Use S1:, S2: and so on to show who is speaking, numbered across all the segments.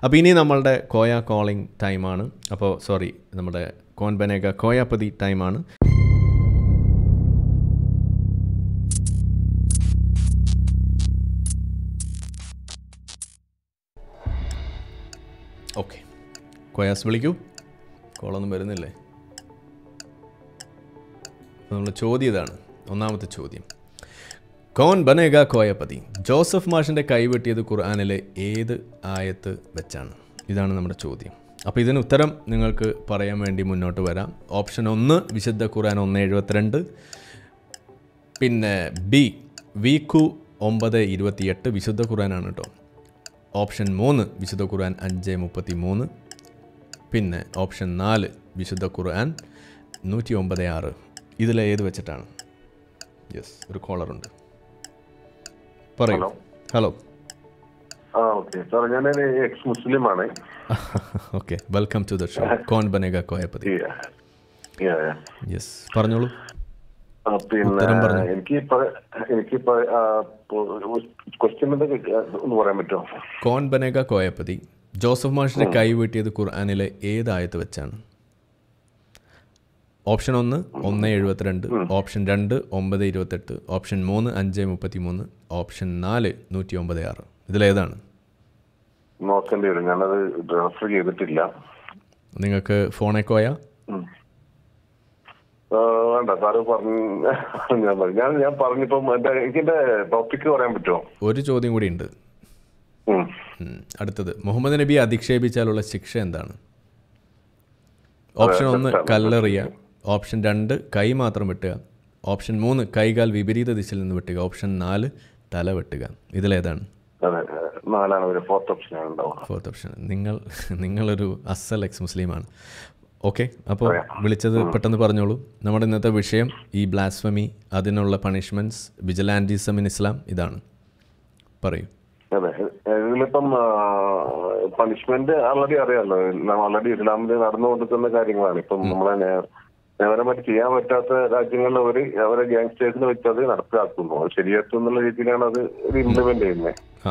S1: അപ്പോൾ ഇനി നമ്മളുടെ കോയ കോളിംഗ് ടൈമാണ് അപ്പോൾ സോറി നമ്മുടെ കോൻ ബനേഗ കോയാപ്പതി ടൈമാണ് ഓക്കെ കോയാസ് വിളിക്കൂ കോളൊന്നും വരുന്നില്ലേ അപ്പോൾ നമ്മൾ ചോദ്യം ഇതാണ് ഒന്നാമത്തെ ചോദ്യം കോൻ ബനേഗ കോയപ്പതി ജോസഫ് മാഷിൻ്റെ കൈവെട്ടിയത് ഖുർആാനിലെ ഏത് ആയത്ത് വെച്ചാണ് ഇതാണ് നമ്മുടെ ചോദ്യം അപ്പോൾ ഇതിന് ഉത്തരം നിങ്ങൾക്ക് പറയാൻ വേണ്ടി മുന്നോട്ട് വരാം ഓപ്ഷൻ ഒന്ന് വിശുദ്ധ ഖുർആൻ ഒന്ന് എഴുപത്തിരണ്ട് പിന്നെ ബി വീക്കു ഒമ്പത് ഇരുപത്തിയെട്ട് വിശുദ്ധ ഖുർആനാണ് കേട്ടോ ഓപ്ഷൻ മൂന്ന് വിശുദ്ധ ഖുർആൻ അഞ്ച് മുപ്പത്തി മൂന്ന് പിന്നെ ഓപ്ഷൻ നാല് വിശുദ്ധ ഖുർആൻ നൂറ്റി ഒമ്പത് ആറ് ഇതിൽ ഏത് വെച്ചിട്ടാണ് യെസ് ഒരു കോളറുണ്ട് പറയൂ
S2: Hello.
S1: ഹലോ
S2: ആ ഓക്കെ സാർ ഞാൻ എക്സ് മുസ്ലിം ആണ്
S1: okay welcome to the show Kaun Banega Koyapathi
S2: Yeah. Yeah, yeah.
S1: Yes പറഞ്ഞോളൂ
S2: ആ, പിന്നെ
S1: ഉത്തരം പറഞ്ഞോ.
S2: എനിക്ക് എനിക്കിപ്പോ ക്വസ്റ്റ്യൻ എന്താ ഒന്ന് പറയാൻ പറ്റുമോ
S1: കോൺ ബനേഗ കോയപ്പതി ജോസഫ് മാഷിൻ്റെ കൈ വെട്ടിയത് ഖുർആാനിലെ ഏത് ആയത്ത് വെച്ചാണ് ഓപ്ഷൻ ഒന്ന് ഒന്ന് എഴുപത്തിരണ്ട് ഓപ്ഷൻ രണ്ട് ഒമ്പത് ഇരുപത്തെട്ട് ഓപ്ഷൻ മൂന്ന് അഞ്ച് മുപ്പത്തി മൂന്ന് ഓപ്ഷൻ നാല് നൂറ്റി ഒമ്പത് ആറ് ഇതിലേതാണ്
S2: നോക്കേണ്ടി വരും ഞാനത് റെഫർ ചെയ്തിട്ടില്ല
S1: നിങ്ങൾക്ക് ഫോണെ കോയ
S2: ഉം. ആ, വേണ്ട സാറ് പറഞ്ഞു ഞാൻ പറഞ്ഞു. ഞാൻ ഞാൻ പറഞ്ഞിപ്പം എന്റെ എനിക്ക് എന്റെ ടോപ്പിക്ക് പറയാൻ പറ്റുമോ
S1: ഒരു ചോദ്യം കൂടി ഉണ്ട്
S2: ഉം.
S1: ഉം. അടുത്തത് മുഹമ്മദ് നബി അധിക്ഷേപിച്ചാലുള്ള ശിക്ഷ എന്താണ് ഓപ്ഷൻ ഒന്ന് കല്ലെറിയ ഓപ്ഷൻ രണ്ട് കൈ മാത്രം വെട്ടുക ഓപ്ഷൻ മൂന്ന് കൈകാൽ വിപരീത ദിശയിൽ നിന്ന് വെട്ടുക ഓപ്ഷൻ നാല് തല വെട്ടുക ഇതിലേതാണ്
S2: അതെ നാലാണ് ഒരു ഫോർത്ത് ഓപ്ഷൻ ആണ് ഉണ്ടാവുക
S1: ഫോർത്ത് ഓപ്ഷൻ നിങ്ങൾ നിങ്ങളൊരു അസൽ എക്സ് മുസ്ലിമാണ് ഓക്കെ അപ്പോൾ വിളിച്ചത് പെട്ടെന്ന് പറഞ്ഞോളൂ നമ്മുടെ ഇന്നത്തെ വിഷയം ഈ ബ്ലാസ്ഫമി അതിനുള്ള പണിഷ്മെൻറ്റ്സ് വിജിലാൻറ്റിസം ഇൻ ഇസ്ലാം ഇതാണ് പറയൂ
S2: അതെ ഇതിലിപ്പം പണിഷ്മെന്റ് ഓൾറെഡി അറിയാമല്ലോ ഓൾറെഡി ഇസ്ലാമിൽ നടന്നുകൊണ്ടിരിക്കുന്ന കാര്യങ്ങളാണ് ഇപ്പം നമ്മളെ നേ- നിയമപരമായിട്ട് ചെയ്യാൻ പറ്റാത്ത രാജ്യങ്ങളിൽ അവര് അവരെ ഗ്യാങ്സ്റ്റേഴ്സിനെ വെച്ച് അത് നടപ്പിലാക്കുന്നു അത് ശരിയാക്കും എന്നുള്ള രീതിയിലാണ് അത് ഒരു ഇംപ്ലിമെന്റ് ചെയ്യുന്നത്
S1: ആ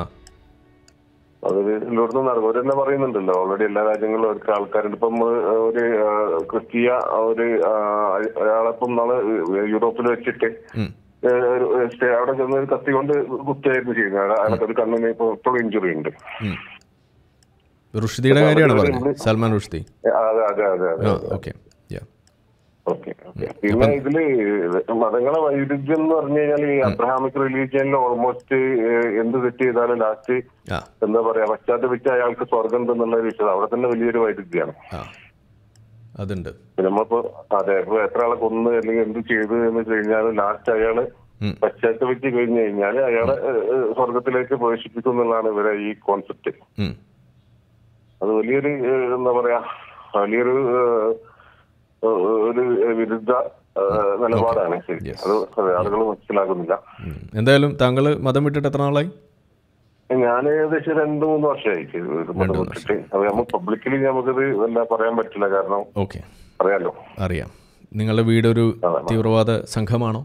S2: അത് എല്ലായിടത്തും നടക്കും അവർ തന്നെ പറയുന്നുണ്ടല്ലോ ഓൾറെഡി എല്ലാ രാജ്യങ്ങളിലും അവർക്ക് ആൾക്കാരുണ്ട് ഇപ്പം നമ്മള് ഒരു ആ, ക്രിസ്തീയ ഒരു ആ, അയാളെപ്പം നാളെ യൂറോപ്പിൽ വെച്ചിട്ട്
S1: ഉം.
S2: ഏ, ഒരു സ്റ്റേ- അവിടെ ചെന്ന് ഒരു കത്തി കൊണ്ട് കുത്തിയായിരുന്നു ചെയ്യുന്നത് അയാളെ- അയാൾക്ക് ഒരു കണ്ണിന് ഇപ്പൊ ഇപ്പോഴും ഇഞ്ചുറി ഉണ്ട്
S1: ഉം. റുഷ്ദിയുടെ കാര്യമാണ് പറഞ്ഞത് സൽമാൻ റുഷ്ദി
S2: ഏ, അതെ അതെ അതെ അതെ
S1: ആ ഓക്കെ യാ
S2: ഓക്കെ ഓക്കെ പിന്നെ ഇതില് മതങ്ങളെ വൈരുദ്ധ്യം എന്ന് പറഞ്ഞു കഴിഞ്ഞാൽ ഈ അബ്രഹാമിക് റിലീജിയനിൽ ഓൾമോസ്റ്റ് എന്ത് തെറ്റ് ചെയ്താലും ലാസ്റ്റ്
S1: ആ
S2: എന്താ പറയാ പശ്ചാത്തപിച്ച അയാൾക്ക് സ്വർഗം എന്നുള്ള ഒരു വിഷയം അവിടെ തന്നെ വലിയൊരു വൈരുദ്ധ്യമാണ്
S1: ആ അതുണ്ട്
S2: നമ്മളിപ്പോ അതെ ഇപ്പൊ എത്ര ആളെ കൊന്ന് അല്ലെങ്കിൽ എന്ത് ചെയ്തു എന്ന് വെച്ച് കഴിഞ്ഞാൽ ലാസ്റ്റ് അയാള്
S1: ഉം.
S2: പശ്ചാത്തപിച്ച് കഴിഞ്ഞു കഴിഞ്ഞാൽ അയാളെ ഏഹ്, ഏഹ്, സ്വർഗത്തിലേക്ക് പ്രവേശിപ്പിക്കും എന്നുള്ളതാണ് ഇവരെ ഈ കോൺസെപ്റ്റ്
S1: ഉം.
S2: അത് വലിയൊരു ഏഹ്, എന്താ പറയാ വലിയൊരു ഏഹ്, ഏഹ്, ഒരു വിരുദ്ധ ഏഹ്, നിലപാടാണ് ശരി
S1: Yes.
S2: അത് അതെ, ആളുകൾ മനസ്സിലാക്കുന്നില്ല
S1: ഉം. എന്തായാലും താങ്കൾ മതം വിട്ടിട്ട് എത്ര നാളായി
S2: ഞാൻ ഏകദേശം രണ്ടു മൂന്ന് വർഷമായി ഇത് മതം വിട്ടിട്ട് അത് നമ്മൾ പബ്ലിക്കലി നമുക്കത് എല്ലാം പറയാൻ പറ്റില്ല കാരണം
S1: ഓക്കെ
S2: അറിയാലോ
S1: അറിയാം നിങ്ങളുടെ വീടൊരു തീവ്രവാദ സംഘമാണോ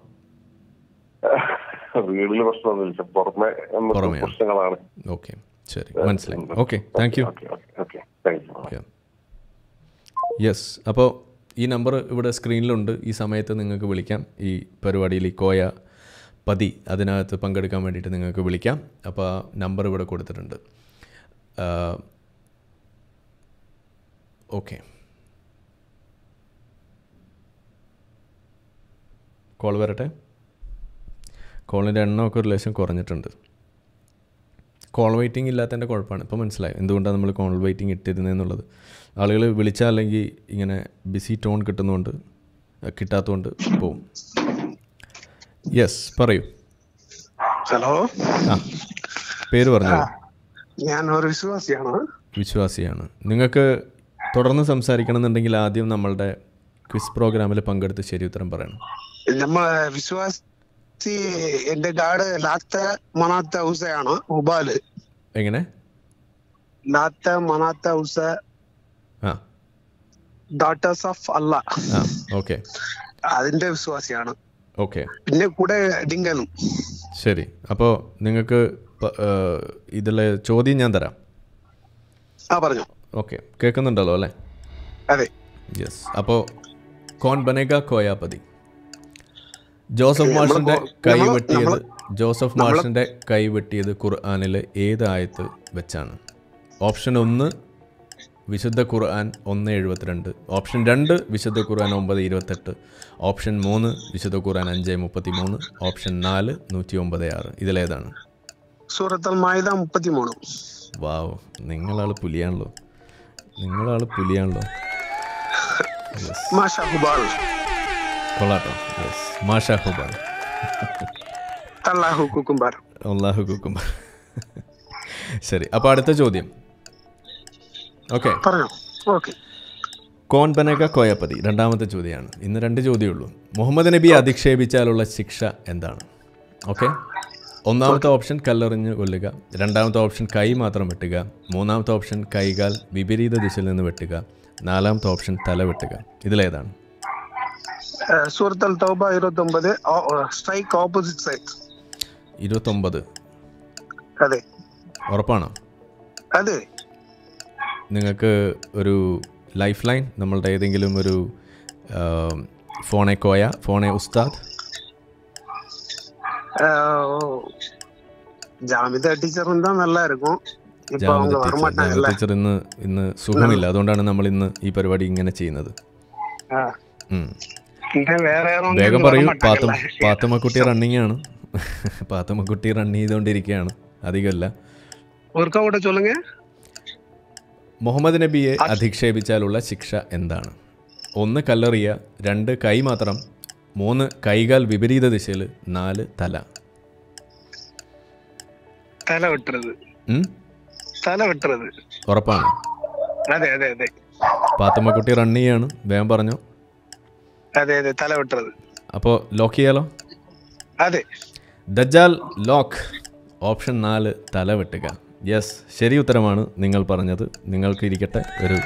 S2: വീട്ടില് പ്രശ്നമൊന്നുമില്ല പുറമെ നമുക്ക്
S1: പുറമെയാണ്.
S2: പ്രശ്നങ്ങളാണ്
S1: ഓക്കെ ശരി മനസ്സിലായി okay thank you
S2: okay okay okay thank you
S1: yes അപ്പോൾ ഈ നമ്പർ ഇവിടെ സ്ക്രീനിലുണ്ട് ഈ സമയത്ത് നിങ്ങൾക്ക് വിളിക്കാം ഈ പരിപാടിയിൽ ഈ കോയ പതി അതിനകത്ത് പങ്കെടുക്കാൻ വേണ്ടിയിട്ട് നിങ്ങൾക്ക് വിളിക്കാം അപ്പോൾ ആ നമ്പർ ഇവിടെ കൊടുത്തിട്ടുണ്ട് ഓക്കെ കോൾ വരട്ടെ കോളിൻ്റെ എണ്ണമൊക്കെ ഒരു ലേശം കുറഞ്ഞിട്ടുണ്ട് കോൾ വെയിറ്റിംഗ് ഇല്ലാത്തതിൻ്റെ കുഴപ്പമാണ് ഇപ്പോൾ മനസ്സിലായി എന്തുകൊണ്ടാണ് നമ്മൾ കോൾ വെയിറ്റിംഗ് ഇട്ടിരുന്നതെന്നുള്ളത് ആളുകൾ വിളിച്ചാൽ അല്ലെങ്കിൽ ഇങ്ങനെ ബിസി ടോൺ കിട്ടുന്നതുകൊണ്ട് അഹ് കിട്ടാത്തതുകൊണ്ട് പോവും യെസ് പറയൂ
S3: ഹലോ
S1: ആ പേര് പറഞ്ഞോളൂ
S3: ഞാൻ ഒരു വിശ്വാസിയാണ്
S1: വിശ്വാസിയാണ് നിങ്ങൾക്ക് തുടർന്ന് സംസാരിക്കണമെന്നുണ്ടെങ്കിൽ ആദ്യം നമ്മളുടെ ക്വിസ് പ്രോഗ്രാമിൽ പങ്കെടുത്ത് ശരി ഉത്തരം പറയണം
S3: നമ്മളെ വിശ്വാസി എന്റെ ഗാഡ് ലാത്ത മനാത്ത ഹുസയാണ് ഉബാല്
S1: എങ്ങനെ
S3: ലാത്ത മനാത്ത ഹുസ
S1: ആ
S3: ഡോട്ടേഴ്സ് ഓഫ് അല്ല
S1: ആ ഓക്കെ
S3: അതിന്റെ വിശ്വാസിയാണ്
S1: ഓക്കെ
S3: പിന്നെ കൂടെ ഡിങ്കനും
S1: ശരി അപ്പോൾ നിങ്ങൾക്ക് പ- ഏഹ് ഇതിലെ ചോദ്യം ഞാൻ തരാം
S3: ആ പറഞ്ഞു
S1: ഓക്കെ കേൾക്കുന്നുണ്ടല്ലോ അല്ലേ
S3: അതെ
S1: യെസ് അപ്പോൾ കോൺ ബനേഗ കോയാപതി ജോസഫ്
S3: നമ്മള്
S1: മാഷിന്റെ
S3: കോ-
S1: കൈ
S3: നമ്മള്
S1: വെട്ടിയത്
S3: നമ്മള്
S1: ജോസഫ് മാഷിന്റെ കൈ വെട്ടിയത് ഖുർആാനിലെ ഏത് ആയത്ത് വെച്ചാണ് ഓപ്ഷൻ ഒന്ന് വിശുദ്ധ ഖുർആൻ ഒന്ന് എഴുപത്തിരണ്ട് ഓപ്ഷൻ രണ്ട് വിശുദ്ധ ഖുർആൻ ഒമ്പത് ഇരുപത്തെട്ട് ഓപ്ഷൻ മൂന്ന് വിശുദ്ധ ഖുർആൻ അഞ്ച് മുപ്പത്തി മൂന്ന് ഓപ്ഷൻ നാല് നൂറ്റി ഒമ്പത് ആറ് ഇതിലേതാണ്
S3: സൂറത്തൽ മായുത മുപ്പത്തിമൂന്ന്
S1: വാവ് നിങ്ങളാൾ പുലിയാണല്ലോ നിങ്ങളാൾ പുലിയാണല്ലോ യെസ്
S3: മാഷാ ഹുബാൾ
S1: കൊള്ളാട്ടോ യെസ് മാഷാ ഹുബാൻ
S3: അല്ലാഹു കുക്കുംബാർ
S1: അള്ളാഹു കുക്കും ശരി അപ്പോൾ അടുത്ത ചോദ്യം ഓക്കെ
S3: പറഞ്ഞു ഓക്കെ
S1: കോൺ ബനക കോയപ്പതി രണ്ടാമത്തെ ചോദ്യമാണ് ഇന്ന് രണ്ട് ചോദ്യമേ ഉള്ളൂ മുഹമ്മദ് നബി അധിക്ഷേപിച്ചാലുള്ള ശിക്ഷ എന്താണ് ഓക്കെ ഒന്നാമത്തെ ഓപ്ഷൻ കല്ലെറിഞ്ഞ് കൊല്ലുക രണ്ടാമത്തെ ഓപ്ഷൻ കൈ മാത്രം വെട്ടുക മൂന്നാമത്തെ ഓപ്ഷൻ കൈകാൽ വിപരീത ദിശയിൽ നിന്ന് വെട്ടുക നാലാമത്തെ ഓപ്ഷൻ തല വെട്ടുക ഇതിലേതാണ്
S3: സൂറത്തൽ തൗബ ഇരുപത്തി ഒമ്പത് സ്ട്രൈക്ക് ഓപ്പോസിറ്റ് സൈഡ്
S1: ഇരുപത്തൊമ്പത്
S3: അതെ
S1: ഉറപ്പാണോ
S3: അതെ
S1: നിങ്ങൾക്ക് ഒരു ലൈഫ് ലൈൻ നമ്മളുടെ ഏതെങ്കിലും ഒരു ആ, ഫോണെ കോയ ഫോണെ ഉസ്താദ്
S3: ஜாமிதா டீச்சர் இருந்தா நல்லா இருக்கும் இப்ப
S1: ജാമിദ
S3: அவங்க
S1: ടീച്ചർ ജാമിദ
S3: வரமாட்டாங்கல்ல
S1: ടീച്ചർ ഇന്ന് ഇന്ന് സുഖമില്ല അതുകൊണ്ടാണ് നമ്മൾ ഇന്ന് ഈ പരിപാടി ഇങ്ങനെ ചെയ്യുന്നത്
S3: ஆ.
S1: ഉം.
S3: இந்த வேற யாரும் வந்து
S1: വേഗം
S3: இங்க
S1: പറയൂ
S3: வரமாட்டாங்கல்ல.
S1: പാത്തം പാത്തമ്മക്കുട്ടി റണ്ണിങ് ആണ് പാത്തമ്മക്കുട്ടി റൺ ചെയ്തുകൊണ്ടിരിക്കുകയാണ് അധികമല്ല
S3: ஒருக்கா கூட சொல்லுங்க
S1: മുഹമ്മദ് നബിയെ അധിക്ഷേപിച്ചാലുള്ള ശിക്ഷ എന്താണ് ഒന്ന് കല്ലെറിയ രണ്ട് കൈ മാത്രം മൂന്ന് കൈകാൽ വിപരീത ദിശയിൽ നാല് തല
S3: தலை வெட்டுறது
S1: ഉം?
S3: தலை வெட்டுறது
S1: ഉറപ്പാണ്
S3: അതെ അതെ അതെ
S1: പാത്തമ്മക്കുട്ടി റൺ ചെയ്യാണ് വേഗം പറഞ്ഞോ
S3: അതെ അതെ തല വെട്ടുறது
S1: അപ്പോൾ ലോക്ക് ചെയ്യാലോ
S3: അതെ
S1: ദജാൽ ലോക്ക് ഓപ്ഷൻ നാല് തല വെട്ടുക യെസ് ശരി ഉത്തരമാണ് നിങ്ങൾ പറഞ്ഞത് നിങ്ങൾക്ക് ഇരിക്കട്ടെ ഒരു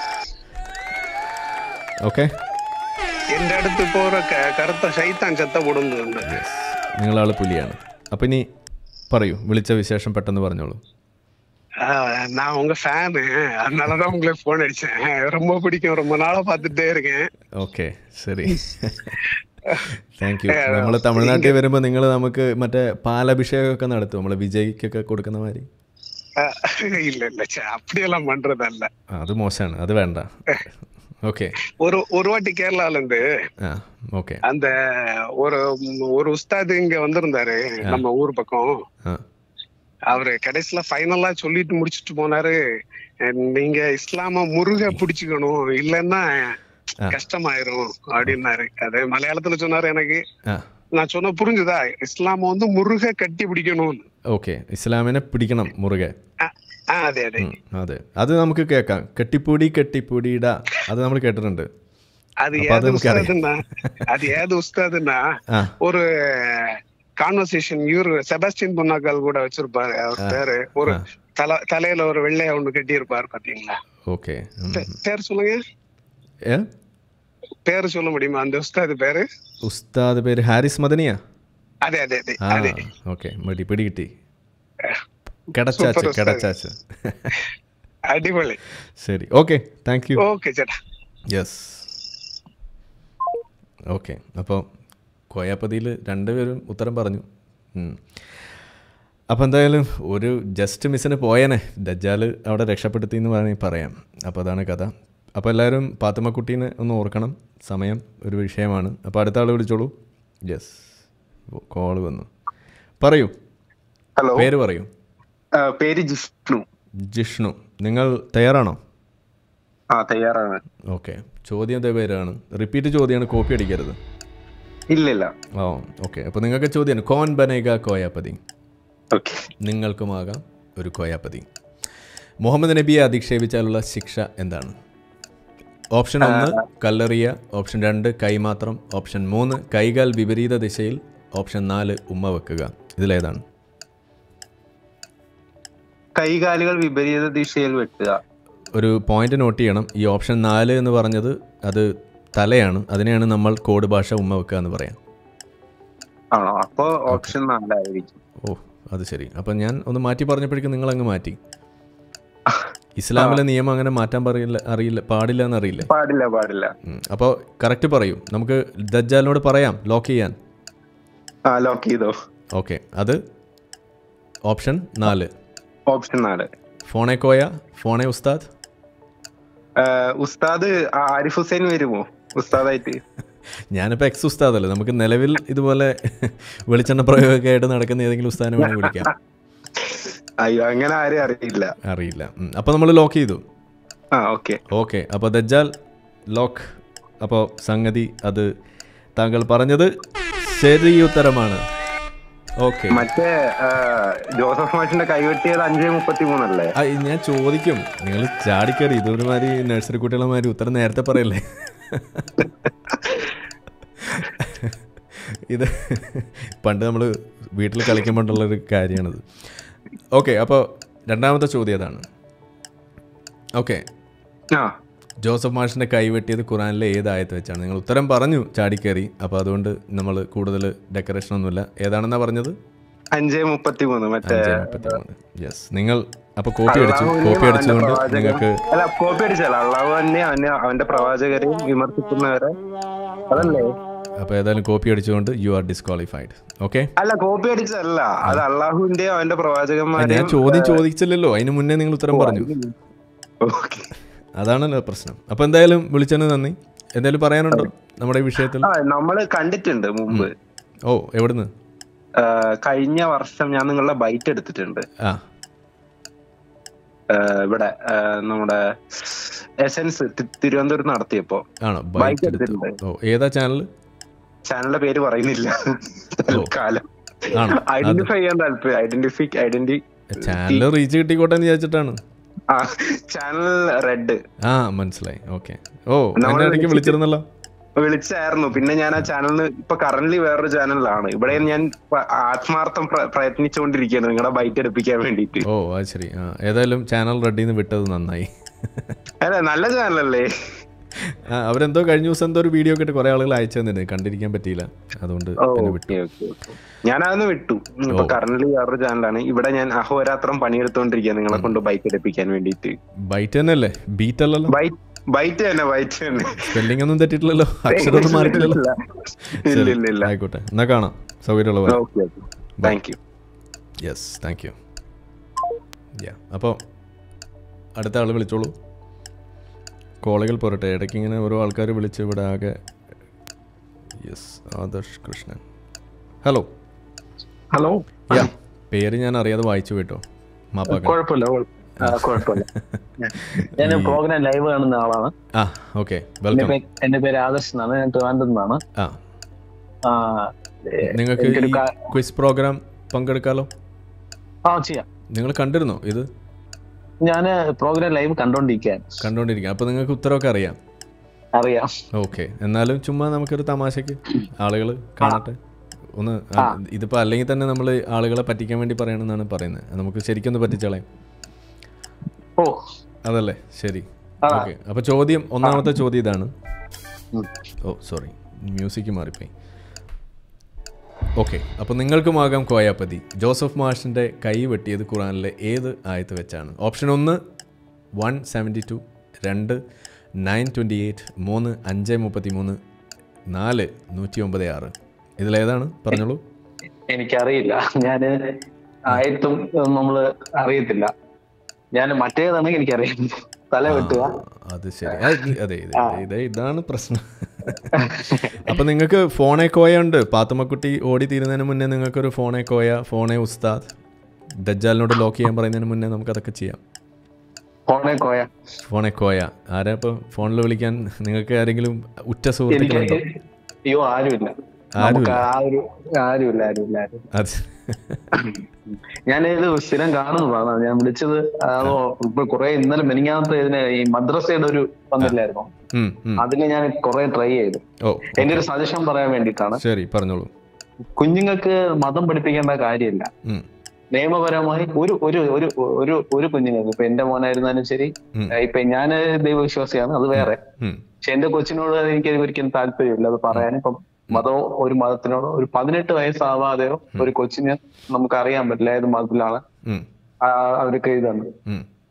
S1: ഓക്കെ
S3: എന്റെ അടുത്ത് പോற ക- കറുത്ത ശൈത്താൻ ചത്ത പൊടുന്നുണ്ട്
S1: യെസ് നിങ്ങളാൾ പുലിയാണ് അപ്പം ഇനി പറയൂ വിളിച്ച വിശേഷം പെട്ടെന്ന് പറഞ്ഞോളൂ
S3: ஆ, நான் உங்க ஃபேனு அதனாலதான் உங்களுக்கு போன் அடிச்சேன் ரொம்ப பிடிக்கும் ரொம்ப நாளா பார்த்துட்டே இருக்கேன்
S1: ഓക്കെ ശരി താങ്ക് യു നമ്മൾ തമിഴ്നാട്ടിൽ വരുമ്പോൾ നിങ്ങൾ നമുക്ക് മറ്റേ പാലഭിഷേകമൊക്കെ നടത്തും നമ്മൾ വിജയ്ക്കൊക്കെ കൊടുക്കുന്ന മാതിരി
S3: ஆ, இல்ல இல்ல ச்சே, அப்படியெல்லாம் பண்றதல்ல
S1: ആ, അത് മോശമാണ് അത് വേണ്ട ഓക്കെ
S3: ஒரு ஒரு வாட்டி கேரளால இருந்து
S1: ആ ഓക്കെ
S3: அந்த ஒரு ஒரு உஸ்தாது இங்க வந்திருந்தாரு நம்ம ஊர் பக்கம்
S1: ആ
S3: அவரு கடைசியில ஃபைனலா சொல்லிட்டு முடிச்சிட்டு போனாரு அஹ் நீங்க இஸ்லாம முருக பிடிச்சுக்கணும் இல்லைன்னா
S1: ஆ.
S3: கஷ்டமாயிரும் அப்படின்னாரு அது மலையாளத்துல சொன்னாரு எனக்கு
S1: ആ
S3: நான் சொன்ன புரிஞ்சுதா இஸ்லாம வந்து முருக கட்டி பிடிக்கணும்னு
S1: ഓക്കെ ഇസ്ലാമിനെ പിടിക്കണം മുറുകെ
S3: ஆ, ஆ, അതെ അതെ
S1: ഉം, അതെ അത് നമുക്ക് കേൾക്കാം കെട്ടിപ്പൂടി കെട്ടിപ്പൂടിയിട അത് നമ്മൾ കേട്ടിട്ടുണ്ട്
S3: அது
S1: அப்ப அது
S3: ஏது
S1: நமக்கு அறியும்.
S3: உஸ்தாதுன்னா அது ஏது உஸ்தாதுன்னா
S1: ആ
S3: ஒரு கான்வர்சேஷன் இவரு செபாஸ்டின் பொன்னாக்கால் கூட வச்சிருப்பாரு அவர் பேரு ஒரு
S1: ஆ.
S3: தலை தலையில ஒரு வெள்ளையா ஒண்ணு கட்டி இருப்பாரு பாத்தீங்களா
S1: ഓക്കെ
S3: பே- பேர் சொல்லுங்க
S1: ഏ
S3: பேரு சொல்ல முடியுமா அந்த உஸ்தாது பேரு
S1: ഉസ്താദ് പേര് ഹാരിസ് മദനിയാ
S3: അതെ അതെ അതെ
S1: ആ
S3: അതെ
S1: ഓക്കെ മടി പിടി കിട്ടി കിടച്ചാച്ച്
S3: ഉസ്താദ്.
S1: കിടച്ചാച്ച്
S3: അടിപൊളി
S1: ശരി ഓക്കെ താങ്ക് യു
S3: ഓക്കെ ചേട്ടാ
S1: യെസ് ഓക്കെ അപ്പോൾ കോയാപ്പതിയിൽ രണ്ടുപേരും ഉത്തരം പറഞ്ഞു അപ്പോൾ എന്തായാലും ഒരു ജസ്റ്റ് മിസ്സിന് പോയേനെ ദജ്ജാൽ അവിടെ രക്ഷപ്പെടുത്തി എന്ന് വേണമെങ്കിൽ പറയാം അപ്പോൾ അതാണ് കഥ അപ്പോൾ എല്ലാവരും പാത്തമ്മക്കുട്ടീനെ ഒന്ന് ഓർക്കണം സമയം ഒരു വിഷയമാണ് അപ്പോൾ അടുത്ത ആൾ വിളിച്ചോളൂ യെസ് കോൾ വന്നു പറയൂ
S4: ഹലോ
S1: പേര് പറയൂ
S4: ആ, പേര് ജിഷ്ണു
S1: ജിഷ്ണു നിങ്ങൾ തയ്യാറാണോ
S4: ആ തയ്യാറാണ്
S1: ഓക്കെ ചോദ്യം അതേ പേരാണ് റിപ്പീറ്റ് ചോദ്യമാണ് കോപ്പി അടിക്കരുത്
S4: ഇല്ല ഇല്ല
S1: ഓ ഓക്കെ അപ്പോൾ നിങ്ങൾക്ക് ചോദ്യമാണ് കോൻ ബനേഗ കോയാപ്പതി
S4: ഓക്കെ
S1: നിങ്ങൾക്കുമാകാം ഒരു കോയാപ്പതി മുഹമ്മദ് നബിയെ അധിക്ഷേപിച്ചാലുള്ള ശിക്ഷ എന്താണ് ഓപ്ഷൻ ഒന്ന് കല്ലെറിയ ഓപ്ഷൻ രണ്ട് കൈമാത്രം ഓപ്ഷൻ മൂന്ന് കൈകാൽ വിപരീത ദിശയിൽ ഓപ്ഷൻ നാല് ഉമ്മ വെക്കുക ഇതിലേതാണ്
S4: കൈകാലുകൾ വിപരീത ദിശയിൽ വെട്ടുക
S1: ഒരു പോയിന്റ് നോട്ട് ചെയ്യണം ഈ ഓപ്ഷൻ നാല് എന്ന് പറഞ്ഞത് അത് തലയാണ് അതിനെയാണ് നമ്മൾ കോഡ് ഭാഷ ഉമ്മ വെക്കുക എന്ന് പറയാം
S4: ആണോ അപ്പോ ഓപ്ഷൻ നാലായിരിക്കും
S1: ഓ അത് ശരി അപ്പം ഞാൻ ഒന്ന് മാറ്റി പറഞ്ഞപ്പോഴേക്കും നിങ്ങൾ അങ്ങ് മാറ്റി ഇസ്ലാമിലെ നിയമം അങ്ങനെ മാറ്റാൻ പറയില്ല അറിയില്ല പാടില്ല എന്നറിയില്ല
S4: പാടില്ല പാടില്ല
S1: അപ്പോൾ കറക്റ്റ് പറയൂ നമുക്ക് ദജ്ജാലിനോട് പറയാം ലോക്ക് ചെയ്യാൻ
S4: ആ ലോക്ക് ചെയ്തോ
S1: ഓക്കെ അത് ഓപ്ഷൻ നാല്
S4: ഓപ്ഷൻ നാല്
S1: ഫോണെ കോയ ഫോണെ ഉസ്താദ്
S4: ആ, ഉസ്താദ് ആ, ആരിഫ് ഹുസൈൻ വരുമോ ഉസ്താദായിട്ട്
S1: ഞാനിപ്പോൾ എക്സ് ഉസ്താദല്ലേ നമുക്ക് നിലവിൽ ഇതുപോലെ വെളിച്ചെണ്ണ പ്രയോഗമൊക്കെ ആയിട്ട് നടക്കുന്ന ഏതെങ്കിലും ഉസ്താദിനെ വേണമെങ്കിൽ വിളിക്കാം
S4: അയ്യോ അങ്ങനെ ആരും അറിയില്ല
S1: അറിയില്ല അപ്പോൾ നമ്മൾ ലോക്ക് ചെയ്തു
S4: ആ ഓക്കെ
S1: ഓക്കെ അപ്പോൾ ദജ്ജാൽ ലോക്ക് അപ്പോൾ സംഗതി അത് താങ്കൾ പറഞ്ഞത് ശരി ഉത്തരമാണ് ഓക്കെ
S4: മറ്റേ ആ, ജോസഫ് മാഷിന്റെ കൈവെട്ടിയത് അഞ്ചേ മുപ്പത്തി മൂന്നല്ലേ
S1: ഞാൻ ചോദിക്കും നിങ്ങൾ ചാടിക്കറി ഇതൊരുമാതിരി നഴ്സറി കുട്ടികളമാതിരി ഉത്തരം നേരത്തെ പറയല്ലേ ഇത് പണ്ട് നമ്മൾ വീട്ടിൽ കളിക്കുമ്പോഴുള്ളൊരു കാര്യമാണിത് ഓക്കെ അപ്പോൾ രണ്ടാമത്തെ ചോദ്യം അതാണ് ഓക്കെ
S4: ആ
S1: ജോസഫ് മാഷിൻ്റെ കൈവെട്ടിയത് ഖുറാനിലെ ഏതായത്ത് വെച്ചാണ് നിങ്ങൾ ഉത്തരം പറഞ്ഞു ചാടിക്കറി അപ്പോൾ അതുകൊണ്ട് നമ്മൾ കൂടുതൽ ഡെക്കറേഷൻ ഒന്നുമില്ല ഏതാണെന്നാ പറഞ്ഞത്
S4: അഞ്ചേ മുപ്പത്തി മൂന്ന് മറ്റേ
S1: അഞ്ച് മുപ്പത്തി മൂന്ന് യെസ് നിങ്ങൾ അപ്പോൾ കോപ്പി അടിച്ചു കോപ്പി അടിച്ചുകൊണ്ട് നിങ്ങൾക്ക്
S4: അല്ല കോപ്പി അടിച്ചല്ല അള്ളാഹു തന്നെ അവനെ അവന്റെ പ്രവാചകരെയും വിമർശിക്കുന്നവരെ അതല്ലേ
S1: അപ്പോൾ ഏതായാലും കോപ്പി അടിച്ചുകൊണ്ട് യു ആർ ഡിസ്ക്വാളിഫൈഡ് ഓക്കെ
S4: അല്ല കോപ്പി അടിച്ചല്ല അത് അള്ളാഹുവിന്റെയും അവന്റെ
S1: ഞാൻ
S4: പ്രവാചകന്മാരെയും
S1: ചോദ്യം ചോദിച്ചില്ലല്ലോ അതിന് മുന്നേ നിങ്ങൾ ഉത്തരം പറഞ്ഞു
S4: ഓക്കെ
S1: അതാണല്ലോ പ്രശ്നം അപ്പോൾ എന്തായാലും വിളിച്ചതിന് നന്ദി എന്തായാലും പറയാനുണ്ടോ നമ്മുടെ ഈ വിഷയത്തിൽ
S4: ആ നമ്മള് കണ്ടിട്ടുണ്ട് മുമ്പ്
S1: ഓ എവിടുന്ന്
S4: ആ, കഴിഞ്ഞ വർഷം ഞാൻ നിങ്ങളുടെ ബൈറ്റ് എടുത്തിട്ടുണ്ട്
S1: ആ
S4: ആ, ഇവിടെ ആ, നമ്മുടെ എസൻസ് തിരുവനന്തപുരത്ത് നടത്തിയപ്പോ
S1: ആണോ
S4: Bike
S1: ബൈക്ക് എടുത്ത്
S4: എടുത്തിട്ടുണ്ട്.
S1: ഓ ഏതാ ചാനൽ
S4: ചാനലിന്റെ പേര് പറയുന്നില്ല തൽക്കാലം
S1: ആണോ
S4: ഐഡന്റിഫൈ ചെയ്യാൻ താല്പര്യം ഐഡന്റിഫൈ ഐഡന്റി
S1: ചാനൽ റീച്ച് കിട്ടിക്കോട്ടെ എന്ന് വിചാരിച്ചിട്ടാണ്
S4: ആ ചാനൽ റെഡ്
S1: ആ മനസ്സിലായി ഓക്കെ ഓ എന്നെ ഇടയ്ക്ക് വിളിച്ചിരുന്നല്ലോ
S4: വിളിച്ചായിരുന്നു പിന്നെ ഞാൻ ആ ചാനലിന് ഇപ്പൊ കറന്റ് വേറൊരു ചാനലിലാണ് ഇവിടെ ഞാൻ പ- ആത്മാർത്ഥം പ്ര- പ്രയത്നിച്ചുകൊണ്ടിരിക്കുകയാണ് നിങ്ങളുടെ ബൈറ്റ് എടുപ്പിക്കാൻ വേണ്ടിയിട്ട്
S1: ഓ അത് ശരി ആ ഏതായാലും ചാനൽ റെഡിയിൽ നിന്ന് വിട്ടത് നന്നായി
S4: അല്ല നല്ല ചാനലല്ലേ
S1: ആ അവരെന്തോ കഴിഞ്ഞ ദിവസം എന്തോ ഒരു വീഡിയോ ഒക്കെ ഇട്ട് കുറേ ആളുകൾ അയച്ചു തന്നിട്ടുണ്ട് കണ്ടിരിക്കാൻ പറ്റിയില്ല അതുകൊണ്ട് പിന്നെ വിട്ടു
S4: ഓക്കെ ഓക്കെ ഞാൻ അതൊന്ന് വിട്ടു ഇപ്പൊ കറന്റ് വേറൊരു ചാനലാണ് ഇവിടെ ഞാൻ അഹോരാത്രം പണിയെടുത്തോണ്ടിരിക്കുക നിങ്ങളെ കൊണ്ട് ബൈക്ക് എടുപ്പിക്കാൻ വേണ്ടിയിട്ട്
S1: ബൈറ്റ് തന്നെ അല്ലേ ബീറ്റ് അല്ലല്ലോ
S4: ബൈറ്റ് ബൈറ്റ് തന്നെ ബൈറ്റ് തന്നെ
S1: സ്പെല്ലിംഗ് ഒന്നും തെറ്റിയിട്ടില്ലല്ലോ അക്ഷരമൊന്നും മാറിയിട്ടില്ലല്ലോ
S4: ഇല്ല
S1: ശരി,
S4: ഇല്ല ഇല്ല
S1: ആയിക്കോട്ടെ എന്നാ കാണാം സൗകര്യമുള്ള പോലെ
S4: okay okay thank you
S1: yes thank you yeah അപ്പോൾ അടുത്ത ആൾ വിളിച്ചോളൂ കോളുകൾ പോരട്ടെ ഇടയ്ക്ക് ഇങ്ങനെ ഓരോ ആൾക്കാർ വിളിച്ച് ഇവിടെ ആകെ yes Adarsh Krishnan hello
S5: hello
S1: yeah പേര് ഞാൻ അറിയാതെ വായിച്ചു കേട്ടോ മാപ്പാക്ക
S5: കുഴപ്പമില്ല കുഴ- ആ, കുഴപ്പമില്ല ഞാൻ പ്രോഗ്രാം ലൈവ് കാണുന്ന ആളാണ്
S1: ആ ഓക്കെ
S5: എന്റെ
S1: വെൽക്കം
S5: പേര് എന്റെ പേര് ആദർശ് എന്നാണ് ഞാൻ ട്രിവാൻഡ്രം നിന്നാണ്
S1: ആ
S5: ആ,
S1: നിങ്ങൾക്ക്
S5: എനിക്കൊരു
S1: ഈ
S5: കാ-
S1: ക്വിസ് പ്രോഗ്രാം പങ്കെടുക്കാലോ
S5: ആ ചെയ്യാം
S1: നിങ്ങൾ കണ്ടിരുന്നോ ഇത്
S5: ഞാൻ പ്രോഗ്രാം ലൈവ് കണ്ടോണ്ടിരിക്കാൻ
S1: കണ്ടുകൊണ്ടിരിക്കുക അപ്പോൾ നിങ്ങൾക്ക് ഉത്തരവൊക്കെ അറിയാം
S5: അറിയാം
S1: ഓക്കെ എന്നാലും ചുമ്മാ നമുക്കൊരു തമാശക്ക് ആളുകൾ കാണട്ടെ ഒന്ന് ആ, ഇതിപ്പോ അല്ലെങ്കിൽ തന്നെ നമ്മൾ ആളുകളെ പറ്റിക്കാൻ വേണ്ടി പറയണമെന്നാണ് പറയുന്നത് നമുക്ക് ശരിക്കൊന്ന് പറ്റിച്ചളയാം
S5: ഓ
S1: അതല്ലേ ശരി
S5: ആ.
S1: ഓക്കെ അപ്പൊ ചോദ്യം ഒന്നാമത്തെ ചോദ്യം ഇതാണ്
S5: ഉം.
S1: ഓ സോറി മ്യൂസിക് മാറിപ്പോയി ഓക്കെ അപ്പോൾ നിങ്ങൾക്കുമാകാം കോയാപ്പതി ജോസഫ് മാഷിൻ്റെ കൈ വെട്ടിയത് ഖുറാനിലെ ഏത് ആയത്ത് വെച്ചാണ് ഓപ്ഷൻ ഒന്ന് വൺ സെവൻറ്റി ടു രണ്ട് നയൻ ട്വൻറ്റി എയ്റ്റ് മൂന്ന് അഞ്ച് മുപ്പത്തി മൂന്ന് നാല് നൂറ്റി ഒമ്പത് ആറ് ഇതിലേതാണ് പറഞ്ഞോളൂ
S5: എനിക്കറിയില്ല ഞാന് ആയിട്ടും നമ്മള് അറിയത്തില്ല ഞാൻ മറ്റേതാണെങ്കിൽ എനിക്കറിയാം തല വെട്ടുക
S1: അത് ശരി ആ, ഇത് അതെ ഇത് ഇത് ഇതാണ് പ്രശ്നം അപ്പൊ നിങ്ങൾക്ക് ഫോണെ കോയ ഉണ്ട് പാത്തുമ്മക്കുട്ടി ഓടി തീരുന്നതിന് മുന്നേ നിങ്ങൾക്കൊരു ഫോണെ കോയ ഫോണെ ഉസ്താദ് ദജ്ജാലിനോട് ലോക്ക് ചെയ്യാൻ പറയുന്നതിന് മുന്നേ നമുക്ക് അതൊക്കെ ചെയ്യാം
S5: ഫോണെ കോയ
S1: ഫോണെ കോയ ആരാ ഇപ്പൊ ഫോണിൽ വിളിക്കാൻ നിങ്ങൾക്ക് ആരെങ്കിലും ഉറ്റ
S5: എനിക്ക്
S1: സുഹൃത്തുക്കളുണ്ടോ
S5: അയ്യോ ആരുമില്ല നമുക്ക് ആ ഒരു ആരുമില്ല ആരുമില്ല ആരും
S1: അത്
S5: ഞാനിത് സ്ഥിരം കാണുന്നതാണ് ഞാൻ വിളിച്ചത് അതോ ഇപ്പൊ കുറെ ഇന്നലെ മെനിങ്ങാമത്തെ ഇതിന് ഈ മദ്രസയുടെ ഒരു വന്നില്ലായിരുന്നു
S1: ഉം, ഉം.
S5: അതിന് ഞാൻ കുറെ ട്രൈ ചെയ്തു
S1: ഓ
S5: എന്റെ ഒരു സജഷൻ പറയാൻ വേണ്ടിയിട്ടാണ്
S1: ശരി പറഞ്ഞോളൂ
S5: കുഞ്ഞുങ്ങൾക്ക് മതം പഠിപ്പിക്കേണ്ട കാര്യമില്ല
S1: ഉം,
S5: നിയമപരമായി ഒരു ഒരു ഒരു ഒരു ഒരു കുഞ്ഞുങ്ങൾക്ക് ഇപ്പൊ എന്റെ മോനായിരുന്നാലും ശരി
S1: ഉം.
S5: ഇപ്പൊ ഞാൻ ദൈവവിശ്വാസിയാണ് അത് വേറെ
S1: ഉം,
S5: പക്ഷെ എന്റെ കൊച്ചിനോട് എനിക്ക് ഒരിക്കലും താല്പര്യമില്ല അത് പറയാൻ ഇപ്പം മതമോ ഒരു മതത്തിനോടോ ഒരു പതിനെട്ട് വയസ്സാവാതെയോ ഒരു കൊച്ചിന് നമുക്ക് അറിയാൻ പറ്റില്ല ഏത് മതത്തിലാണ്
S1: ഉം,
S5: ആ, അവർക്ക് ഇതാണ്
S1: ഉം.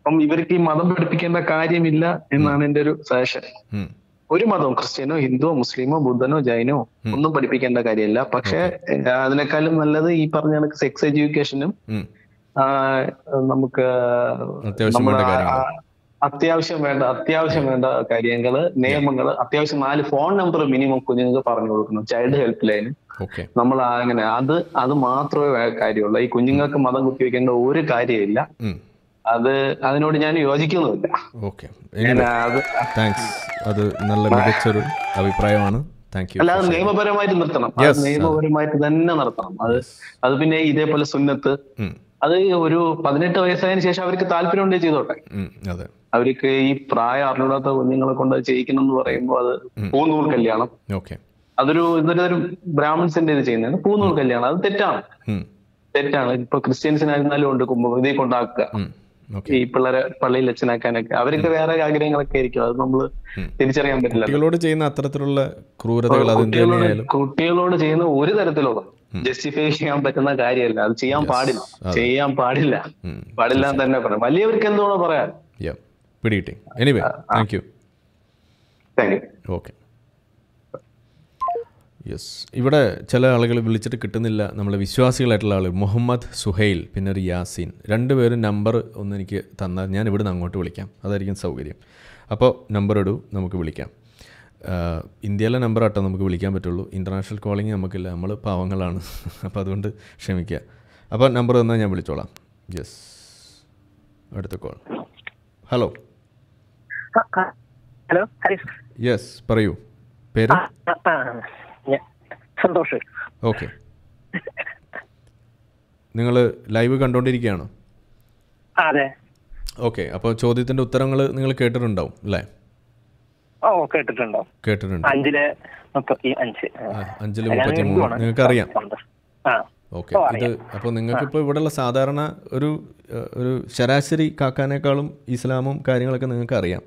S5: അപ്പം ഇവർക്ക് ഈ മതം പഠിപ്പിക്കേണ്ട കാര്യമില്ല എന്നാണ് എന്റെ ഒരു സജഷൻ
S1: ഉം.
S5: ഒരു മതവും ക്രിസ്ത്യനോ ഹിന്ദുവോ മുസ്ലിമോ ബുദ്ധനോ ജൈനോ ഒന്നും പഠിപ്പിക്കേണ്ട കാര്യമില്ല പക്ഷെ ഏഹ്, അതിനേക്കാളും നല്ലത് ഈ പറഞ്ഞ കണക്ക് സെക്സ് എഡ്യൂക്കേഷനും
S1: ഉം.
S5: നമുക്ക്
S1: അത്യാവശ്യം
S5: നമ്മുടെ
S1: വേണ്ട കാര്യങ്ങൾ.
S5: ആ- അത്യാവശ്യം വേണ്ട അത്യാവശ്യം വേണ്ട കാര്യങ്ങള് നിയമങ്ങള് അത്യാവശ്യം നാല് ഫോൺ നമ്പർ മിനിമം കുഞ്ഞുങ്ങൾക്ക് പറഞ്ഞു കൊടുക്കണം ചൈൽഡ് ഹെൽപ്പ് ലൈൻ
S1: ഓക്കെ
S5: നമ്മൾ അങ്ങനെ അത് അത് മാത്രമേ വേ- കാര്യമുള്ളൂ ഈ കുഞ്ഞുങ്ങൾക്ക് മതം കുത്തിവെക്കേണ്ട ഒരു കാര്യമില്ല
S1: ഉം.
S5: അത് അതിനോട് ഞാൻ യോജിക്കുന്നുമില്ല
S1: ഓക്കെ
S5: ഞാൻ അത്
S1: താങ്ക്സ് അത് നല്ല മികച്ചൊരു അഭിപ്രായമാണ് താങ്ക് യു
S5: അല്ലാതെ നിയമപരമായിട്ട് നിർത്തണം അത്
S1: Yes,
S5: നിയമപരമായിട്ട് തന്നെ നിർത്തണം അത് അത് പിന്നെ ഇതേപോലെ സുന്നത്ത്
S1: ഉം.
S5: അത് ഒരു പതിനെട്ട് വയസ്സായതിനു ശേഷം അവർക്ക് താല്പര്യം ഉണ്ടെങ്കിൽ ചെയ്തോട്ടെ
S1: ഉം. അതെ
S5: അവർക്ക് ഈ പ്രായം അറിഞ്ഞൂടാത്ത കുഞ്ഞുങ്ങളെ കൊണ്ട് അത് ചെയ്യിക്കണം എന്ന് പറയുമ്പോൾ അത് പൂന്നൂൽ കല്യാണം
S1: ഓക്കെ
S5: അതൊരു ഇതൊരു ബ്രാഹ്മിൺസിന്റെ ഇത് ചെയ്യുന്നതാണ് പൂന്നൂൽ കല്യാണം അത് തെറ്റാണ്
S1: ഉം.
S5: തെറ്റാണ് ഇപ്പൊ ക്രിസ്ത്യൻസിനായിരുന്നാലും ഉണ്ട് കുമ്പ ഇതേ കൊണ്ടാക്കുക
S1: ഉം. ഓക്കെ
S5: ഈ പിള്ളേരെ പള്ളിയിൽ അച്ഛനാക്കാനൊക്കെ അവർക്ക് വേറെ ആഗ്രഹങ്ങളൊക്കെ ആയിരിക്കും അത് നമ്മള് തിരിച്ചറിയാൻ പറ്റില്ല
S1: കുട്ടികളോട് ചെയ്യുന്ന അത്തരത്തിലുള്ള ക്രൂരതകൾ അത് എന്ത്
S5: കുട്ടികളോട്
S1: തന്നെയായാലും
S5: കുട്ടികളോട് ചെയ്യുന്ന ഒരു തരത്തിലുള്ള ജസ്റ്റിഫൈ ചെയ്യാൻ പറ്റുന്ന കാര്യമല്ല അത് ചെയ്യാൻ പാടില്ല ചെയ്യാൻ പാടില്ല
S1: ഉം.
S5: പാടില്ല എന്ന് തന്നെ പറയാം വലിയവർക്ക് എന്തുകൊണ്ടോ പറയാം
S1: യാ പിടികിട്ടി anyway thank you
S5: thank you
S1: okay yes ഇവിടെ ചില ആളുകൾ വിളിച്ചിട്ട് കിട്ടുന്നില്ല നമ്മളെ വിശ്വാസികളായിട്ടുള്ള ആൾ മുഹമ്മദ് സുഹൈൽ പിന്നെ ഒരു യാസീൻ രണ്ടുപേരും നമ്പർ ഒന്ന് എനിക്ക് തന്നാൽ ഞാൻ ഇവിടുന്ന് അങ്ങോട്ട് വിളിക്കാം അതായിരിക്കും സൗകര്യം അപ്പോൾ നമ്പർ ഇടൂ നമുക്ക് വിളിക്കാം ആഹ് ഇന്ത്യയിലെ നമ്പർ ആട്ടോ നമുക്ക് വിളിക്കാൻ പറ്റുള്ളൂ ഇൻ്റർനാഷണൽ കോളിംഗ് നമുക്കില്ല നമ്മൾ പാവങ്ങളാണ് അപ്പോൾ അതുകൊണ്ട് ക്ഷമിക്കുക അപ്പോൾ നമ്പർ തന്നാൽ ഞാൻ വിളിച്ചോളാം യെസ് അടുത്ത call hello
S6: hello Harish
S1: yes പറയൂ പേര്
S6: ആ, ആ, ഞാ- സന്തോഷ്
S1: ഓക്കെ നിങ്ങൾ ലൈവ് കണ്ടുകൊണ്ടിരിക്കുകയാണോ
S6: ആ, അതെ
S1: ഓക്കെ അപ്പോൾ ചോദ്യത്തിൻ്റെ ഉത്തരങ്ങൾ നിങ്ങൾ കേട്ടിട്ടുണ്ടാവും അല്ലേ
S6: ഓ കേട്ടിട്ടുണ്ടോ
S1: കേട്ടിട്ടുണ്ട്
S6: അഞ്ചില് മുപ്പത്തി അഞ്ച് ആ.
S1: ആ, അഞ്ചില്
S6: ഞാൻ
S1: മുപ്പത്തി മൂന്ന്
S6: ഹിന്ദുവാണ്.
S1: നിങ്ങൾക്ക് അറിയാം
S6: സന്തോഷ്. ആ
S1: ഓക്കെ
S6: ഓ,
S1: ഇത്
S6: അറിയാം.
S1: അപ്പോൾ നിങ്ങൾക്കിപ്പോൾ ഇവിടെയുള്ള സാധാരണ ഒരു ഏഹ്, ഒരു ശരാശരി കാക്കാനേക്കാളും ഇസ്ലാമും കാര്യങ്ങളൊക്കെ നിങ്ങൾക്ക് അറിയാം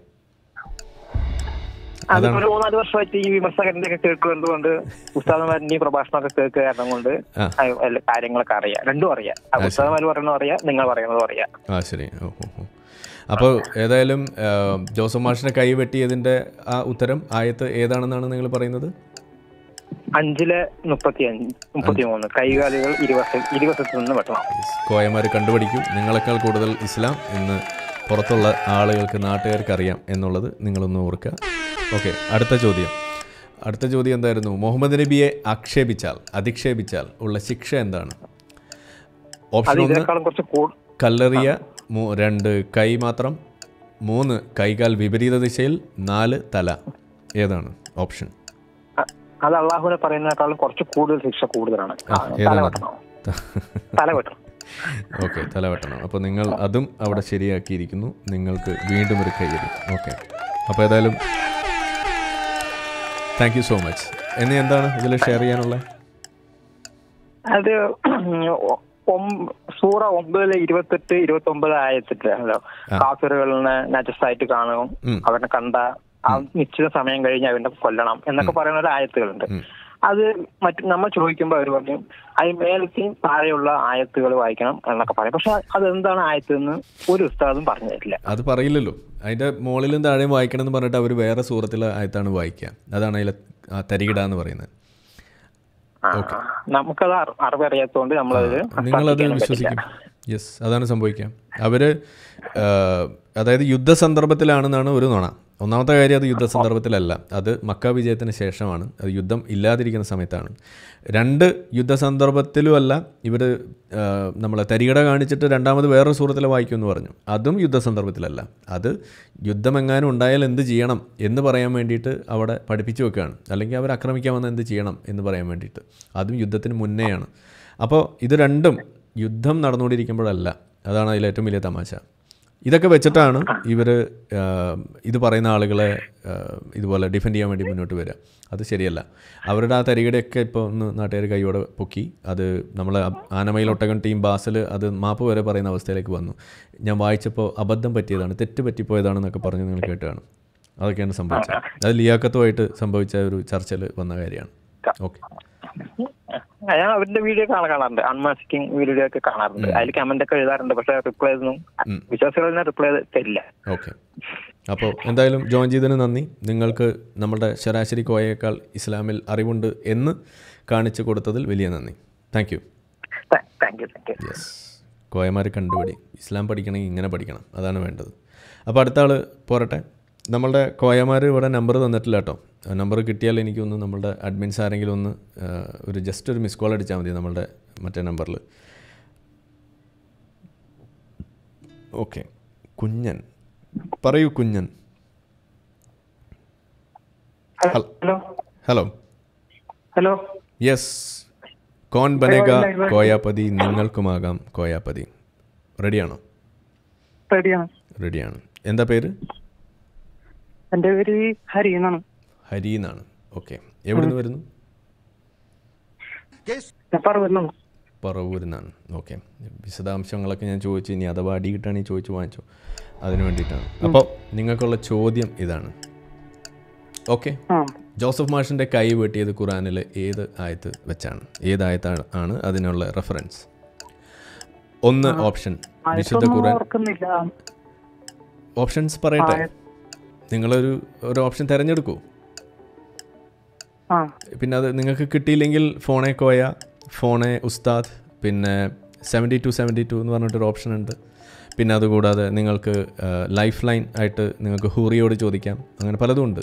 S6: അത് ഒരു മൂന്നാല് വർഷമായിട്ട് ഈ വിമർശകന്റെ ഒക്കെ കേൾക്കുന്നതുകൊണ്ട് ഉസ്താദന്മാരിന്റെയും പ്രഭാഷണമൊക്കെ കേൾക്കുക കാരണം കൊണ്ട്
S1: ആ.
S6: ആ, എല്ലാ കാര്യങ്ങളൊക്കെ അറിയാം രണ്ടും അറിയാം ആ, ഉസ്താദന്മാർ പറയുന്നതും അറിയാം നിങ്ങൾ പറയുന്നതും അറിയാം
S1: ആ ശരി ഓ ഓ ഓ അപ്പോൾ ഏതായാലും ഏഹ്, ജോസഫ് മാഷിനെ കൈ വെട്ടിയതിൻ്റെ ആ ഉത്തരം ആയത്ത് ഏതാണെന്നാണ് നിങ്ങൾ പറയുന്നത്
S6: അഞ്ചില് മുപ്പത്തി അഞ്ച് മുപ്പത്തി മൂന്ന് കൈകാലുകൾ ഇരുവശ ഇരുവശത്ത് നിന്ന് വെട്ടണം
S1: കോയമാർ കണ്ടുപിടിക്കൂ നിങ്ങളെക്കാൾ കൂടുതൽ ഇസ്ലാം ഇന്ന് പുറത്തുള്ള ആളുകൾക്ക് നാട്ടുകാർക്ക് അറിയാം എന്നുള്ളത് നിങ്ങളൊന്ന് ഓർക്കുക ഓക്കെ അടുത്ത ചോദ്യം അടുത്ത ചോദ്യം എന്തായിരുന്നു മുഹമ്മദ് നബിയെ ആക്ഷേപിച്ചാൽ അധിക്ഷേപിച്ചാൽ ഉള്ള ശിക്ഷ എന്താണ്
S6: അത്
S1: ഓപ്ഷൻ ഒന്ന്
S6: ഇതിനേക്കാളും കുറച്ച് കൂടു
S1: കല്ലെറിയ മൂ- രണ്ട് കൈ മാത്രം മൂന്ന് കൈകാൽ വിപരീത ദിശയിൽ നാല് തല ഏതാണ് ഓപ്ഷൻ
S6: അ- അത് അള്ളാഹുവിനെ പറയുന്നതിനേക്കാളും കുറച്ച് കൂടുതൽ ശിക്ഷ കൂടുതലാണ്
S1: ആ,
S6: ആ, തല
S1: ഏതാണ്
S6: വെട്ടണം തല വെട്ടണം
S1: ഓക്കെ തല വെട്ടണം അപ്പോൾ നിങ്ങൾ അതും അവിടെ ശരിയാക്കിയിരിക്കുന്നു നിങ്ങൾക്ക് വീണ്ടും ഒരു കയ്യടി ഓക്കെ അപ്പോൾ ഏതായാലും താങ്ക് യു സോ മച്ച് ഇനി എന്താണ് ഇതിൽ ഷെയർ ചെയ്യാനുള്ളത്
S6: അത് ഒ- ഒം- സൂറ ഒമ്പതിലെ ഇരുപത്തെട്ട് ഇരുപത്തി ഒമ്പത് ആയത്തിട്ടാണല്ലോ കാഫിറുകളിനെ നജസായിട്ട് കാണും
S1: ഉം.
S6: അവരെ കണ്ട ആ നിശ്ചിത സമയം കഴിഞ്ഞ് അവനെ കൊല്ലണം എന്നൊക്കെ പറയുന്ന ഒരു ആയത്തുകളുണ്ട് അത് മറ്റു നമ്മൾ ചോദിക്കുമ്പോൾ അവർ പറയും അതിന് മേലത്തെയും താഴെയുള്ള ആയത്തുകൾ വായിക്കണം എന്നൊക്കെ പറയും പക്ഷെ അത് എന്താണ് ആയത്ത് എന്ന് ഒരു ഉസ്താദും പറഞ്ഞു തരില്ല
S1: അത് പറയില്ലല്ലോ അതിൻ്റെ മുകളിലും താഴെയും വായിക്കണം എന്ന് പറഞ്ഞിട്ട് അവർ വേറെ സൂറത്തിലെ ആയത്താണ് വായിക്കുക അതാണ് അതിലെ ആ തരികിട എന്ന് പറയുന്നത്
S6: ആ, നമുക്കത് അറി- അറിവറിയാത്തതുകൊണ്ട് നമ്മളത്
S1: നിങ്ങളത്
S6: ശ്രദ്ധിക്കാനും
S1: വിശ്വസിക്കും
S6: പറ്റില്ല.
S1: യെസ് അതാണ് സംഭവിക്കുക അവർ അതായത് യുദ്ധ സന്ദർഭത്തിലാണെന്നാണ് ഒരു നുണ ഒന്നാമത്തെ കാര്യം അത് യുദ്ധ സന്ദർഭത്തിലല്ല അത് മക്ക വിജയത്തിന് ശേഷമാണ് അത് യുദ്ധം ഇല്ലാതിരിക്കുന്ന സമയത്താണ് രണ്ട് യുദ്ധ സന്ദർഭത്തിലുമല്ല ഇവർ നമ്മളെ തരികട കാണിച്ചിട്ട് രണ്ടാമത് വേറൊരു സൂറത്തിൽ വായിക്കുമെന്ന് പറഞ്ഞു അതും യുദ്ധ സന്ദർഭത്തിലല്ല അത് യുദ്ധമെങ്ങാനും ഉണ്ടായാൽ എന്ത് ചെയ്യണം എന്ന് പറയാൻ വേണ്ടിയിട്ട് അവിടെ പഠിപ്പിച്ചു വെക്കുകയാണ് അല്ലെങ്കിൽ അവർ ആക്രമിക്കാൻ വന്ന എന്ത് ചെയ്യണം എന്ന് പറയാൻ വേണ്ടിയിട്ട് അതും യുദ്ധത്തിന് മുന്നേയാണ് അപ്പോൾ ഇത് രണ്ടും യുദ്ധം നടന്നുകൊണ്ടിരിക്കുമ്പോഴല്ല അതാണ് അതിൽ ഏറ്റവും വലിയ തമാശ ഇതൊക്കെ വെച്ചിട്ടാണ് ഇവർ ഇത് പറയുന്ന ആളുകളെ ആ, ഇതുപോലെ ഡിഫെൻഡ് ചെയ്യാൻ വേണ്ടി മുന്നോട്ട് വരിക അത് ശരിയല്ല അവരുടെ ആ തരികടയൊക്കെ ഇപ്പോൾ ഒന്ന് നാട്ടുകാർ കൈയോടെ പൊക്കി അത് നമ്മൾ ആനമയിലൊട്ടകൻ ടീം ബാസിൽ അത് മാപ്പ് വരെ പറയുന്ന അവസ്ഥയിലേക്ക് വന്നു ഞാൻ വായിച്ചപ്പോൾ അബദ്ധം പറ്റിയതാണ് തെറ്റ് പറ്റിപ്പോയതാണെന്നൊക്കെ പറഞ്ഞ് നിങ്ങൾ കേട്ടാണ് അതൊക്കെയാണ് സംഭവിച്ചത് അത് ലിയാക്കത്തുമായിട്ട് സംഭവിച്ച ഒരു ചർച്ചയിൽ വന്ന കാര്യമാണ് ഓക്കെ
S6: ഞാൻ അവരുടെ വീഡിയോ കാണാൻ കാണാറുണ്ട് അൺമാസ്കിങ് വീഡിയോ ഒക്കെ കാണാറുണ്ട് അതിൽ കമന്റ് ഒക്കെ എഴുതാറുണ്ട് പക്ഷെ റിപ്ലൈ ഒന്നും
S1: ഉം.
S6: വിശ്വാസികൾ റിപ്ലൈ തരില്ല
S1: ഓക്കെ അപ്പോൾ എന്തായാലും ജോയിൻ ചെയ്തതിന് നന്ദി നിങ്ങൾക്ക് നമ്മുടെ ശരാശരി കോയയേക്കാൾ ഇസ്ലാമിൽ അറിവുണ്ട് എന്ന് കാണിച്ചു കൊടുത്തതിൽ വലിയ നന്ദി thank you
S6: thank you thank you
S1: yes കോയമാർ കണ്ടുപിടി ഇസ്ലാം പഠിക്കണമെങ്കിൽ ഇങ്ങനെ പഠിക്കണം അതാണ് വേണ്ടത് അപ്പോൾ അടുത്ത ആൾ പോരട്ടെ നമ്മളുടെ കോയമാർ ഇവിടെ നമ്പർ തന്നിട്ടില്ല കേട്ടോ നമ്പർ കിട്ടിയാൽ എനിക്കൊന്ന് നമ്മളുടെ അഡ്മിൻസ് ആരെങ്കിലും ഒന്ന് ആ, ഒരു ജസ്റ്റ് ഒരു മിസ് കോൾ അടിച്ചാൽ മതി നമ്മളുടെ മറ്റേ നമ്പറിൽ ഓക്കെ കുഞ്ഞൻ പറയൂ Kunjan
S7: hello
S1: hello
S7: hello
S1: yes Kaun Banega Koyapathi നിങ്ങൾക്കുമാകാം കോയാപതി റെഡിയാണോ
S7: റെഡിയാണ്
S1: റെഡിയാണ് എന്താ പേര്
S7: എന്റെ പേര് ഹരി എന്നാണ്
S1: ഹരി എന്നാണ് ഓക്കെ എവിടെ നിന്ന് വരുന്നു
S7: ഞാൻ പറവൂരിലാണ്
S1: പറവൂരിൽ നിന്നാണ് ഓക്കെ വിശദാംശങ്ങളൊക്കെ ഞാൻ ചോദിച്ചു ഇനി അഥവാ അടി കിട്ടുകയാണെങ്കിൽ ചോദിച്ചു വാങ്ങിച്ചു അതിന് വേണ്ടിയിട്ടാണ് അപ്പോൾ നിങ്ങൾക്കുള്ള ചോദ്യം ഇതാണ് ഓക്കെ
S7: ആ
S1: ജോസഫ് മാഷിൻ്റെ കൈ വെട്ടിയത് ഖുറാനിലെ ഏത് ആയത്ത് വെച്ചാണ് ഏത് ആയത്താണ് ആണ് അതിനുള്ള റെഫറൻസ് ഒന്ന് ഓപ്ഷൻ വിശുദ്ധ
S7: ആയതൊന്നും
S1: ഖുറാൻ
S7: ഓർക്കുന്നില്ല
S1: ഓപ്ഷൻസ് പറയട്ടെ
S7: ആയ-
S1: നിങ്ങളൊരു ഒരു ഓപ്ഷൻ തിരഞ്ഞെടുക്കൂ
S7: ആ
S1: പിന്നെ അത് നിങ്ങൾക്ക് കിട്ടിയില്ലെങ്കിൽ ഫോണെ കോയ ഫോണെ ഉസ്താദ് പിന്നെ സെവൻറ്റി ടു സെവൻറ്റി ടു എന്ന് പറഞ്ഞിട്ടൊരു ഓപ്ഷൻ ഉണ്ട് പിന്നെ അതുകൂടാതെ നിങ്ങൾക്ക് ലൈഫ് ലൈൻ ആയിട്ട് നിങ്ങൾക്ക് ഹൂറിയോട് ചോദിക്കാം അങ്ങനെ പലതും ഉണ്ട്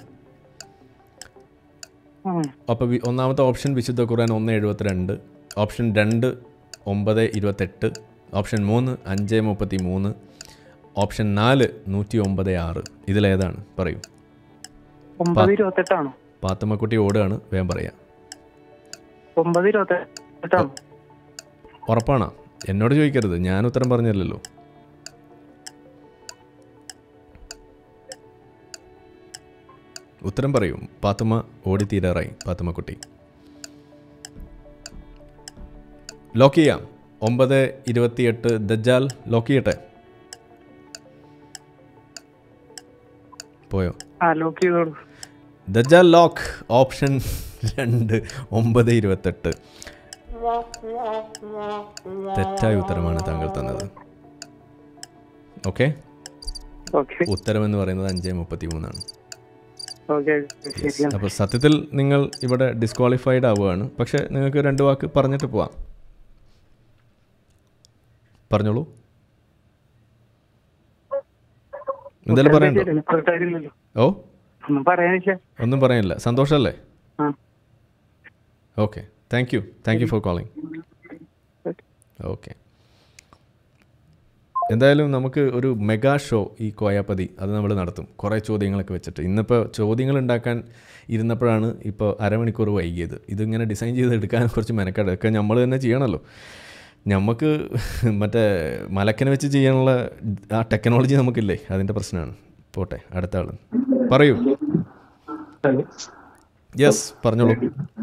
S7: ഉം.
S1: അപ്പോൾ വി- ഒന്നാമത്തെ ഓപ്ഷൻ വിശുദ്ധ ഖുർആൻ ഒന്ന് എഴുപത്തിരണ്ട് ഓപ്ഷൻ രണ്ട് ഒമ്പത് ഇരുപത്തെട്ട് ഓപ്ഷൻ മൂന്ന് അഞ്ച് മുപ്പത്തി മൂന്ന് ഓപ്ഷൻ നാല് നൂറ്റി ഒമ്പത് ആറ് ഇതിലേതാണ് പറയൂ
S7: ഒമ്പത് ഇരുപത്തെട്ടാണോ
S1: പാത്തമ്മക്കുട്ടി ഓടുകയാണ് വേഗം പറയാം
S7: ഒമ്പത് ഇരുപത്തെട്ടാണോ
S1: ഉറപ്പാണോ എന്നോട് ചോദിക്കരുത് ഞാൻ ഉത്തരം പറഞ്ഞില്ലല്ലോ ഉത്തരം പറയൂ പാത്തുമ്മ ഓടിത്തീരാറായി പാത്തുമ്മക്കുട്ടി ലോക്ക് ചെയ്യാം ഒമ്പത് ഇരുപത്തിയെട്ട് ദജ്ജാൽ ലോക്ക് ചെയ്യട്ടെ പോയോ
S7: ആ ലോക്ക് ചെയ്തോളൂ
S1: ദജ്ജാൽ ലോക്ക് ഓപ്ഷൻ രണ്ട് ഒമ്പത് ഇരുപത്തെട്ട് തെറ്റായ ഉത്തരമാണ് താങ്കൾ തന്നത് ഓക്കെ
S7: ഓക്കെ
S1: ഉത്തരം എന്ന് പറയുന്നത് അഞ്ച് മുപ്പത്തി മൂന്നാണ്
S7: ഓക്കെ ശരിയാണ്
S1: അപ്പോൾ സത്യത്തിൽ നിങ്ങൾ ഇവിടെ ഡിസ്ക്വാളിഫൈഡ് ആവുകയാണ് പക്ഷേ നിങ്ങൾക്ക് രണ്ട് വാക്ക് പറഞ്ഞിട്ട് പോവാം പറഞ്ഞോളൂ എന്തായാലും പറയണ്ടോ
S7: ഇല്ലല്ലോ
S1: ഓ
S7: ഒന്നും പറയാനില്ല
S1: ഒന്നും പറയാനില്ല സന്തോഷമല്ലേ
S7: ആ
S1: okay thank you thank you for calling okay എന്തായാലും നമുക്ക് ഒരു മെഗാ ഷോ ഈ കോയാപ്പതി അത് നമ്മൾ നടത്തും കുറേ ചോദ്യങ്ങളൊക്കെ വെച്ചിട്ട് ഇന്നിപ്പോൾ ചോദ്യങ്ങൾ ഉണ്ടാക്കാൻ ഇരുന്നപ്പോഴാണ് ഇപ്പോൾ അരമണിക്കൂർ വൈകിയത് ഇതിങ്ങനെ ഡിസൈൻ ചെയ്ത് എടുക്കാൻ കുറച്ച് മെനക്കെട് ഒക്കെ നമ്മൾ തന്നെ ചെയ്യണമല്ലോ നമുക്ക് മറ്റേ മലക്കനെ വെച്ച് ചെയ്യാനുള്ള ആ ടെക്നോളജി നമുക്കില്ലേ അതിൻ്റെ പ്രശ്നമാണ് പോട്ടെ അടുത്ത ആൾ പറയൂ യെസ് പറഞ്ഞോളൂ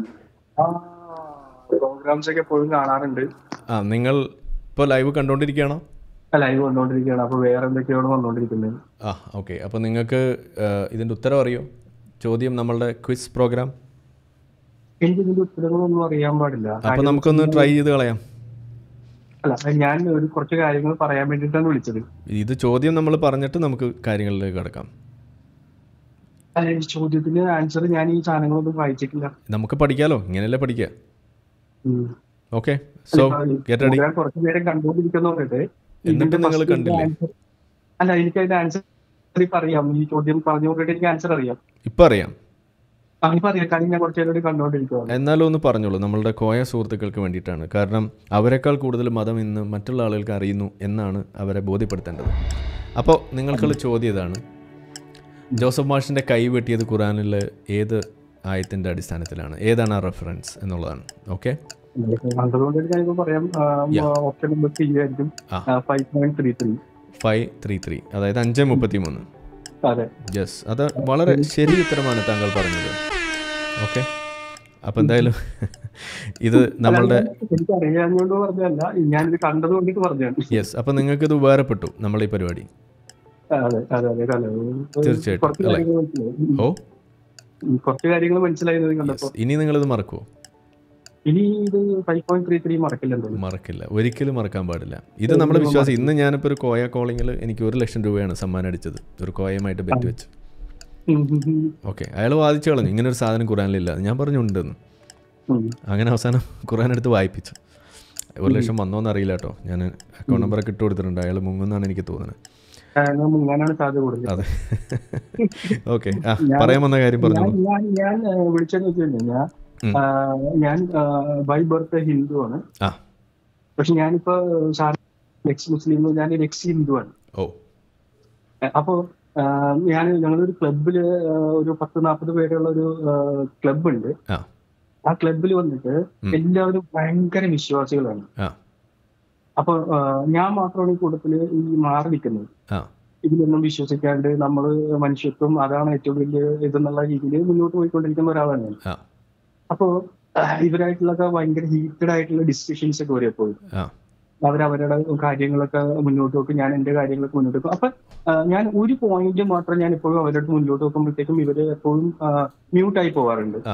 S5: പ്രോഗ്രാംസ് ഒക്കെ എപ്പോഴും കാണാറുണ്ട്
S1: ആ നിങ്ങൾ ഇപ്പോൾ ലൈവ് കണ്ടുകൊണ്ടിരിക്കുകയാണോ
S5: ലൈവ് വന്നുകൊണ്ടിരിക്കുകയാണ് അപ്പൊ വേറെ എന്തൊക്കെയാണ് വന്നുകൊണ്ടിരിക്കുന്നത്
S1: ആ ഓക്കെ അപ്പോൾ നിങ്ങൾക്ക് ഇതിൻ്റെ ഉത്തരം അറിയോ ചോദ്യം നമ്മളുടെ ക്വിസ് പ്രോഗ്രാം
S5: എനിക്ക് ഇതിന്റെ ഉത്തരങ്ങളൊന്നും അറിയാൻ പാടില്ല
S1: അപ്പോൾ നമുക്കൊന്ന് ട്രൈ ചെയ്ത് കളയാം
S5: അല്ല ഞാൻ ഒരു കുറച്ച് കാര്യങ്ങൾ പറയാൻ വേണ്ടിയിട്ടാണ് വിളിച്ചത്
S1: ഇത് ചോദ്യം നമ്മൾ പറഞ്ഞിട്ട് നമുക്ക് കാര്യങ്ങളിലേക്ക് കിടക്കാം
S5: അല്ല ഈ ചോദ്യത്തിന് ആൻസർ ഞാൻ ഈ സാധനങ്ങളൊന്നും വായിച്ചിട്ടില്ല
S1: നമുക്ക് പഠിക്കാലോ ഇങ്ങനെയല്ലേ പഠിക്കുക
S5: ഉം.
S1: Okay so get ready
S5: program കുറച്ച് നേരം കണ്ടുകൊണ്ടിരിക്കുന്നവരുടെ
S1: എന്നിട്ട് നിങ്ങൾ കണ്ടില്ലേ
S5: അല്ല എനിക്ക് അതിന്റെ ആൻസർ അറിയാം ഈ ചോദ്യം പറഞ്ഞുകൊണ്ടിട്ട് എനിക്ക് ആൻസർ അറിയാം
S1: ഇപ്പം അറിയാം
S5: ആ, ഇപ്പൊ അറിയാം കാര്യം ഞാൻ കുറച്ച് നേരം കണ്ടുകൊണ്ടിരിക്കുകയാണ്
S1: എന്നാലും ഒന്ന് പറഞ്ഞോളൂ നമ്മളുടെ കോയ സുഹൃത്തുക്കൾക്ക് വേണ്ടിയിട്ടാണ് കാരണം അവരെക്കാൾ കൂടുതൽ മതം ഇന്ന് മറ്റുള്ള ആളുകൾക്ക് അറിയുന്നു എന്നാണ് അവരെ ബോധ്യപ്പെടുത്തേണ്ടത് അപ്പോൾ നിങ്ങൾക്കുള്ള ചോദ്യം ഇതാണ് ജോസഫ് മാഷിൻ്റെ കൈ വെട്ടിയത് ഖുറാനിലെ ഏത് ആയത്തിൻ്റെ അടിസ്ഥാനത്തിലാണ് ഏതാണ് ആ റെഫറൻസ് എന്നുള്ളതാണ് ഓക്കെ
S5: അതുകൊണ്ട് ഞാനിപ്പോ പറയാം
S1: Yeah.
S5: ഓപ്ഷൻ നമ്പർ ത്രീ ആയിരിക്കും
S1: ആ.
S5: Five point three three
S1: five three three അതായത് അഞ്ച് മുപ്പത്തി മൂന്ന്
S5: അതെ
S1: യെസ് അത് വളരെ ശരി ഉത്തരമാണ് താങ്കൾ പറഞ്ഞത് ഓക്കെ അപ്പോൾ എന്തായാലും ഇത് നമ്മളുടെ
S5: എനിക്ക് അറിയാഞ്ഞോണ്ട് പറഞ്ഞല്ല ഞാനിത് കണ്ടത് കൊണ്ടിട്ട് പറഞ്ഞാണ്
S1: യെസ് അപ്പോൾ നിങ്ങൾക്കിത് ഉപകാരപ്പെട്ടു നമ്മളെ ഈ പരിപാടി
S5: അതെ അതെ അതെ അതെ
S1: തീർച്ചയായിട്ടും,
S5: കുറച്ച്
S1: അല്ലേ?
S5: കാര്യങ്ങൾ മനസ്സിലായി
S1: ഓ
S5: ഉം, കുറച്ച് കാര്യങ്ങൾ മനസ്സിലായത് കണ്ടപ്പോ
S1: യെസ് ഇനി നിങ്ങളിത് മറക്കുമോ
S8: ഇനി ഇത് ഫൈവ് പോയിന്റ് ത്രീ ത്രീ മറക്കില്ലെന്തോ
S1: മറക്കില്ല ഒരിക്കലും മറക്കാൻ പാടില്ല ഇത് നമ്മുടെ വിശ്വാസം ഇന്ന് ഞാനിപ്പോൾ ഒരു കോയ കോളിങ്ങിൽ എനിക്ക് ഒരു ലക്ഷം രൂപയാണ് സമ്മാനം അടിച്ചത് ഒരു കോയയുമായിട്ട് ബെറ്റ് വെച്ച് ഓക്കെ അയാൾ വാദിച്ചു കളഞ്ഞു ഇങ്ങനെ ഒരു സാധനം ഖുറാനിലില്ല ഞാൻ പറഞ്ഞു ഉണ്ടെന്ന് അങ്ങനെ അവസാനം ഖുറാൻ എടുത്ത് വായിപ്പിച്ചു ഒരു ലക്ഷം വന്നോന്ന് അറിയില്ല കേട്ടോ ഞാൻ അക്കൗണ്ട് നമ്പറൊക്കെ ഇട്ട് കൊടുത്തിട്ടുണ്ട് അയാൾ മുങ്ങുന്നാണ് എനിക്ക് തോന്നുന്നത്
S8: മുങ്ങാനാണ് സാധ്യത കൂടുതൽ
S1: അതെ ഓക്കെ ആ പറയാൻ വന്ന കാര്യം
S8: ഞാൻ
S1: പറഞ്ഞോളൂ
S8: ഞാൻ ഞാൻ ആ, വിളിച്ചതെന്ന് വെച്ച് കഴിഞ്ഞാൽ ഞാൻ
S1: ഉം.
S8: ആ, ഞാൻ ബൈ ബർത്ത് ഹിന്ദു ആണ്
S1: ആ
S8: പക്ഷെ ഞാനിപ്പോ എക്സ് മുസ്ലിം ഞാൻ എക്സ് ഹിന്ദു ആണ്
S1: ഓ
S8: അപ്പോ ആ, ഞാൻ ഞങ്ങളൊരു ക്ലബില് ആ, ഒരു പത്ത് നാൽപ്പത് പേരുള്ള ഒരു ക്ലബ് ഉണ്ട്
S1: ആ
S8: ആ ക്ലബിൽ വന്നിട്ട്
S1: ഉം.
S8: എല്ലാവരും ഭയങ്കര വിശ്വാസികളാണ്
S1: ആ
S8: അപ്പൊ ആ, ഞാൻ മാത്രമാണ് ഈ കൂട്ടത്തില് ഈ മാറി നിൽക്കുന്നത്
S1: ആ
S8: ഇതിലൊന്നും വിശ്വസിക്കാണ്ട് നമ്മൾ മനുഷ്യത്വം അതാണ് ഏറ്റവും വലിയ ഇതെന്നുള്ള രീതിയിൽ മുന്നോട്ട് പോയിക്കൊണ്ടിരിക്കുന്ന ഒരാളാണ് ഞാൻ
S1: ആ
S8: അപ്പോ ആ, ഇവരായിട്ടുള്ളൊക്കെ ഭയങ്കര ഹീറ്റഡ് ആയിട്ടുള്ള ഡിസ്കഷൻസ് ഒക്കെ വരെ പോയി
S1: ആ
S8: അവരവരുടെ കാര്യങ്ങളൊക്കെ മുന്നോട്ട് വെക്കും ഞാൻ എന്റെ കാര്യങ്ങളൊക്കെ മുന്നോട്ട് വെക്കും അപ്പൊ ആ, ഞാൻ ഒരു പോയിന്റ് മാത്രം ഞാൻ എപ്പോഴും അവരുടെ മുന്നോട്ട് വെക്കുമ്പോഴത്തേക്കും ഇവര് എപ്പോഴും മ്യൂട്ടായി പോവാറുണ്ട്
S1: ആ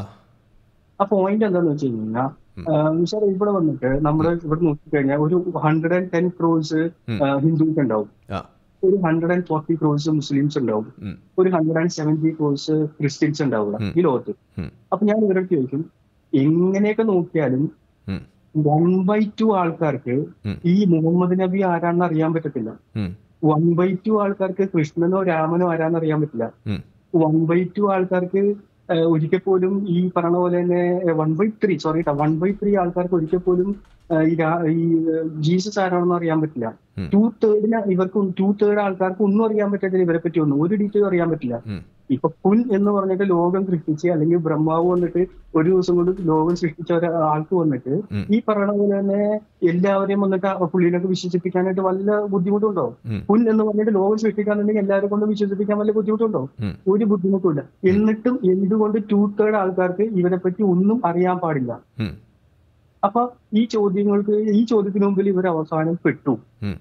S8: ആ പോയിന്റ് എന്താന്ന് വെച്ച് കഴിഞ്ഞാൽ സാർ ഇവിടെ വന്നിട്ട് നമ്മുടെ ഇവിടെ നോക്കിക്കഴിഞ്ഞാൽ ഒരു ഹൺഡ്രഡ് ആൻഡ് ടെൻ ക്രോസ്
S1: ഉം.
S8: ഹിന്ദുസ് ഉണ്ടാവും
S1: ആ
S8: ഒരു hundred and forty crores Muslims ഉണ്ടാവും
S1: ഉം.
S8: ഒരു hundred and seventy crores Christians ഉണ്ടാവില്ല
S1: ഉം.
S8: ഈ ലോകത്ത്
S1: ഉം.
S8: അപ്പൊ ഞാൻ ഇവരൊക്കെ ചോദിക്കും എങ്ങനെയൊക്കെ നോക്കിയാലും
S1: ഉം.
S8: വൺ ബൈ ടു ആൾക്കാർക്ക്
S1: ഉം.
S8: ഈ മുഹമ്മദ് നബി ആരാണെന്ന് അറിയാൻ പറ്റത്തില്ല
S1: ഉം.
S8: വൺ ബൈ ടു ആൾക്കാർക്ക് കൃഷ്ണനോ രാമനോ ആരാന്ന് അറിയാൻ പറ്റില്ല
S1: ഉം.
S8: വൺ ബൈ ടു ആൾക്കാർക്ക് ഏഹ്, ഒരിക്കൽ പോലും ഈ പറഞ്ഞ പോലെ തന്നെ one by three sorry one by three ആൾക്കാർക്ക് ഒരിക്കൽ പോലും ഏഹ്, ഈ രാ- ഈ ഏഹ്, ജീസസ് ആരാണെന്ന് അറിയാൻ പറ്റില്ല
S1: ഉം.
S8: ടു തേർഡിന് ഇവർക്ക് ടു തേർഡ് ആൾക്കാർക്ക് ഒന്നും അറിയാൻ പറ്റത്തില്ല ഇവരെ പറ്റി ഒന്നും ഒരു ഡീറ്റെയിൽ അറിയാൻ പറ്റില്ല
S1: ഉം.
S8: ഇപ്പൊ പുൻ എന്ന് പറഞ്ഞിട്ട് ലോകം സൃഷ്ടിച്ച് അല്ലെങ്കിൽ ബ്രഹ്മാവ് വന്നിട്ട് ഒരു ദിവസം കൊണ്ട് ലോകം സൃഷ്ടിച്ച ഒരാൾക്ക് വന്നിട്ട്
S1: ഉം.
S8: ഈ പറയണ പോലെ തന്നെ എല്ലാവരെയും വന്നിട്ട് ആ പുള്ളിയിലൊക്കെ വിശ്വസിപ്പിക്കാനായിട്ട് വല്ല ബുദ്ധിമുട്ടുണ്ടോ
S1: ഉം.
S8: പുൻ എന്ന് പറഞ്ഞിട്ട് ലോകം സൃഷ്ടിക്കാന്നുണ്ടെങ്കിൽ എല്ലാവരെ കൊണ്ട് വിശ്വസിപ്പിക്കാൻ വല്ല ബുദ്ധിമുട്ടുണ്ടോ
S1: ഉം.
S8: ഒരു ബുദ്ധിമുട്ടുമില്ല എന്നിട്ടും എന്തുകൊണ്ട് ടു തേർഡ് ആൾക്കാർക്ക് ഇവരെ പറ്റി ഒന്നും അറിയാൻ പാടില്ല
S1: ഉം.
S8: അപ്പൊ ഈ ചോദ്യങ്ങൾക്ക് ഈ ചോദ്യത്തിന് മുമ്പിൽ ഇവർ അവസാനം പെട്ടു
S1: ഉം.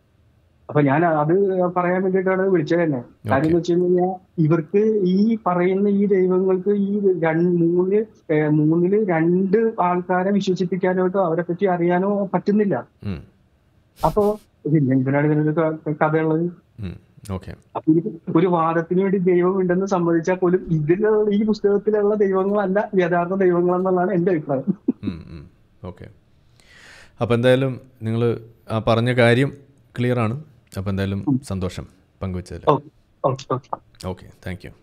S8: അപ്പൊ ഞാൻ അത് പറയാൻ വേണ്ടിയിട്ടാണ് വിളിച്ചത് തന്നെ കാര്യം എന്ന് വെച്ച് കഴിഞ്ഞാൽ ഇവർക്ക് ഈ പറയുന്ന ഈ ദൈവങ്ങൾക്ക് ഈ രണ്ട് മൂന്ന് ഏഹ് മൂന്നില് രണ്ട് ആൾക്കാരെ വിശ്വസിപ്പിക്കാനായിട്ടോ അവരെ പറ്റി അറിയാനോ പറ്റുന്നില്ല
S1: ഉം.
S8: അപ്പോ പിന്നെ എന്തിനാണ് ഇതിനൊരു ക- കഥയുള്ളത്
S1: ഉം. ഓക്കെ
S8: അപ്പൊ ഇത് ഒരു വാദത്തിന് വേണ്ടി ദൈവം ഉണ്ടെന്ന് സമ്മതിച്ചാൽ പോലും ഇതിലുള്ള ഈ പുസ്തകത്തിലുള്ള ദൈവങ്ങളല്ല യഥാർത്ഥ ദൈവങ്ങൾ എന്നുള്ളതാണ് എന്റെ അഭിപ്രായം
S1: ഓക്കെ അപ്പോൾ എന്തായാലും നിങ്ങൾ ആ പറഞ്ഞ കാര്യം ക്ലിയർ ആണ് അപ്പോൾ എന്തായാലും സന്തോഷം പങ്കുവച്ചതിൽ
S8: okay okay okay
S1: okay thank you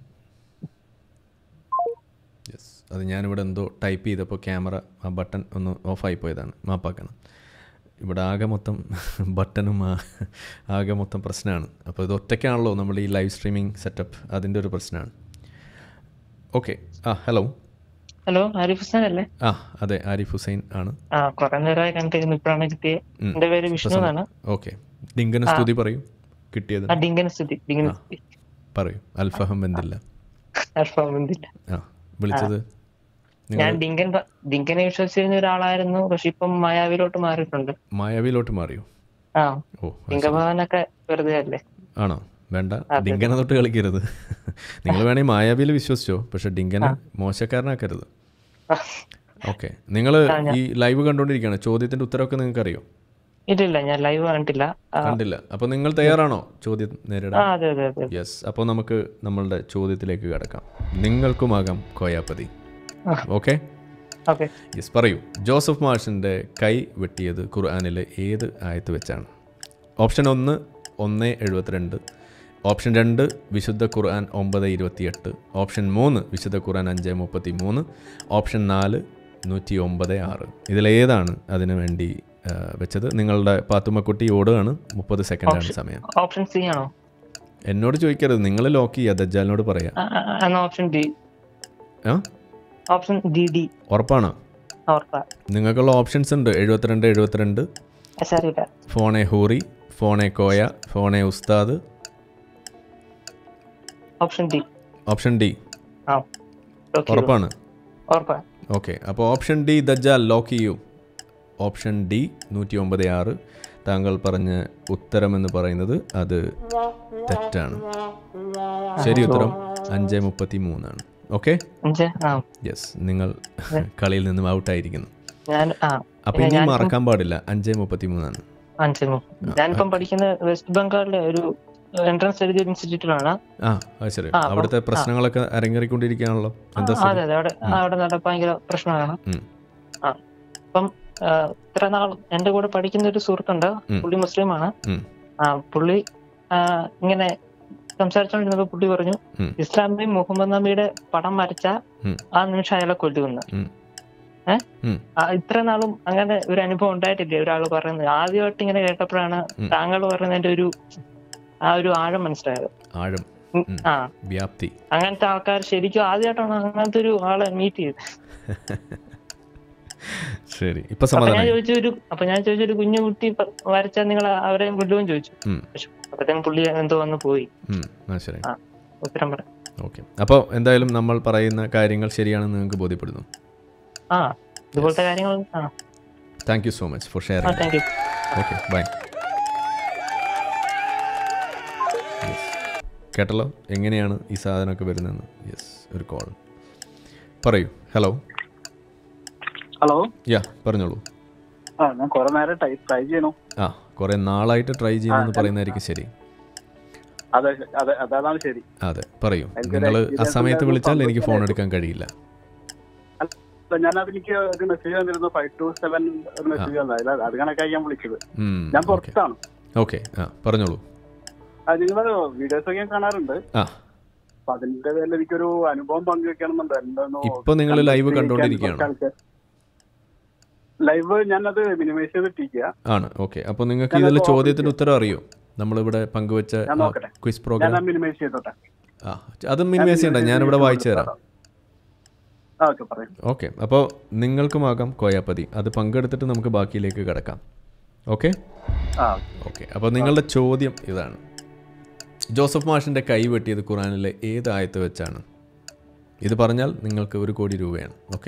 S1: yes അത് ഞാനിവിടെ എന്തോ ടൈപ്പ് ചെയ്തപ്പോൾ ക്യാമറ ആ ബട്ടൺ ഒന്ന് ഓഫായി പോയതാണ് മാപ്പാക്കണം ഇവിടെ ആകെ മൊത്തം ബട്ടണും ആ- ആകെ മൊത്തം പ്രശ്നമാണ് അപ്പോൾ ഇത് ഒറ്റയ്ക്കാണല്ലോ നമ്മൾ ഈ ലൈവ് സ്ട്രീമിംഗ് സെറ്റപ്പ് അതിൻ്റെ ഒരു പ്രശ്നമാണ് ഓക്കെ ആ ഹലോ
S9: ഹലോ ആരിഫ് ഹുസൈൻ അല്ലേ
S1: ആ അതെ ആരിഫ് ഹുസൈൻ ആണ്
S9: ആ കുറെ നേരമായി കണ്ടിരുന്നു ഇപ്പോഴാണ് കിട്ടിയത്
S1: ഉം.
S9: എന്റെ പേര് വിഷ്ണു എന്നാണ്
S1: ഓക്കെ ഡിങ്കന സ്തുതി പറയൂ കിട്ടിയത്
S9: ആ ഡിങ്കൻ സ്ഥിതി ഡിങ്കൻ
S1: ആ. പറയൂ അൽഫഹം എന്തില്ല
S9: അൽഫാമില്ല
S1: ആ വിളിച്ചത്
S9: ഞാൻ
S1: നിങ്ങൾ
S9: ഡിങ്കൻ പ- ഡിങ്കനെ വിശ്വസിച്ചിരുന്ന ഒരാളായിരുന്നു പക്ഷെ ഇപ്പം മായാവിലോട്ട് മാറിയിട്ടുണ്ട്
S1: മായാവിയിലോട്ട് മാറിയോ
S9: ആ
S1: ഓ അത് ശരി.
S9: ഡിങ്കഭവനൊക്കെ വെറുതെ അല്ലേ
S1: ആണോ വേണ്ട
S9: അതെ.
S1: ഡിങ്കനെ തൊട്ട് കളിക്കരുത് നിങ്ങൾ വേണമെങ്കിൽ മായാവിയിൽ വിശ്വസിച്ചോ പക്ഷെ ഡിങ്കനെ മോശക്കാരനാക്കരുത് ഓക്കെ നിങ്ങൾ
S9: ആ, ഞാൻ-
S1: ഈ ലൈവ് കണ്ടുകൊണ്ടിരിക്കുകയാണ് ചോദ്യത്തിന്റെ ഉത്തരവൊക്കെ നിങ്ങൾക്ക് അറിയോ
S9: ഇല്ലില്ല ഞാൻ ലൈവ് കണ്ടിട്ടില്ല ആ,
S1: കണ്ടില്ല അപ്പോൾ നിങ്ങൾ തയ്യാറാണോ ചോദ്യം
S9: ആ
S1: നേരിടാൻ
S9: അതെ അതെ അതെ
S1: യെസ് അപ്പോൾ നമുക്ക് നമ്മളുടെ ചോദ്യത്തിലേക്ക് കടക്കാം നിങ്ങൾക്കുമാകാം കോയാപ്പതി
S9: ആ.
S1: ഓക്കെ
S9: ഓക്കെ
S1: യെസ് പറയൂ ജോസഫ് മാഷിൻ്റെ കൈ വെട്ടിയത് ഖുർആാനിലെ ഏത് ആയത്ത് വെച്ചാണ് ഓപ്ഷൻ ഒന്ന് ഒന്ന് എഴുപത്തിരണ്ട് ഓപ്ഷൻ രണ്ട് വിശുദ്ധ ഖുർആൻ ഒമ്പത് ഇരുപത്തിയെട്ട് ഓപ്ഷൻ മൂന്ന് വിശുദ്ധ ഖുർആൻ അഞ്ച് മുപ്പത്തി മൂന്ന് ഓപ്ഷൻ നാല് നൂറ്റി ഒമ്പത് ആറ് ഇതിലേതാണ് അതിനു വേണ്ടി ആ, വെച്ചത് നിങ്ങളുടെ പാത്തുമ്മക്കുട്ടി ഓടുകയാണ് മുപ്പത് സെക്കൻഡാണ്
S9: ഓപ്ഷൻ-
S1: സമയം
S9: ഓപ്ഷൻ സി ആണോ
S1: എന്നോട് ചോദിക്കരുത് നിങ്ങൾ ലോക്ക് ചെയ്യുക ദജ്ജാലിനോട് പറയാം
S9: ആ, ആ, ആ, എന്നാ ഓപ്ഷൻ ഡി
S1: ആ
S9: ഓപ്ഷൻ ഡി ഡി
S1: ഉറപ്പാണോ
S9: ഉറപ്പാ
S1: നിങ്ങൾക്കുള്ള ഓപ്ഷൻസ് ഉണ്ട് എഴുപത്തിരണ്ട് എഴുപത്തിരണ്ട്
S9: സാറിയില്ല
S1: ഫോണെ ഹൂറി ഫോണെ കോയ ഫോണെ ഉസ്താദ്
S9: ഓപ്ഷൻ ഡി
S1: ഓപ്ഷൻ ഡി
S9: ആ ഓക്കെ
S1: ഉറപ്പാണ്
S9: ഉറപ്പാ
S1: ഓക്കെ അപ്പോൾ ഓപ്ഷൻ ഡി ദജ്ജാൽ ലോക്ക് ചെയ്യൂ ഓപ്ഷൻ ഡി നൂറ്റി ഒമ്പത് ആറ് താങ്കൾ പറഞ്ഞ ഉത്തരമെന്ന് പറയുന്നത് അത് തെറ്റാണ് ശരി ഉത്തരം അഞ്ച് മുപ്പത്തി മൂന്നാണ് ഓക്കെ
S9: അഞ്ച് ആ
S1: യെസ് നിങ്ങൾ കളിയിൽ നിന്നും ഔട്ടായിരിക്കുന്നു
S9: ഞാൻ ആ
S1: അപ്പോൾ ഇനി
S9: ഞാനിപ്പം-
S1: മറക്കാൻ പാടില്ല അഞ്ച് മുപ്പത്തി മൂന്നാണ്
S9: അഞ്ച് മു- ഞാനിപ്പം പഠിക്കുന്ന വെസ്റ്റ് ബംഗാളിലെ ഒരു എൻട്രൻസ് എഴുതിയ ഇൻസ്റ്റിറ്റ്യൂട്ടിലാണ്
S1: ആ അത് ശരി
S9: ആ, അപ്പം-
S1: അവിടുത്തെ
S9: ആ.
S1: പ്രശ്നങ്ങളൊക്കെ അരങ്ങേറിക്കൊണ്ടിരിക്കുകയാണല്ലോ എന്താ
S9: ആ,
S1: സ്ഥിതി?
S9: അതെ അതെ അവിടെ
S1: ഉം.
S9: അവിടെ നട ഭയങ്കര പ്രശ്നമാണ്
S1: ഉം.
S9: ആ അപ്പം ആ, ഇത്ര നാൾ എന്റെ കൂടെ പഠിക്കുന്ന ഒരു സുഹൃത്തുണ്ട്
S1: ഉം.
S9: പുള്ളി മുസ്ലിമാണ്
S1: ഉം.
S9: ആ പുള്ളി ആ, ഇങ്ങനെ സംസാരിച്ചോണ്ടിരുന്നപ്പോ പുള്ളി പറഞ്ഞു
S1: ഉം.
S9: ഇസ്ലാമിയും മുഹമ്മദ് നബിയുടെ പടം വരച്ച
S1: ഉം.
S9: ആ നിമിഷം അയാളെ കൊല്ലുമെന്ന്
S1: ഉം.
S9: ഏ
S1: ഉം.
S9: ആ, ഇത്ര നാളും അങ്ങനെ ഒരു അനുഭവം ഉണ്ടായിട്ടില്ല ഒരാൾ പറയുന്നത് ആദ്യമായിട്ട് ഇങ്ങനെ കേട്ടപ്പോഴാണ്
S1: ഉം.
S9: താങ്കൾ പറയുന്നതിന്റെ ഒരു ആ ഒരു ആഴം മനസ്സിലായത്
S1: ആഴം
S9: ഉം.
S1: ഉം.
S9: ആ
S1: വ്യാപ്തി
S9: അങ്ങനത്തെ ആൾക്കാർ ശരിക്കും ആദ്യമായിട്ടാണ് അങ്ങനത്തെ ഒരു ആളെ മീറ്റ് ചെയ്തത്
S1: ശരി ഇപ്പൊ
S9: അപ്പൊ ഞാൻ
S1: സമാധാനം
S9: ചോദിച്ചു ഒരു അപ്പൊ ഞാൻ ചോദിച്ചു ഒരു കുഞ്ഞു കുട്ടി പ- വരച്ചാൽ നിങ്ങൾ അവരെയും കൊല്ലുമെന്ന് ചോദിച്ചു
S1: ഉം.
S9: പക്ഷെ അപ്പത്തേക്കും പുള്ളി എന്തോ വന്ന് പോയി
S1: ഉം. ആ ശരി
S9: ആ. ഉത്തരം പറ
S1: ഓക്കെ അപ്പോൾ എന്തായാലും നമ്മൾ പറയുന്ന കാര്യങ്ങൾ ശരിയാണെന്ന് നിങ്ങൾക്ക് ബോധ്യപ്പെടുന്നു
S9: ആ ഇതുപോലത്തെ കാര്യങ്ങൾ ആ
S1: thank you so much for
S9: ah
S1: sharing
S9: thank you
S1: okay bye കേട്ടല്ലോ എങ്ങനെയാണ് ഈ സാധനമൊക്കെ വരുന്നതെന്ന് യെസ് ഒരു കോൾ പറയൂ ഹലോ
S7: ഹലോ
S1: യാ പറഞ്ഞോളൂ
S7: ആ ഞാൻ കുറെ നേരം ടൈ ട്രൈ ചെയ്യണു
S1: ആ കുറേ നാളായിട്ട് ട്രൈ ചെയ്യുന്നെന്ന് പറയുന്നതായിരിക്കും ശരി
S7: അതെ അതെ അതാണ് ശരി
S1: അതെ പറയൂ
S7: എനിക്കൊരു
S1: നിങ്ങൾ ആ
S7: experience
S1: സമയത്ത്
S7: ഉണ്ടായിരുന്നു,
S1: വിളിച്ചാൽ എനിക്ക് ഫോൺ
S7: പങ്കെടുക്കാൻ
S1: എടുക്കാൻ കഴിയില്ല
S7: അല്ല, ഞാൻ അതിലേക്ക് ഒരു മെസ്സേജ് വന്നിരുന്നു ഫൈവ് ടു സെവൻ ഒരു മെസ്സേജ് വന്നത് അത് കണക്കായി ഞാൻ വിളിച്ചത്
S1: ഉം,
S7: ഞാൻ
S1: ഓക്കെ
S7: പുറത്താണ്
S1: ഓക്കെ ആ പറഞ്ഞോളൂ
S7: നിങ്ങൾ വീഡിയോസ് ഒക്കെ ഞാൻ കാണാറുണ്ട്
S1: ആ
S7: അപ്പൊ അതിന്റെ പേരിൽ എനിക്കൊരു അനുഭവം പങ്കുവെക്കണമെന്നുണ്ട് എന്താണോ
S1: ഇപ്പൊ നിങ്ങൾ ലൈവ് കണ്ടുകൊണ്ടിരിക്കുകയാണോ
S7: ലൈവ് ഞാനത് മിനിമൈസ് ചെയ്തിട്ടിരിക്കുക
S1: ആണ് ഓക്കെ അപ്പോൾ നിങ്ങൾക്ക്
S7: ഞാനത്
S1: ഇതിൽ
S7: ഓഫ്
S1: ചോദ്യത്തിന് ഉത്തരം അറിയോ നമ്മളിവിടെ പങ്കുവെച്ച
S7: ഞാൻ നോക്കട്ടെ.
S1: ക്വിസ്
S7: ഞാൻ
S1: പ്രോഗ്രാം
S7: മിനിമൈസ് ചെയ്തോട്ടെ
S1: ആ അത് മിനിമൈസ് ചെയ്യണ്ട ഞാനിവിടെ വായിച്ചു തരാം
S7: ആ ഓക്കെ പറയും
S1: ഓക്കെ അപ്പോൾ നിങ്ങൾക്കുമാകാം കോയാപ്പതി അത് പങ്കെടുത്തിട്ട് നമുക്ക് ബാക്കിയിലേക്ക് കിടക്കാം ഓക്കെ
S7: ആ
S1: ഓക്കെ അപ്പോൾ നിങ്ങളുടെ ചോദ്യം ഇതാണ് ജോസഫ് മാഷിൻ്റെ കൈ വെട്ടിയത് ഖുറാനിലെ ഏത് ആയത്ത് വെച്ചാണ് ഇത് പറഞ്ഞാൽ നിങ്ങൾക്ക് ഒരു കോടി രൂപയാണ് ഓക്കെ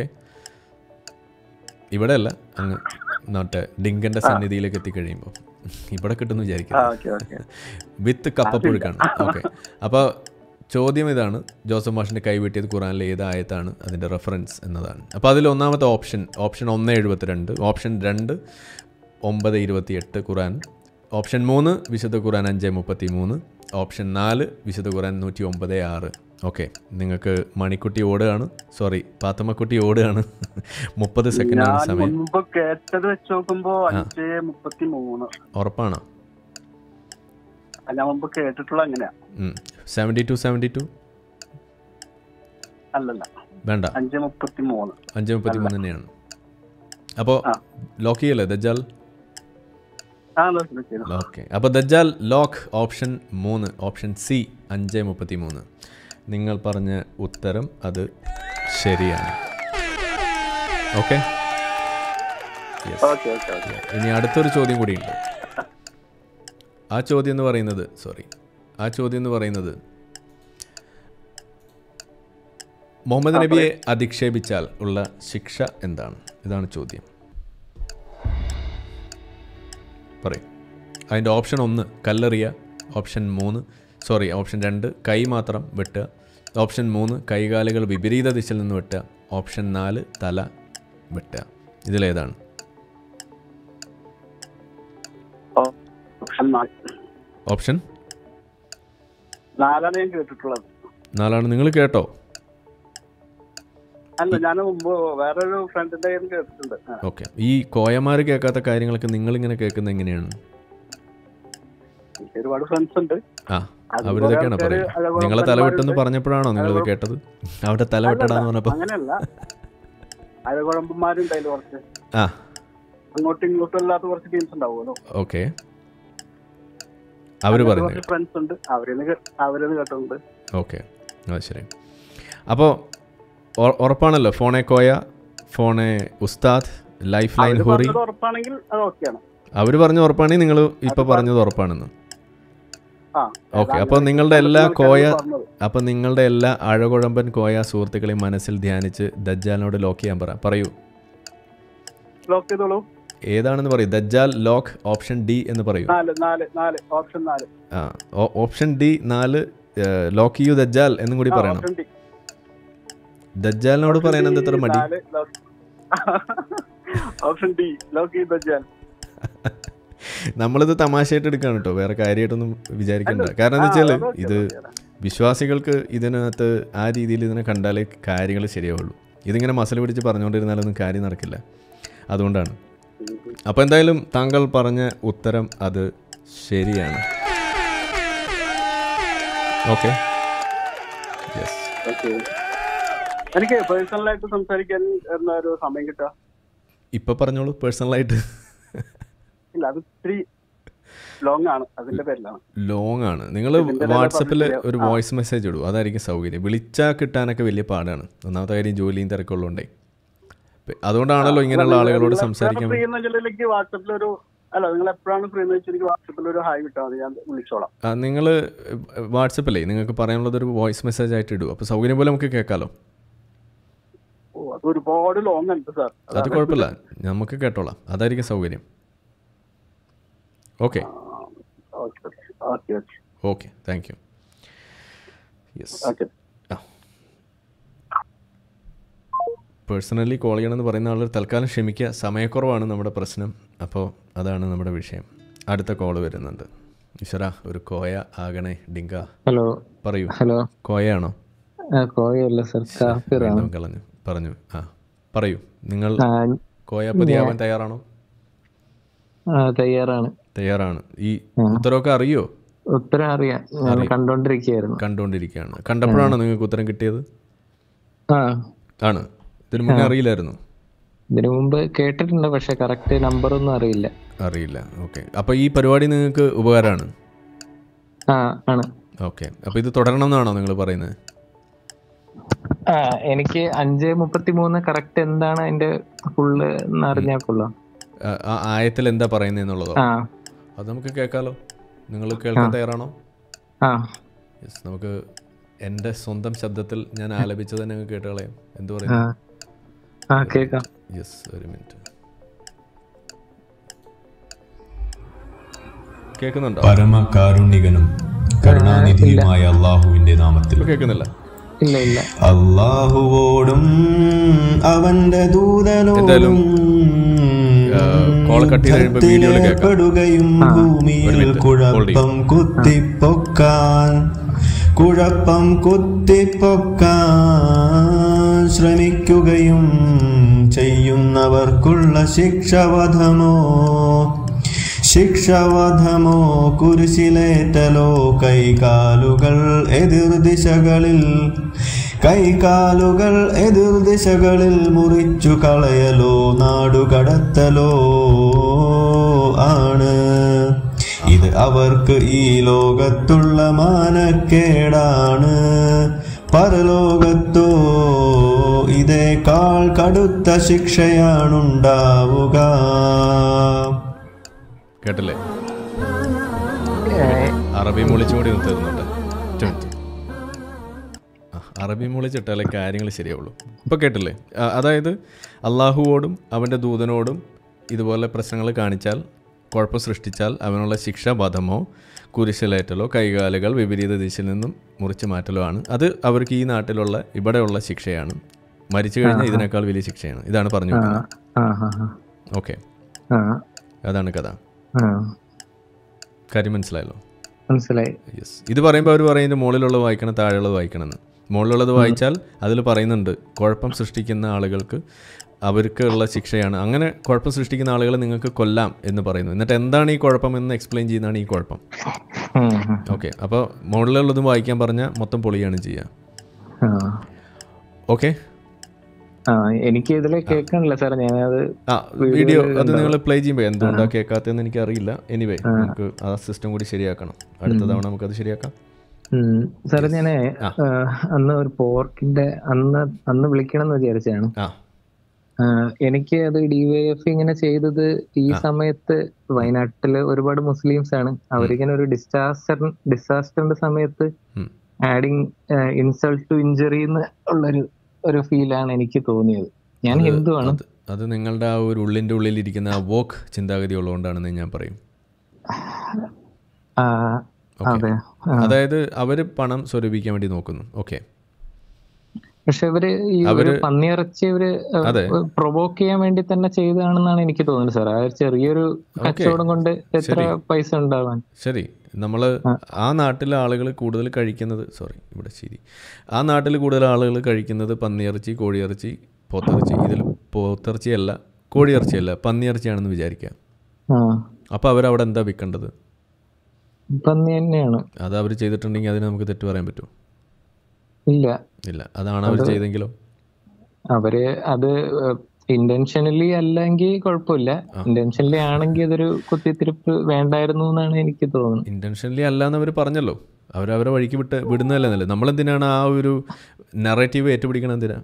S1: ഇവിടെ അല്ല അങ്ങ് നോട്ടെ ഡിങ്കൻ്റെ സന്നിധിയിലേക്ക് എത്തിക്കഴിയുമ്പോൾ ഇവിടെ കിട്ടുമെന്ന്
S7: ആ
S1: വിചാരിക്കുന്നു
S7: ഓക്കെ ഓക്കെ
S1: വിത്ത് കപ്പപ്പുഴുക്കാണ് ഓക്കെ അപ്പോൾ ചോദ്യം ഇതാണ് ജോസഫ് മാഷിൻ്റെ കൈവെട്ടിയത് ഖുറാനിലെ ഏത് ആയത്താണ് അതിൻ്റെ റെഫറൻസ് എന്നതാണ് അപ്പോൾ അതിൽ ഒന്നാമത്തെ ഓപ്ഷൻ ഓപ്ഷൻ ഒന്ന് എഴുപത്തിരണ്ട് ഓപ്ഷൻ രണ്ട് ഒമ്പത് ഇരുപത്തിയെട്ട് ഖുറാൻ ഓപ്ഷൻ മൂന്ന് വിശുദ്ധ ഖുറാൻ അഞ്ച് മുപ്പത്തി മൂന്ന് ഓപ്ഷൻ നാല് വിശുദ്ധ ഖുറാൻ നൂറ്റി ഒമ്പത് ആറ് ഓക്കെ നിങ്ങൾക്ക് മണിക്കുട്ടി ഓടുകയാണ് സോറി പാത്തമ്മക്കുട്ടി ഓടുകയാണ് മുപ്പത് സെക്കൻഡാണ്
S7: ഞാൻ
S1: സമയം
S7: മുമ്പ് കേട്ടത് വെച്ച് നോക്കുമ്പോ അഞ്ച് മുപ്പത്തി മൂന്ന്
S1: ഉറപ്പാണോ
S7: ഞാൻ മുമ്പ് കേട്ടിട്ടുള്ള അങ്ങനെയാ
S1: സെവൻറ്റി ടു സെവൻറ്റി ടു
S7: അല്ലല്ല
S1: വേണ്ട
S7: അഞ്ച് മുപ്പത്തി മൂന്ന്
S1: അഞ്ച് മുപ്പത്തി മൂന്ന് തന്നെയാണ് അപ്പോൾ
S7: ആ.
S1: ലോക്ക് ചെയ്യല്ലേ ദജ്ജാൽ
S7: ആ ലോക്ക് ചെയ്തു
S1: ഓക്കെ അപ്പോൾ ദജ്ജാൽ ലോക്ക് ഓപ്ഷൻ മൂന്ന് ഓപ്ഷൻ സി അഞ്ച് മുപ്പത്തി മൂന്ന് നിങ്ങൾ പറഞ്ഞ ഉത്തരം അത് ശരിയാണ് ഓക്കെ
S7: ഓക്കെ ഓക്കെ ഓക്കെ
S1: ഇനി അടുത്തൊരു ചോദ്യം കൂടിയുണ്ട് ആ ചോദ്യം എന്ന് പറയുന്നത് സോറി ആ ചോദ്യം എന്ന് പറയുന്നത് മുഹമ്മദ് നബിയെ അധിക്ഷേപിച്ചാൽ ഉള്ള ശിക്ഷ എന്താണ് ഇതാണ് ചോദ്യം പറയും അതിൻ്റെ ഓപ്ഷൻ ഒന്ന് കല്ലെറിയ ഓപ്ഷൻ മൂന്ന് സോറി ഓപ്ഷൻ രണ്ട് കൈ മാത്രം വെട്ടുക ഓപ്ഷൻ മൂന്ന് കൈകാലുകൾ വിപരീത ദിശയിൽ നിന്ന് വെട്ടുക ഓപ്ഷൻ നാല് തല വെട്ടുക ഇതിലേതാണ്
S7: ഓപ്ഷൻ നാല്
S1: ഓപ്ഷൻ
S7: നാലാണ് ഞാൻ കേട്ടിട്ടുള്ളത്
S1: നാലാണ് നിങ്ങൾ കേട്ടോ
S7: അല്ല ഞാൻ മുമ്പ് വേറൊരു ഫ്രണ്ടിന്റെ കയ്യിൽ നിന്ന് കേട്ടിട്ടുണ്ട് ആ.
S1: ഓക്കെ ഈ കോയമാർ കേൾക്കാത്ത കാര്യങ്ങളൊക്കെ നിങ്ങളിങ്ങനെ കേൾക്കുന്നത് എങ്ങനെയാണ്
S7: എനിക്ക് ഒരുപാട് ഫ്രണ്ട്സ് ഉണ്ട്
S1: ആ
S7: അതുപോലെ
S1: അവരിതൊക്കെയാണ്
S7: ആൾക്കാര്
S1: പറയുന്നത്
S7: അഴകുളം
S1: നിങ്ങളെ തലവെട്ടെന്ന്
S7: പന്മാരുണ്ട്.
S1: പറഞ്ഞപ്പോഴാണോ നിങ്ങളിത്
S7: അഴകുളം-
S1: കേട്ടത് അവിടെ തലവെട്ടടാന്ന് പറഞ്ഞപ്പോൾ
S7: അങ്ങനെയല്ല അഴകുഴമ്പന്മാരുണ്ട് അതിൽ കുറച്ച്
S1: ആ
S7: അങ്ങോട്ടും ഇങ്ങോട്ടും അല്ലാത്ത കുറച്ച് ടീംസ് ഉണ്ടാവുമല്ലോ
S1: ഓക്കെ അവർ
S7: അങ്ങനത്തെ
S1: പറയുന്നത്
S7: കുറച്ച് ഫ്രണ്ട്സ് ഉണ്ട് അവരിന്ന് കേ- അവരിന്ന് കേട്ടിട്ടുണ്ട്
S1: ഓക്കെ അത് ശരി അപ്പോൾ ഉറപ്പാണല്ലോ ഫോണെ കോയ ഫോണെ ഉസ്താദ് ലൈഫ് ലൈൻ
S7: അവര്
S1: ഹുറി
S7: പറഞ്ഞത് ഉറപ്പാണെങ്കിൽ അത് ഓക്കെയാണ്
S1: അവർ പറഞ്ഞ ഉറപ്പാണെങ്കിൽ നിങ്ങൾ ഇപ്പോൾ പറഞ്ഞത് ഉറപ്പാണെന്ന്
S7: ആ
S1: ഓക്കെ
S7: അതാണ്
S1: അപ്പോൾ നിങ്ങളുടെ എല്ലാ
S7: ആൾക്കാര്
S1: കോയ
S7: പറഞ്ഞത്.
S1: അപ്പോൾ നിങ്ങളുടെ എല്ലാ അഴകുഴമ്പൻ കോയ സുഹൃത്തുക്കളെയും മനസ്സിൽ ധ്യാനിച്ച് ദജ്ജാലിനോട് ലോക്ക് ചെയ്യാൻ പറ പറയൂ
S7: ലോക്ക് ചെയ്തോളൂ
S1: ഏതാണെന്ന് പറയൂ ദജ്ജാൽ ലോക്ക് ഓപ്ഷൻ ഡി എന്ന് പറയൂ
S7: നാല് നാല് നാല് ഓപ്ഷൻ നാല്
S1: ആ ഓ- ഓപ്ഷൻ ഡി നാല് ലോക്ക് യു ദജ്ജാൽ എന്നും കൂടി
S7: ആ,
S1: പറയണം
S7: ഓപ്ഷൻ ഡി
S1: ദജ്ജാലിനോട് പറയാൻ എന്താ ഇത്ര മടി
S7: നാല് ഓപ്ഷൻ ഡി ലോക്കി ദജ്ജാൽ
S1: നമ്മളിത് തമാശയായിട്ട് എടുക്കാണ് കേട്ടോ വേറെ കാര്യമായിട്ടൊന്നും വിചാരിക്കണ്ട കാരണം എന്താ വെച്ചാൽ ഇത് വിശ്വാസികൾക്ക് ഇതിനകത്ത് ആ രീതിയിൽ ഇതിനെ കണ്ടാലേ കാര്യങ്ങൾ ശരിയാവുള്ളൂ ഇതിങ്ങനെ മസൽ പിടിച്ച് പറഞ്ഞുകൊണ്ടിരുന്നാലൊന്നും കാര്യം നടക്കില്ല അതുകൊണ്ടാണ് അപ്പോൾ എന്തായാലും താങ്കൾ പറഞ്ഞ ഉത്തരം അത് ശരിയാണ് ഓക്കെ യെസ്
S7: ഓക്കെ എനിക്ക് പേഴ്സണലായിട്ട് സംസാരിക്കാൻ എന്ന ഒരു സമയം കിട്ടുക
S1: ഇപ്പോൾ പറഞ്ഞോളൂ പേഴ്സണലായിട്ട്
S7: ഇല്ല അത് ഇത്തിരി ലോങ് ആണ് അതിന്റെ പേരിലാണ്
S1: ലോങ് ആണ് നിങ്ങൾ
S7: ഇതിന്റെ
S1: വാട്സപ്പിൽ
S7: പറഞ്ഞില്ല.
S1: ഒരു
S7: ആ.
S1: വോയിസ് മെസ്സേജ് ഇടൂ അതായിരിക്കും സൗകര്യം വിളിച്ചാൽ കിട്ടാനൊക്കെ വലിയ പാടാണ് ഒന്നാമത്തെ കാര്യം ജോലിയും തിരക്കുള്ളതുകൊണ്ടേ പെ- അതുകൊണ്ടാണല്ലോ ഇങ്ങനെയുള്ള ആളുകളോട് സംസാരിക്കാൻ
S7: ഫ്രീ എന്ന് വെച്ചിട്ടുണ്ടെങ്കിൽ വാട്സപ്പിൽ ഒരു അല്ല നിങ്ങൾ എപ്പോഴാണ് ഫ്രീ എന്ന് വെച്ചാൽ എനിക്ക് വാട്സപ്പിൽ ഒരു ഹായ് വിട്ടാൽ മതി ഞാൻ വിളിച്ചോളാം
S1: നിങ്ങൾ വാട്സപ്പിലേ നിങ്ങൾക്ക് പറയാനുള്ളത് ഒരു വോയിസ് മെസ്സേജ് ആയിട്ട് ഇടൂ അപ്പോൾ സൗകര്യം പോലെ നമുക്ക് കേൾക്കാമല്ലോ
S7: ഓ അത് ഒരുപാട് ലോങ് ഉണ്ട് സാർ
S1: അത് കുഴപ്പമില്ല നമുക്ക് കേട്ടോളാം അതായിരിക്കും സൗകര്യം okay
S7: okay okay okay
S1: okay thank you yes
S7: okay
S1: personally call ചെയ്യണമെന്ന് പറയുന്ന ആൾ തൽക്കാലം ക്ഷമിക്കുക സമയക്കുറവാണ് നമ്മുടെ പ്രശ്നം അപ്പോൾ അതാണ് നമ്മുടെ വിഷയം അടുത്ത കോൾ വരുന്നുണ്ട് ഈശ്വര ഒരു കോയ ആകണേ ഡിങ്ക
S10: ഹലോ
S1: പറയൂ
S10: ഹലോ
S1: കോയയാണോ
S10: ആ, കോയല്ല സർ കാഫിറാണ്
S1: വീണ്ടും കളഞ്ഞു പറഞ്ഞു ആ പറയൂ നിങ്ങൾ
S10: ആ,
S1: കോയാപ്പതിയാവാൻ തയ്യാറാണോ
S10: ആ, തയ്യാറാണ്
S1: തയ്യാറാണ് ഈ ഉത്തരവൊക്കെ അറിയോ
S10: ഉത്തരം അറിയാം ഞാൻ
S1: അറിയാം.
S10: കണ്ടോണ്ടിരിക്കുകയായിരുന്നു
S1: കണ്ടുകൊണ്ടിരിക്കുകയാണ് കണ്ടപ്പോഴാണോ നിങ്ങൾക്ക് ഉത്തരം കിട്ടിയത്
S10: ആ
S1: ആണ് ഇതിനു മുന്നേ
S10: ആ.
S1: അറിയില്ലായിരുന്നു
S10: ഇതിനു മുമ്പ് കേട്ടിട്ടുണ്ട് പക്ഷെ കറക്റ്റ് നമ്പർ ഒന്നും അറിയില്ല
S1: അറിയില്ല ഓക്കെ അപ്പോൾ ഈ പരിപാടി നിങ്ങൾക്ക് ഉപകാരമാണ്
S10: ആ ആണ്
S1: ഓക്കെ അപ്പോൾ ഇത് തുടരണം എന്നാണോ നിങ്ങൾ പറയുന്നത്
S10: ആ എനിക്ക് അഞ്ച് മുപ്പത്തി മൂന്ന് കറക്റ്റ് എന്താണ് അതിന്റെ ഫുള്ള് എന്ന് അറിഞ്ഞാൽ കൊള്ളാം
S1: ആ ആ ആയത്തിൽ എന്താ പറയുന്നത് എന്നുള്ളതോ
S10: ആ
S1: അത് നമുക്ക് കേൾക്കാലോ നിങ്ങൾ കേൾക്കാൻ
S10: ആ.
S1: തയ്യാറാണോ
S10: ആ
S1: യെസ് നമുക്ക് എൻ്റെ സ്വന്തം ശബ്ദത്തിൽ ഞാൻ ആലപിച്ചത് തന്നെ അങ്ങ് കേട്ട് കളയാം എന്ത്
S10: ആ
S1: പറയുന്നു
S10: ആ കേക്കാം
S1: യെസ് ഒരു മിനിറ്റ് കേൾക്കുന്നുണ്ടോ
S11: പരമകാരുണികനും കരുണാനിധിയുമായ അള്ളാഹുവിന്റെ നാമത്തിൽ
S10: ഇല്ല ഇല്ല
S11: അള്ളാഹുവോടും അവന്റെ
S1: എന്തായാലും കോൾ കട്ട് ചെയ്ത് കഴിയുമ്പോൾ വീഡിയോയിൽ കേൾക്കാം
S11: ദൂതനും ഭൂമിയിൽ കുഴപ്പം കുത്തിപ്പൊക്കാൻ കുഴപ്പം കുത്തിപ്പൊക്കാൻ ശ്രമിക്കുകയും ചെയ്യുന്നവർക്കുള്ള ശിക്ഷവധമോ ശിക്ഷവധമോ കുരിശിലേറ്റലോ കൈകാലുകൾ എതിർദിശകളിൽ കൈകാലുകൾ എതിർദിശകളിൽ മുറിച്ചു കളയലോ നാടുകടത്തലോ ആണ് ഇത് അവർക്ക് ഈ ലോകത്തുള്ള മാനക്കേടാണ് പരലോകത്തോ ഇതേക്കാൾ കടുത്ത ശിക്ഷയാണുണ്ടാവുക
S1: കേട്ടില്ലേ അറബി മൂളിച്ചും കൂടി ഒന്ന് തീർന്നുണ്ട് ഒറ്റ മിനിറ്റ് ആ, അറബി മൂളിച്ചിട്ടാലേ കാര്യങ്ങൾ ശരിയാവുള്ളൂ ഇപ്പോൾ കേട്ടില്ലേ ആ, അതായത് അള്ളാഹുവോടും അവൻ്റെ ദൂതനോടും ഇതുപോലെ പ്രശ്നങ്ങൾ കാണിച്ചാൽ കുഴപ്പം സൃഷ്ടിച്ചാൽ അവനുള്ള ശിക്ഷാബദ്ധമോ കുരിശിലേറ്റലോ കൈകാലുകൾ വിപരീത ദിശയിൽ നിന്നും മുറിച്ച് മാറ്റലോ ആണ് അത് അവർക്ക് ഈ നാട്ടിലുള്ള ഇവിടെയുള്ള ശിക്ഷയാണ് മരിച്ചു കഴിഞ്ഞാൽ
S10: ആ, ആ.
S1: ഇതിനേക്കാൾ വലിയ ശിക്ഷയാണ് ഇതാണ് പറഞ്ഞു
S10: ആ
S1: വെക്കുന്നത്
S10: ആ ആ ആ.
S1: ഓക്കെ
S10: ആ
S1: അതാണ് കഥ
S10: ആ
S1: കാര്യം മനസ്സിലായല്ലോ
S10: മനസ്സിലായി
S1: യെസ് ഇത് പറയുമ്പോൾ അവർ പറയുന്നത് മുകളിലുള്ളത് വായിക്കണം താഴെയുള്ളത് വായിക്കണം എന്ന് മുകളിലുള്ളത് വായിച്ചാൽ അതിൽ പറയുന്നുണ്ട് കുഴപ്പം സൃഷ്ടിക്കുന്ന ആളുകൾക്ക് അവർക്ക് ഉള്ള ശിക്ഷയാണ് അങ്ങനെ കുഴപ്പം സൃഷ്ടിക്കുന്ന ആളുകളെ നിങ്ങൾക്ക് കൊല്ലാം എന്ന് പറയുന്നു എന്നിട്ട് എന്താണ് ഈ കുഴപ്പം എന്ന് എക്സ്പ്ലെയിൻ ചെയ്യുന്നതാണ് ഈ കുഴപ്പം
S10: ഉം, ഉം.
S1: ഓക്കെ അപ്പോൾ മുകളിലുള്ളതും വായിക്കാൻ പറഞ്ഞാൽ മൊത്തം പൊളിയാണ് ചെയ്യുക
S10: ആ
S1: ഓക്കെ
S10: ആ എനിക്ക് ഇതിൽ കേൾക്കണില്ല സാർ ഞാനത്
S1: ആ വീഡിയോ അത് നിങ്ങൾ പ്ലേ ചെയ്യുമ്പോൾ എന്തുകൊണ്ടാണ് കേൾക്കാത്തതെന്ന് എനിക്ക് അറിയില്ല എനിവേ
S10: ആ.
S1: നമുക്ക് ആ സിസ്റ്റം കൂടി ശരിയാക്കണം അടുത്ത
S10: ഉം.
S1: തവണ നമുക്കത് ശരിയാക്കാം
S10: ഉം. സാറേ ഞാനേ
S1: ആ.
S10: ആ, അന്ന് ഒരു പോർക്കിന്റെ അന്ന് അന്ന് വിളിക്കണം എന്ന് വിചാരിച്ചാണ്
S1: ആ
S10: ആ, എനിക്ക് അത് ഡിവൈഎഫ് ഇങ്ങനെ ചെയ്തത് ഈ
S1: ആ.
S10: സമയത്ത് വയനാട്ടില് ഒരുപാട് മുസ്ലിംസ് ആണ് അവരിങ്ങനെ ഒരു ഡിസാസ്റ്റർ ഡിസാസ്റ്ററിന്റെ സമയത്ത്
S1: ഉം.
S10: ആഡിങ് ഇൻസൾട്ട് ടു ഇഞ്ചറി ഉള്ളൊരു ഒരു ഫീലാണ് എനിക്ക് തോന്നിയത് ഞാൻ
S1: അത്
S10: ഹിന്ദുവാണ്
S1: അത് അത് നിങ്ങളുടെ ആ ഒരു ഉള്ളിൻ്റെ ഉള്ളിലിരിക്കുന്ന ആ വോക്ക് ചിന്താഗതി ഉള്ളതുകൊണ്ടാണെന്ന് ഞാൻ പറയും
S10: ആ,
S1: ഓക്കെ
S10: അതെ ആ.
S1: അതായത് അവർ പണം സ്വരൂപിക്കാൻ വേണ്ടി നോക്കുന്നു ഓക്കെ
S10: പക്ഷെ ഇവര് ഈ ഒരു
S1: അവര്-
S10: പന്നിയിറച്ചി ഇവര്
S1: അതെ.
S10: പ്രൊവോക്ക് ചെയ്യാൻ വേണ്ടി തന്നെ ചെയ്തതാണെന്നാണ് എനിക്ക് തോന്നുന്നത് സാർ ആ ഒരു ചെറിയൊരു കച്ചവടം കൊണ്ട് എത്ര
S1: ശരി.
S10: പൈസ ഉണ്ടാവാൻ
S1: ശരി നമ്മൾ ആ നാട്ടിലെ ആളുകൾ കൂടുതൽ കഴിക്കുന്നത് സോറി ഇവിടെ ശരി ആ നാട്ടിൽ കൂടുതൽ ആളുകൾ കഴിക്കുന്നത് പന്നിയിറച്ചി കോഴിയിറച്ചി പോത്തിറച്ചി ഇതിൽ പോത്തിറച്ചിയല്ല കോഴിയിറച്ചിയല്ല പന്നിയിറച്ചിയാണെന്ന് വിചാരിക്കാം
S10: ആ
S1: അപ്പോൾ അവരവിടെ എന്താ വിൽക്കേണ്ടത്
S10: പന്നി തന്നെയാണ്
S1: അത് അവർ ചെയ്തിട്ടുണ്ടെങ്കിൽ അതിന് നമുക്ക് തെറ്റ് പറയാൻ പറ്റുമോ
S10: ഇല്ല
S1: ഇല്ല അതാണ് അവർ
S10: അത്
S1: ചെയ്തെങ്കിലോ
S10: അവര് അത് ഇന്റൻഷനലി അല്ലെങ്കിൽ കുഴപ്പമില്ല ഇന്റൻഷനലി ആണെങ്കിൽ അതൊരു കുത്തിത്തിരിപ്പ് വേണ്ടായിരുന്നു എന്നാണ് എനിക്ക് തോന്നുന്നത്
S1: ഇൻറ്റൻഷനലി അല്ല എന്ന് അവർ പറഞ്ഞല്ലോ അവരവരെ വഴിക്ക് വിട്ട് വിടുന്നതല്ലേ നല്ലത് നമ്മളെന്തിനാണ് ആ ഒരു നെറേറ്റീവ് ഏറ്റുപിടിക്കണം എന്തിനാ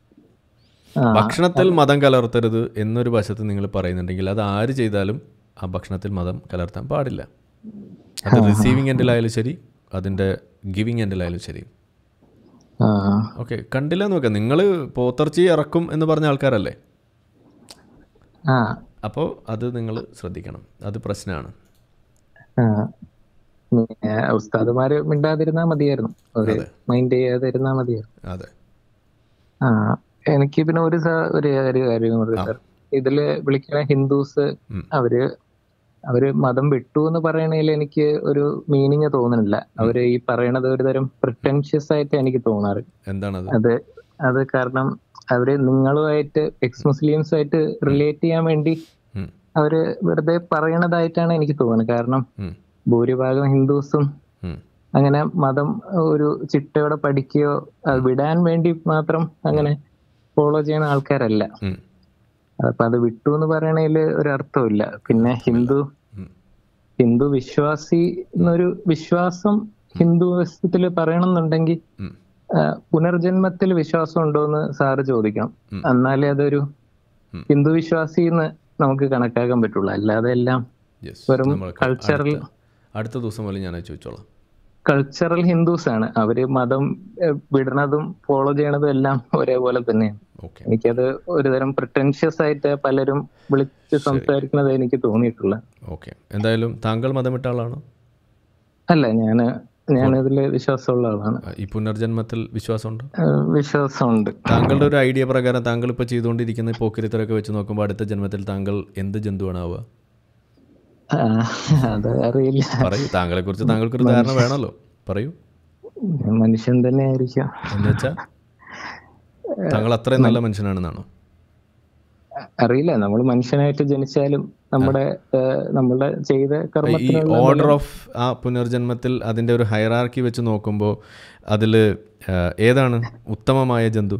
S10: ആ,
S1: ഭക്ഷണത്തിൽ മതം കലർത്തരുത് എന്നൊരു വശത്ത് നിങ്ങൾ പറയുന്നുണ്ടെങ്കിൽ അത് ആര് ചെയ്താലും ആ ഭക്ഷണത്തിൽ മതം കലർത്താൻ പാടില്ല അത് റിസീവിങ് എൻഡിലായാലും ശരി അതിൻ്റെ ഗിവിങ് എൻഡിലായാലും ശരി
S10: ആ,
S1: ഓക്കെ കണ്ടില്ല നോക്കാം നിങ്ങൾ പോത്തിറച്ചി ഇറക്കും എന്ന് പറഞ്ഞ ആൾക്കാരല്ലേ
S10: ആ,
S1: അപ്പോൾ അത് നിങ്ങൾ ശ്രദ്ധിക്കണം അത് പ്രശ്നമാണ്
S10: ആ. പിന്നെ ഉസ്താദുമാര് മിണ്ടാതിരുന്നാ മതിയായിരുന്നു ഒരു മൈൻഡ് ചെയ്യാതിരുന്നാ മതിയായിരുന്നു
S1: അതെ
S10: ആ എനിക്ക് പിന്നെ ഒരു സ- ഒരു ഒരു കാര്യം കൂടി സാർ ഇതില് വിളിക്കുന്ന ഹിന്ദുസ് അവര് അവര് മതം വിട്ടു എന്ന് പറയണതിൽ എനിക്ക് ഒരു മീനിങ് തോന്നുന്നില്ല അവര് ഈ പറയണത് ഒരു തരം പ്രിട്ടൻഷ്യസ് ആയിട്ട് എനിക്ക് തോന്നാറ്
S1: എന്താണത്
S10: അത് അത് കാരണം അവര് നിങ്ങളുമായിട്ട് എക്സ് മുസ്ലിംസ് ആയിട്ട് റിലേറ്റ് ചെയ്യാൻ വേണ്ടി
S1: ഉം.
S10: അവര് വെറുതെ പറയണതായിട്ടാണ് എനിക്ക് തോന്നുന്നത് കാരണം
S1: ഉം.
S10: ഭൂരിഭാഗം ഹിന്ദുസും
S1: ഉം.
S10: അങ്ങനെ മതം ഒരു ചിട്ടയോടെ പഠിക്കുകയോ അത് വിടാൻ വേണ്ടി മാത്രം അങ്ങനെ ഫോളോ ചെയ്യുന്ന ആൾക്കാരല്ല
S1: ഉം.
S10: അപ്പൊ അത് വിട്ടു എന്ന് പറയണതിൽ ഒരു അർത്ഥമില്ല പിന്നെ ഹിന്ദു ഹിന്ദു വിശ്വാസി എന്നൊരു വിശ്വാസം ഹിന്ദുത്വത്തിൽ പറയണമെന്നുണ്ടെങ്കിൽ
S1: ഉം.
S10: ആ, പുനർജന്മത്തിൽ വിശ്വാസം ഉണ്ടോ എന്ന് സാറ് ചോദിക്കണം എന്നാലേ അതൊരു ഹിന്ദു വിശ്വാസി എന്ന് നമുക്ക് കണക്കാക്കാൻ പറ്റുള്ളൂ അല്ലാതെ എല്ലാം
S1: യെസ്
S10: വെറും
S1: നമ്മൾക്ക്
S10: കൾച്ചറൽ
S1: അടുത്ത- അടുത്ത ദിവസം പോലെ ഞാൻ ചോദിച്ചോളാം
S10: കൾച്ചറൽ ഹിന്ദുസ് ആണ് അവര് മതം ഏഹ്, വിടണതും ഫോളോ ചെയ്യണതും എല്ലാം ഒരേപോലെ തന്നെയാണ് എനിക്കത് ഒരുതരം പ്രിട്ടൻഷ്യസ് ആയിട്ട് പലരും വിളിച്ച് സംസാരിക്കുന്നത് എനിക്ക് തോന്നിയിട്ടുള്ള
S1: ഓക്കെ എന്തായാലും താങ്കൾ മതം വിട്ട ആളാണോ
S10: അല്ല ഞാന് ഞാനതില് വിശ്വാസമുള്ള ആളാണ്
S1: ഈ പുനർജന്മത്തിൽ വിശ്വാസമുണ്ടോ
S10: ഏഹ്, വിശ്വാസമുണ്ട്
S1: താങ്കളുടെ ഒരു ഐഡിയ പ്രകാരം താങ്കൾ ഇപ്പോൾ ചെയ്തുകൊണ്ടിരിക്കുന്ന ഈ പോക്കിരിത്തരൊക്കെ വെച്ച് നോക്കുമ്പോൾ അടുത്ത ജന്മത്തിൽ താങ്കൾ എന്ത് ജന്തുവാണ് ആവുക
S10: ആ, അത് അറിയില്ല
S1: പറയൂ താങ്കളെ കുറിച്ച് താങ്കൾക്കൊരു ധാരണ വേണമല്ലോ പറയൂ
S10: മനുഷ്യൻ തന്നെ ആയിരിക്കും
S1: എന്ന് വെച്ചാൽ താങ്കൾ അത്രയും നല്ല മനുഷ്യനാണെന്നാണോ
S10: അറിയില്ല നമ്മൾ മനുഷ്യനായിട്ട് ജനിച്ചാലും നമ്മുടെ ഏഹ്, നമ്മുടെ ചെയ്ത
S1: ഈ
S10: കർമ്മത്തിനുള്ള
S1: ഓർഡർ
S10: ഫലം-
S1: ഓഫ് ആ പുനർജന്മത്തിൽ അതിൻ്റെ ഒരു ഹൈറാർക്കി വെച്ച് നോക്കുമ്പോൾ അതിൽ ഏതാണ് ഉത്തമമായ ജന്തു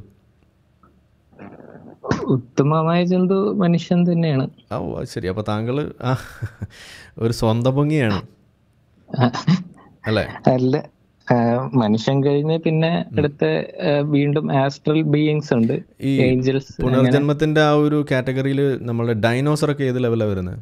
S10: ഉത്തമമായ ജന്തു മനുഷ്യൻ തന്നെയാണ്
S1: ഓ അത് ശരി അപ്പോൾ താങ്കൾ ആ ഒരു സ്വന്തം പൊങ്ങിയാണ് അല്ലേ
S10: അല്ല ആ, മനുഷ്യൻ കഴിഞ്ഞ് പിന്നെ അടുത്ത ആ, വീണ്ടും ആസ്ട്രൽ ബീയിങ്സ് ഉണ്ട്
S1: ഈ
S10: ഏഞ്ചൽസ്
S1: പുനർജന്മത്തിന്റെ ആ ഒരു കാറ്റഗറിയിൽ നമ്മുടെ ഡൈനോസർ ഒക്കെ ഏത് ലെവലാണ് വരുന്നത്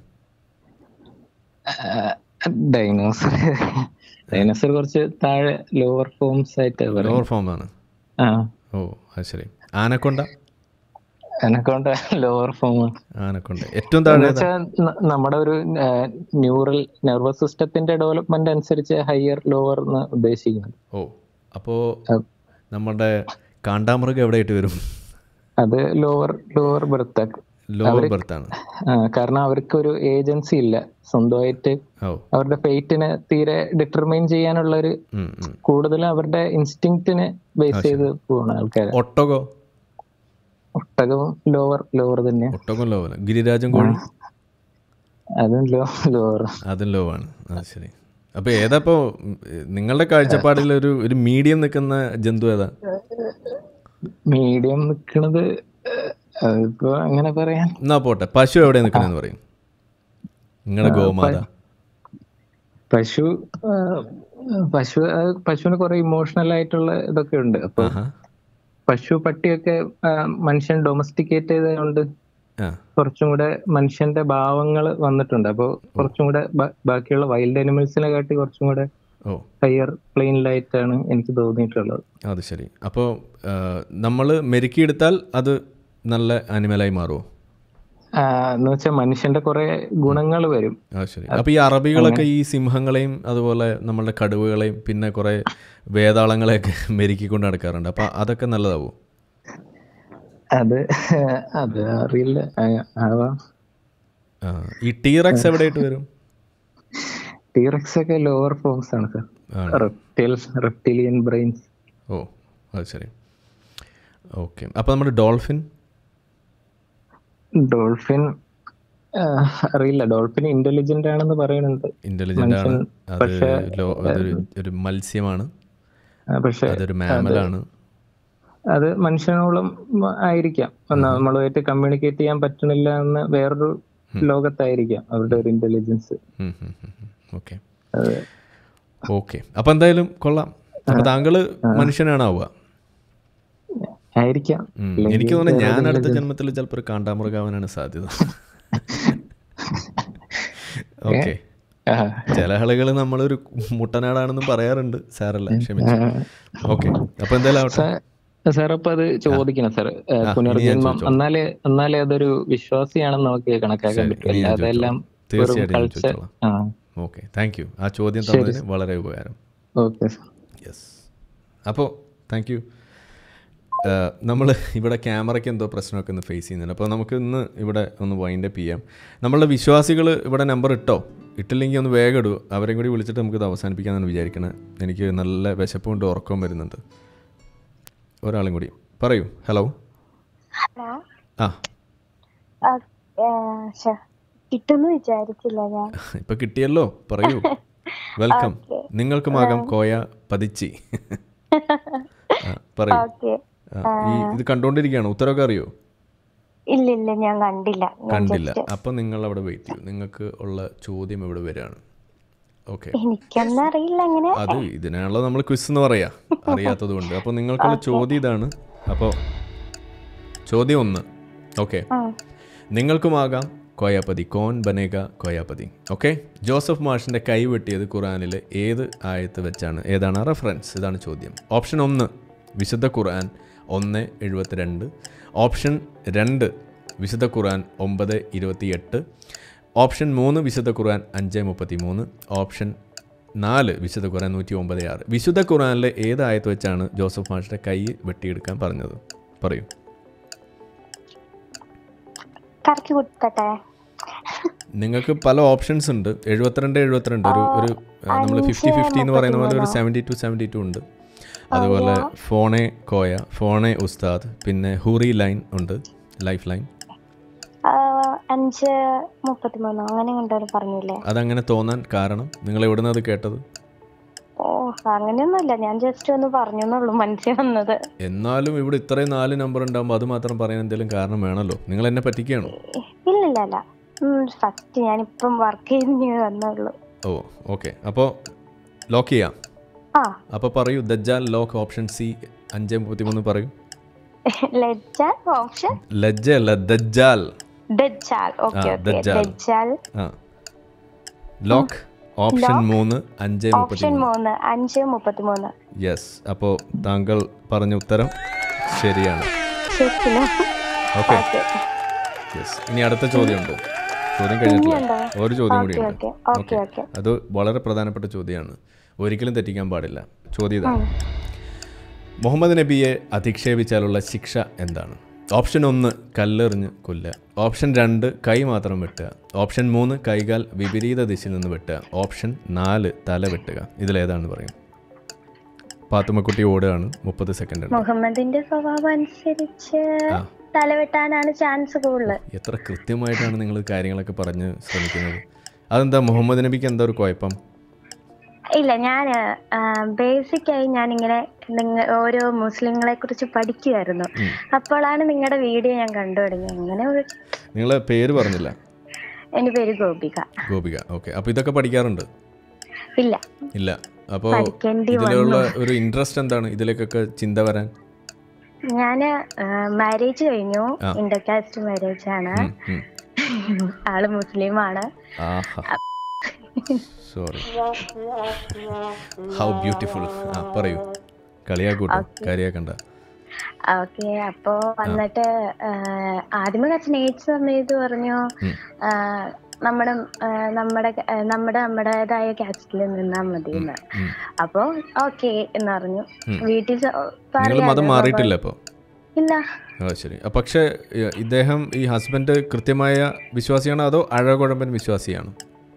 S10: ഡൈനോസർ ഡൈനോസർ കുറച്ച് താഴെ ലോവർ ഫോംസ് ആയിട്ട്
S1: ലോവർ ഫോം ആണ്
S10: ആ
S1: ഓ അത് ശരി ആനക്കൊണ്ട
S10: എനക്കൊണ്ട് ലോവർ ഫോം
S1: ആനക്കൊണ്ട ഏറ്റവും താഴെ ഏതാ?
S10: നമ്മുടെ ഒരു ന്യൂറൽ നെർവസ് സിസ്റ്റത്തിന്റെ ഡെവലപ്മെന്റ് അനുസരിച്ച് ഹയർ ലോവർ എന്ന് ഉദ്ദേശിക്കുന്നത്
S1: ഓ അപ്പോൾ നമ്മുടെ കാണ്ടാമൃഗം എവിടെയായിട്ട് വരും
S10: അത് lower lower berth
S1: lower berth ആണ്
S10: കാരണം അവർക്ക് ഒരു ഏജൻസി ഇല്ല സ്വന്തമായിട്ട്
S1: ഓ
S10: അവരുടെ ഫെയ്റ്റിനെ തീരെ ഡിറ്റർമൈൻ ചെയ്യാനുള്ള ഒരു
S1: ഉം, ഉം.
S10: കൂടുതൽ അവരുടെ ഇൻസ്റ്റിങ്ക്റ്റിനെ ബേസ് ചെയ്ത് പോകുന്ന ആൾക്കാർ
S1: ഒട്ടകോ
S10: ഒട്ടകവും ലോവർ ലോവർ തന്നെ
S1: ഒട്ടകം ലോവർ ഗിരിരാജൻ കോഴി
S10: അതും ലോ ലോവർ
S1: അതും ലോ ആണ് ആ ശരി അപ്പോൾ ഏതാപ്പോ ഉം, നിങ്ങളുടെ കാഴ്ചപ്പാടിൽ ഒരു ഒരു മീഡിയം നിൽക്കുന്ന ജന്തു ഏതാ
S10: മീഡിയം നിൽക്കുന്നത് അതിപ്പോ അങ്ങനെ പറയാൻ
S1: എന്നാ പോട്ടെ പശു എവിടെ നിൽക്കണെന്ന് പറയും നിങ്ങളുടെ ഗോമാത
S10: പശു ആ, പശു ആ, പശുവിന് കുറെ ഇമോഷണൽ ആയിട്ടുള്ള ഇതൊക്കെ ഉണ്ട് അപ്പൊ പശു പട്ടിയൊക്കെ ആ, മനുഷ്യൻ ഡൊമസ്റ്റിക്കേറ്റ് ചെയ്തതുകൊണ്ട്
S1: ആ
S10: കുറച്ചും കൂടെ മനുഷ്യന്റെ ഭാവങ്ങൾ വന്നിട്ടുണ്ട് അപ്പോൾ കുറച്ചും കൂടെ ബ- ബാക്കിയുള്ള വൈൽഡ് അനിമൽസിനെ കാട്ടി കുറച്ചും കൂടെ
S1: ഓ
S10: ഹയർ പ്ലെയിനിലായിട്ടാണ് എനിക്ക് തോന്നിയിട്ടുള്ളത്
S1: അത് ശരി അപ്പോൾ നമ്മൾ മെരുക്കിയെടുത്താൽ അത് നല്ല അനിമലായി മാറുമോ
S10: ആ, എന്ന് വെച്ചാൽ മനുഷ്യന്റെ കുറെ ഗുണങ്ങൾ വരും
S1: ആ ശരി അപ്പോൾ ഈ അറബികളൊക്കെ ഈ സിംഹങ്ങളെയും അതുപോലെ നമ്മളുടെ കടുവകളെയും പിന്നെ കുറേ വേതാളങ്ങളെയൊക്കെ മെരുക്കിക്കൊണ്ട് നടക്കാറുണ്ട് അപ്പോൾ അതൊക്കെ നല്ലതാവോ
S10: അത് അത് അറിയില്ല ആ- ആവാം
S1: ആ, ഈ ടീറക്സ് എവിടെയായിട്ട് വരും
S10: ടീറക്സ് ഒക്കെ ലോവർ ഫോംസ് ആണ് സർ
S1: ആണ്.
S10: റെപ്റ്റൈൽസ് റെപ്റ്റീലിയൻ ബ്രെയിൻസ്
S1: ഓ അത് ശരി ഓക്കെ അപ്പോൾ നമ്മുടെ ഡോൾഫിൻ
S10: ഡോൾഫിൻ ആ, അറിയില്ല ഡോൾഫിൻ ഇന്റലിജന്റ് ആണെന്ന് പറയുന്നുണ്ട്
S1: ഇന്റലിജന്റ് ആണ്
S10: മനുഷ്യൻ
S1: അത്
S10: പക്ഷേ,
S1: ലോ അതൊരു ഒരു മത്സ്യമാണ്
S10: ആ, പക്ഷേ
S1: അതൊരു
S10: അത്
S1: മാമലാണ്
S10: അത് മനുഷ്യനോളം ആയിരിക്കാം നമ്മളുമായിട്ട് കമ്മ്യൂണിക്കേറ്റ് ചെയ്യാൻ പറ്റണില്ല എന്ന് വേറൊരു ലോകത്തായിരിക്കാം അവരുടെ ഒരു ഇന്റലിജൻസ്
S1: ഓക്കെ ഓക്കെ അപ്പോൾ എന്തായാലും കൊള്ളാം അപ്പോൾ താങ്കൾ മനുഷ്യനാണ് ആവുക
S10: ആയിരിക്കാം
S1: ഉം.
S10: അല്ലെങ്കിൽ
S1: എനിക്ക് തോന്നുന്നു
S10: വേറെ
S1: ഞാൻ അടുത്ത
S10: intelligence.
S1: ജന്മത്തിൽ ചിലപ്പോൾ ഒരു കാണ്ടാമൃഗാവനാണ് സാധ്യത ഓക്കെ ചില ആളുകൾ നമ്മളൊരു മുട്ടനാടാണെന്ന് പറയാറുണ്ട് സാറല്ല ക്ഷമിച്ചു ഓക്കെ അപ്പൊ എന്തായാലും ആവട്ടെ
S10: സാർ അപ്പൊ അത് ചോദിക്കണം സാർ
S1: ആ, ഇനി ഞാൻ
S10: പുനർജന്മം
S1: ചോദിച്ചോളാം.
S10: എന്നാലേ എന്നാലേ അതൊരു വിശ്വാസിയാണെന്ന് നമുക്ക് കണക്കാക്കാൻ
S1: ശരി,
S10: പറ്റും
S1: ഇനി ഞാൻ
S10: അല്ലാതെ എല്ലാം
S1: ചോദിച്ചോളാം. തീർച്ചയായിട്ടും ഞാൻ
S10: കൾച്ചർ
S1: ചോദിച്ചോളാം.
S10: ആ
S1: ഓക്കെ താങ്ക് യു ആ ചോദ്യം
S10: ശരി,
S1: തന്നതിന്
S10: സർ.
S1: വളരെ ഉപകാരം
S10: ഓക്കെ സാർ
S1: യെസ് അപ്പോൾ താങ്ക് യു നമ്മൾ ഇവിടെ ക്യാമറയ്ക്ക് എന്തോ പ്രശ്നമൊക്കെ ഒന്ന് ഫേസ് ചെയ്യുന്നുണ്ട് അപ്പോൾ നമുക്ക് ഇന്ന് ഇവിടെ ഒന്ന് വൈൻഡ് അപ്പ് ചെയ്യാം നമ്മളുടെ വിശ്വാസികൾ ഇവിടെ നമ്പർ ഇട്ടോ ഇട്ടില്ലെങ്കിൽ ഒന്ന് വേഗം ഇടൂ അവരെയും കൂടി വിളിച്ചിട്ട് നമുക്കിത് അവസാനിപ്പിക്കാമെന്നാണ് വിചാരിക്കണത് എനിക്ക് നല്ല വിശപ്പുണ്ട് ഉറക്കവും വരുന്നുണ്ട് ഒരാളും കൂടി പറയൂ ഹലോ
S12: ഹലോ
S1: ആ
S12: ആ, ഏ, ശ്ശെ, കിട്ടുമെന്ന് വിചാരിച്ചില്ല ഞാൻ
S1: ഇപ്പം കിട്ടിയല്ലോ പറയൂ വെൽക്കം
S12: ഓക്കെ.
S1: നിങ്ങൾക്കുമാകാം
S12: ആ.
S1: കോയ പതിച്ചി ആ, പറയൂ
S12: ഓക്കെ
S1: ആ, ഈ ഇത് കണ്ടുകൊണ്ടിരിക്കുകയാണ് ഉത്തരവൊക്കെ അറിയോ
S12: ഇല്ല ഇല്ല ഞാൻ കണ്ടില്ല ഞാൻ
S1: കണ്ടില്ല
S12: just-
S1: അപ്പം നിങ്ങൾ അവിടെ വെയിറ്റ് ചെയ്യൂ നിങ്ങൾക്ക് ഉള്ള ചോദ്യം ഇവിടെ വരികയാണ് ഓക്കെ
S12: എനിക്കൊന്നും അറിയില്ല അങ്ങനെ
S1: അത് ഇതിനാണല്ലോ നമ്മൾ ക്വിസ് എന്ന് പറയാ അറിയാത്തത് കൊണ്ട് അപ്പോൾ നിങ്ങൾക്കുള്ള ചോദ്യം ഇതാണ് അപ്പോൾ ചോദ്യം ഒന്ന് ഓക്കെ
S12: ആ.
S1: നിങ്ങൾക്കുമാകാം കോയാപതി കോൻ ബനേക കോയാപതി ഓക്കെ ജോസഫ് മാഷിൻ്റെ കൈ വെട്ടിയത് ഖുറാനിലെ ഏത് ആയത്ത് വെച്ചാണ് ഏതാണ് റെഫറൻസ് ഇതാണ് ചോദ്യം ഓപ്ഷൻ ഒന്ന് വിശുദ്ധ ഖുർആൻ ഒന്ന് എഴുപത്തിരണ്ട് ഓപ്ഷൻ രണ്ട് വിശുദ്ധ ഖുർആൻ ഒമ്പത് ഇരുപത്തിയെട്ട് ഓപ്ഷൻ മൂന്ന് വിശുദ്ധ ഖുർആൻ അഞ്ച് മുപ്പത്തി മൂന്ന് ഓപ്ഷൻ നാല് വിശുദ്ധ ഖുർആൻ നൂറ്റി ഒമ്പത് ആറ് വിശുദ്ധ ഖുർആനിലെ ഏത് ആയത്ത് വെച്ചാണ് ജോസഫ് മാഷിൻ്റെ കൈ വെട്ടിയെടുക്കാൻ പറഞ്ഞത് പറയൂ
S12: കറക്കി കൊടുക്കട്ടെ
S1: നിങ്ങൾക്ക് പല ഓപ്ഷൻസ് ഉണ്ട് എഴുപത്തിരണ്ട് എഴുപത്തിരണ്ട് ഒരു ഒരു നമ്മൾ
S12: അഞ്ച്
S1: ഫിഫ്റ്റി ഫിഫ്റ്റി എന്ന് പറയുന്ന പോലെ ഒരു
S12: മുപ്പത്തിമൂന്നോ?
S1: സെവൻറ്റി ടു സെവൻറ്റി ടു ഉണ്ട് അതുപോലെ ഫോണെ കോയ ഫോണെ ഉസ്താദ് പിന്നെ ഹൂറി ലൈൻ ഉണ്ട് ലൈഫ് ലൈൻ
S12: ആ, അഞ്ച് മുപ്പത്തിമൂന്നോ അങ്ങനെ കണ്ടോ പറഞ്ഞില്ലേ
S1: അതങ്ങനെ തോന്നാൻ കാരണം നിങ്ങൾ എവിടെ അത് കേട്ടത്
S12: ഓ അങ്ങനെയൊന്നുമില്ല ഞാൻ ജസ്റ്റ് ഒന്ന് പറഞ്ഞെന്നുള്ളൂ മനസ്സിൽ വന്നത്
S1: എന്നാലും ഇവിടെ ഇത്രയും നാല് നമ്പർ ഉണ്ടാകുമ്പോൾ അത് മാത്രം പറയാൻ എന്തെങ്കിലും കാരണം വേണമല്ലോ നിങ്ങൾ എന്നെ പറ്റിക്കുകയാണോ
S12: ഇല്ലില്ല അല്ല ഫസ്റ്റ് ഞാനിപ്പം വർക്ക് ചെയ്ത് വന്നുള്ളൂ
S1: ഓ ഓക്കെ അപ്പോൾ ലോക്ക് ചെയ്യാം
S12: ആ
S1: അപ്പോൾ പറയൂ ദജ്ജാൽ ലോക്ക് ഓപ്ഷൻ സി അഞ്ച് മുപ്പത്തിമൂന്ന് പറയൂ
S12: ലജ്ജാൽ ഓപ്ഷൻ
S1: ലജ്ജ അല്ല ദജ്ജാൽ
S12: ദജ്ജാൽ ഓക്കെ
S1: ആ,
S12: ഓക്കെ
S1: ദജ്ജാൽ.
S12: ദജ്ജാൽ
S1: ആ ലോക്ക് ഓപ്ഷൻ
S12: Lock.
S1: മൂന്ന് അഞ്ച്
S12: ഓപ്ഷൻ
S1: മുപ്പത്തിമൂന്ന്
S12: മൂന്ന് അഞ്ച് മുപ്പത്തിമൂന്ന്
S1: യെസ് അപ്പോൾ താങ്കൾ പറഞ്ഞ ഉത്തരം ശരിയാണ്
S12: ശരിക്കും
S1: ഓക്കെ
S12: ഓക്കെ
S1: യെസ് ഇനി അടുത്ത ചോദ്യമുണ്ട് ചോദ്യം കഴിഞ്ഞിട്ടില്ല
S12: ഇനിയുണ്ടോ?
S1: ഒരു ചോദ്യം
S12: ഓക്കെ,
S1: കൂടി ഉണ്ട്
S12: ഓക്കെ, ഓക്കെ, ഓക്കെ.
S1: അത് വളരെ പ്രധാനപ്പെട്ട ചോദ്യമാണ് ഒരിക്കലും തെറ്റിക്കാൻ പാടില്ല ചോദ്യം ഇതാണ് മുഹമ്മദ് നബിയെ അധിക്ഷേപിച്ചാലുള്ള ശിക്ഷ എന്താണ് ഓപ്ഷൻ ഒന്ന് കല്ലെറിഞ്ഞ് കൊല്ലുക ഓപ്ഷൻ രണ്ട് കൈ മാത്രം വെട്ടുക ഓപ്ഷൻ മൂന്ന് കൈകാൽ വിപരീത ദിശയിൽ നിന്ന് വെട്ടുക ഓപ്ഷൻ നാല് തല വെട്ടുക ഇതിലേതാണെന്ന് പറയും പാത്തുമ്മക്കുട്ടി ഓടുകയാണ് മുപ്പത് സെക്കൻഡ് ഉണ്ട്
S12: മുഹമ്മദിന്റെ സ്വഭാവം അനുസരിച്ച്
S1: ആ.
S12: തലവെട്ടാനാണ് ചാൻസ് കൂടുതൽ
S1: എത്ര കൃത്യമായിട്ടാണ് നിങ്ങൾ കാര്യങ്ങളൊക്കെ പറഞ്ഞ് ശ്രമിക്കുന്നത് അതെന്താ മുഹമ്മദ് നബിക്ക് എന്താ ഒരു കുഴപ്പം
S12: ഇല്ല ഞാൻ ബേസിക് ആയി ഞാൻ ഇങ്ങനെ നിങ്ങ ഓരോ മുസ്ലിങ്ങളെ കുറിച്ച് പഠിക്കുമായിരുന്നു അപ്പോഴാണ് നിങ്ങളുടെ വീഡിയോ ഞാൻ കണ്ടു തുടങ്ങിയത് അങ്ങനെ ഒരു-
S1: നിങ്ങളെ പേര് പറഞ്ഞില്ല
S12: എന്റെ പേര് ഗോപിക
S1: ഗോപിക ഓക്കെ അപ്പോൾ ഇതൊക്കെ പഠിക്കാറുണ്ട്
S12: ഇല്ല
S1: ഇല്ല അപ്പോൾ
S12: പഠിക്കേണ്ടി
S1: ഇതിലുള്ള
S12: വന്നു.
S1: ഒരു ഇൻട്രസ്റ്റ് എന്താണ് ഇതിലേക്കൊക്കെ ചിന്ത വരാൻ
S12: ഞാന് മാരേജ് കഴിഞ്ഞു
S1: ആ.
S12: ഇന്റർകാസ്റ്റ് മാരേജ് ആണ്
S1: ഉം, ഉം.
S12: ആള് മുസ്ലിം ആണ്
S1: ആഹാ സോറി ഹൗ ബ്യൂട്ടിഫുൾ ആ പറയൂ കളിയാക്കൂട്ടോ കാര്യാക്കണ്ട
S12: ഓക്കെ അപ്പോ വന്നിട്ട് ആഹ്, ആദ്യമേ ഞാൻ സ്നേഹിച്ച സമയത്ത് പറഞ്ഞു
S1: ഉം.
S12: ആഹ്, നമ്മുടെ ആഹ്, നമ്മുടെ ആഹ്, നമ്മുടെ നമ്മുടേതായ കാസ്റ്റിൽ നിന്നാ മതി എന്ന് അപ്പോ ഓക്കെ എന്ന് പറഞ്ഞു
S1: ഉം.
S12: വീട്ടിൽ സ-
S1: നിങ്ങൾ മതം
S12: പറയാലോ,
S1: മാറിയിട്ടില്ല ഇപ്പോൾ
S12: ഇല്ല
S1: ആ ശരി ആ, പക്ഷേ ഏ, ഇദ്ദേഹം ഈ ഹസ്ബൻഡ് കൃത്യമായ വിശ്വാസിയാണോ അതോ അഴകുഴമ്പൻ വിശ്വാസിയാണോ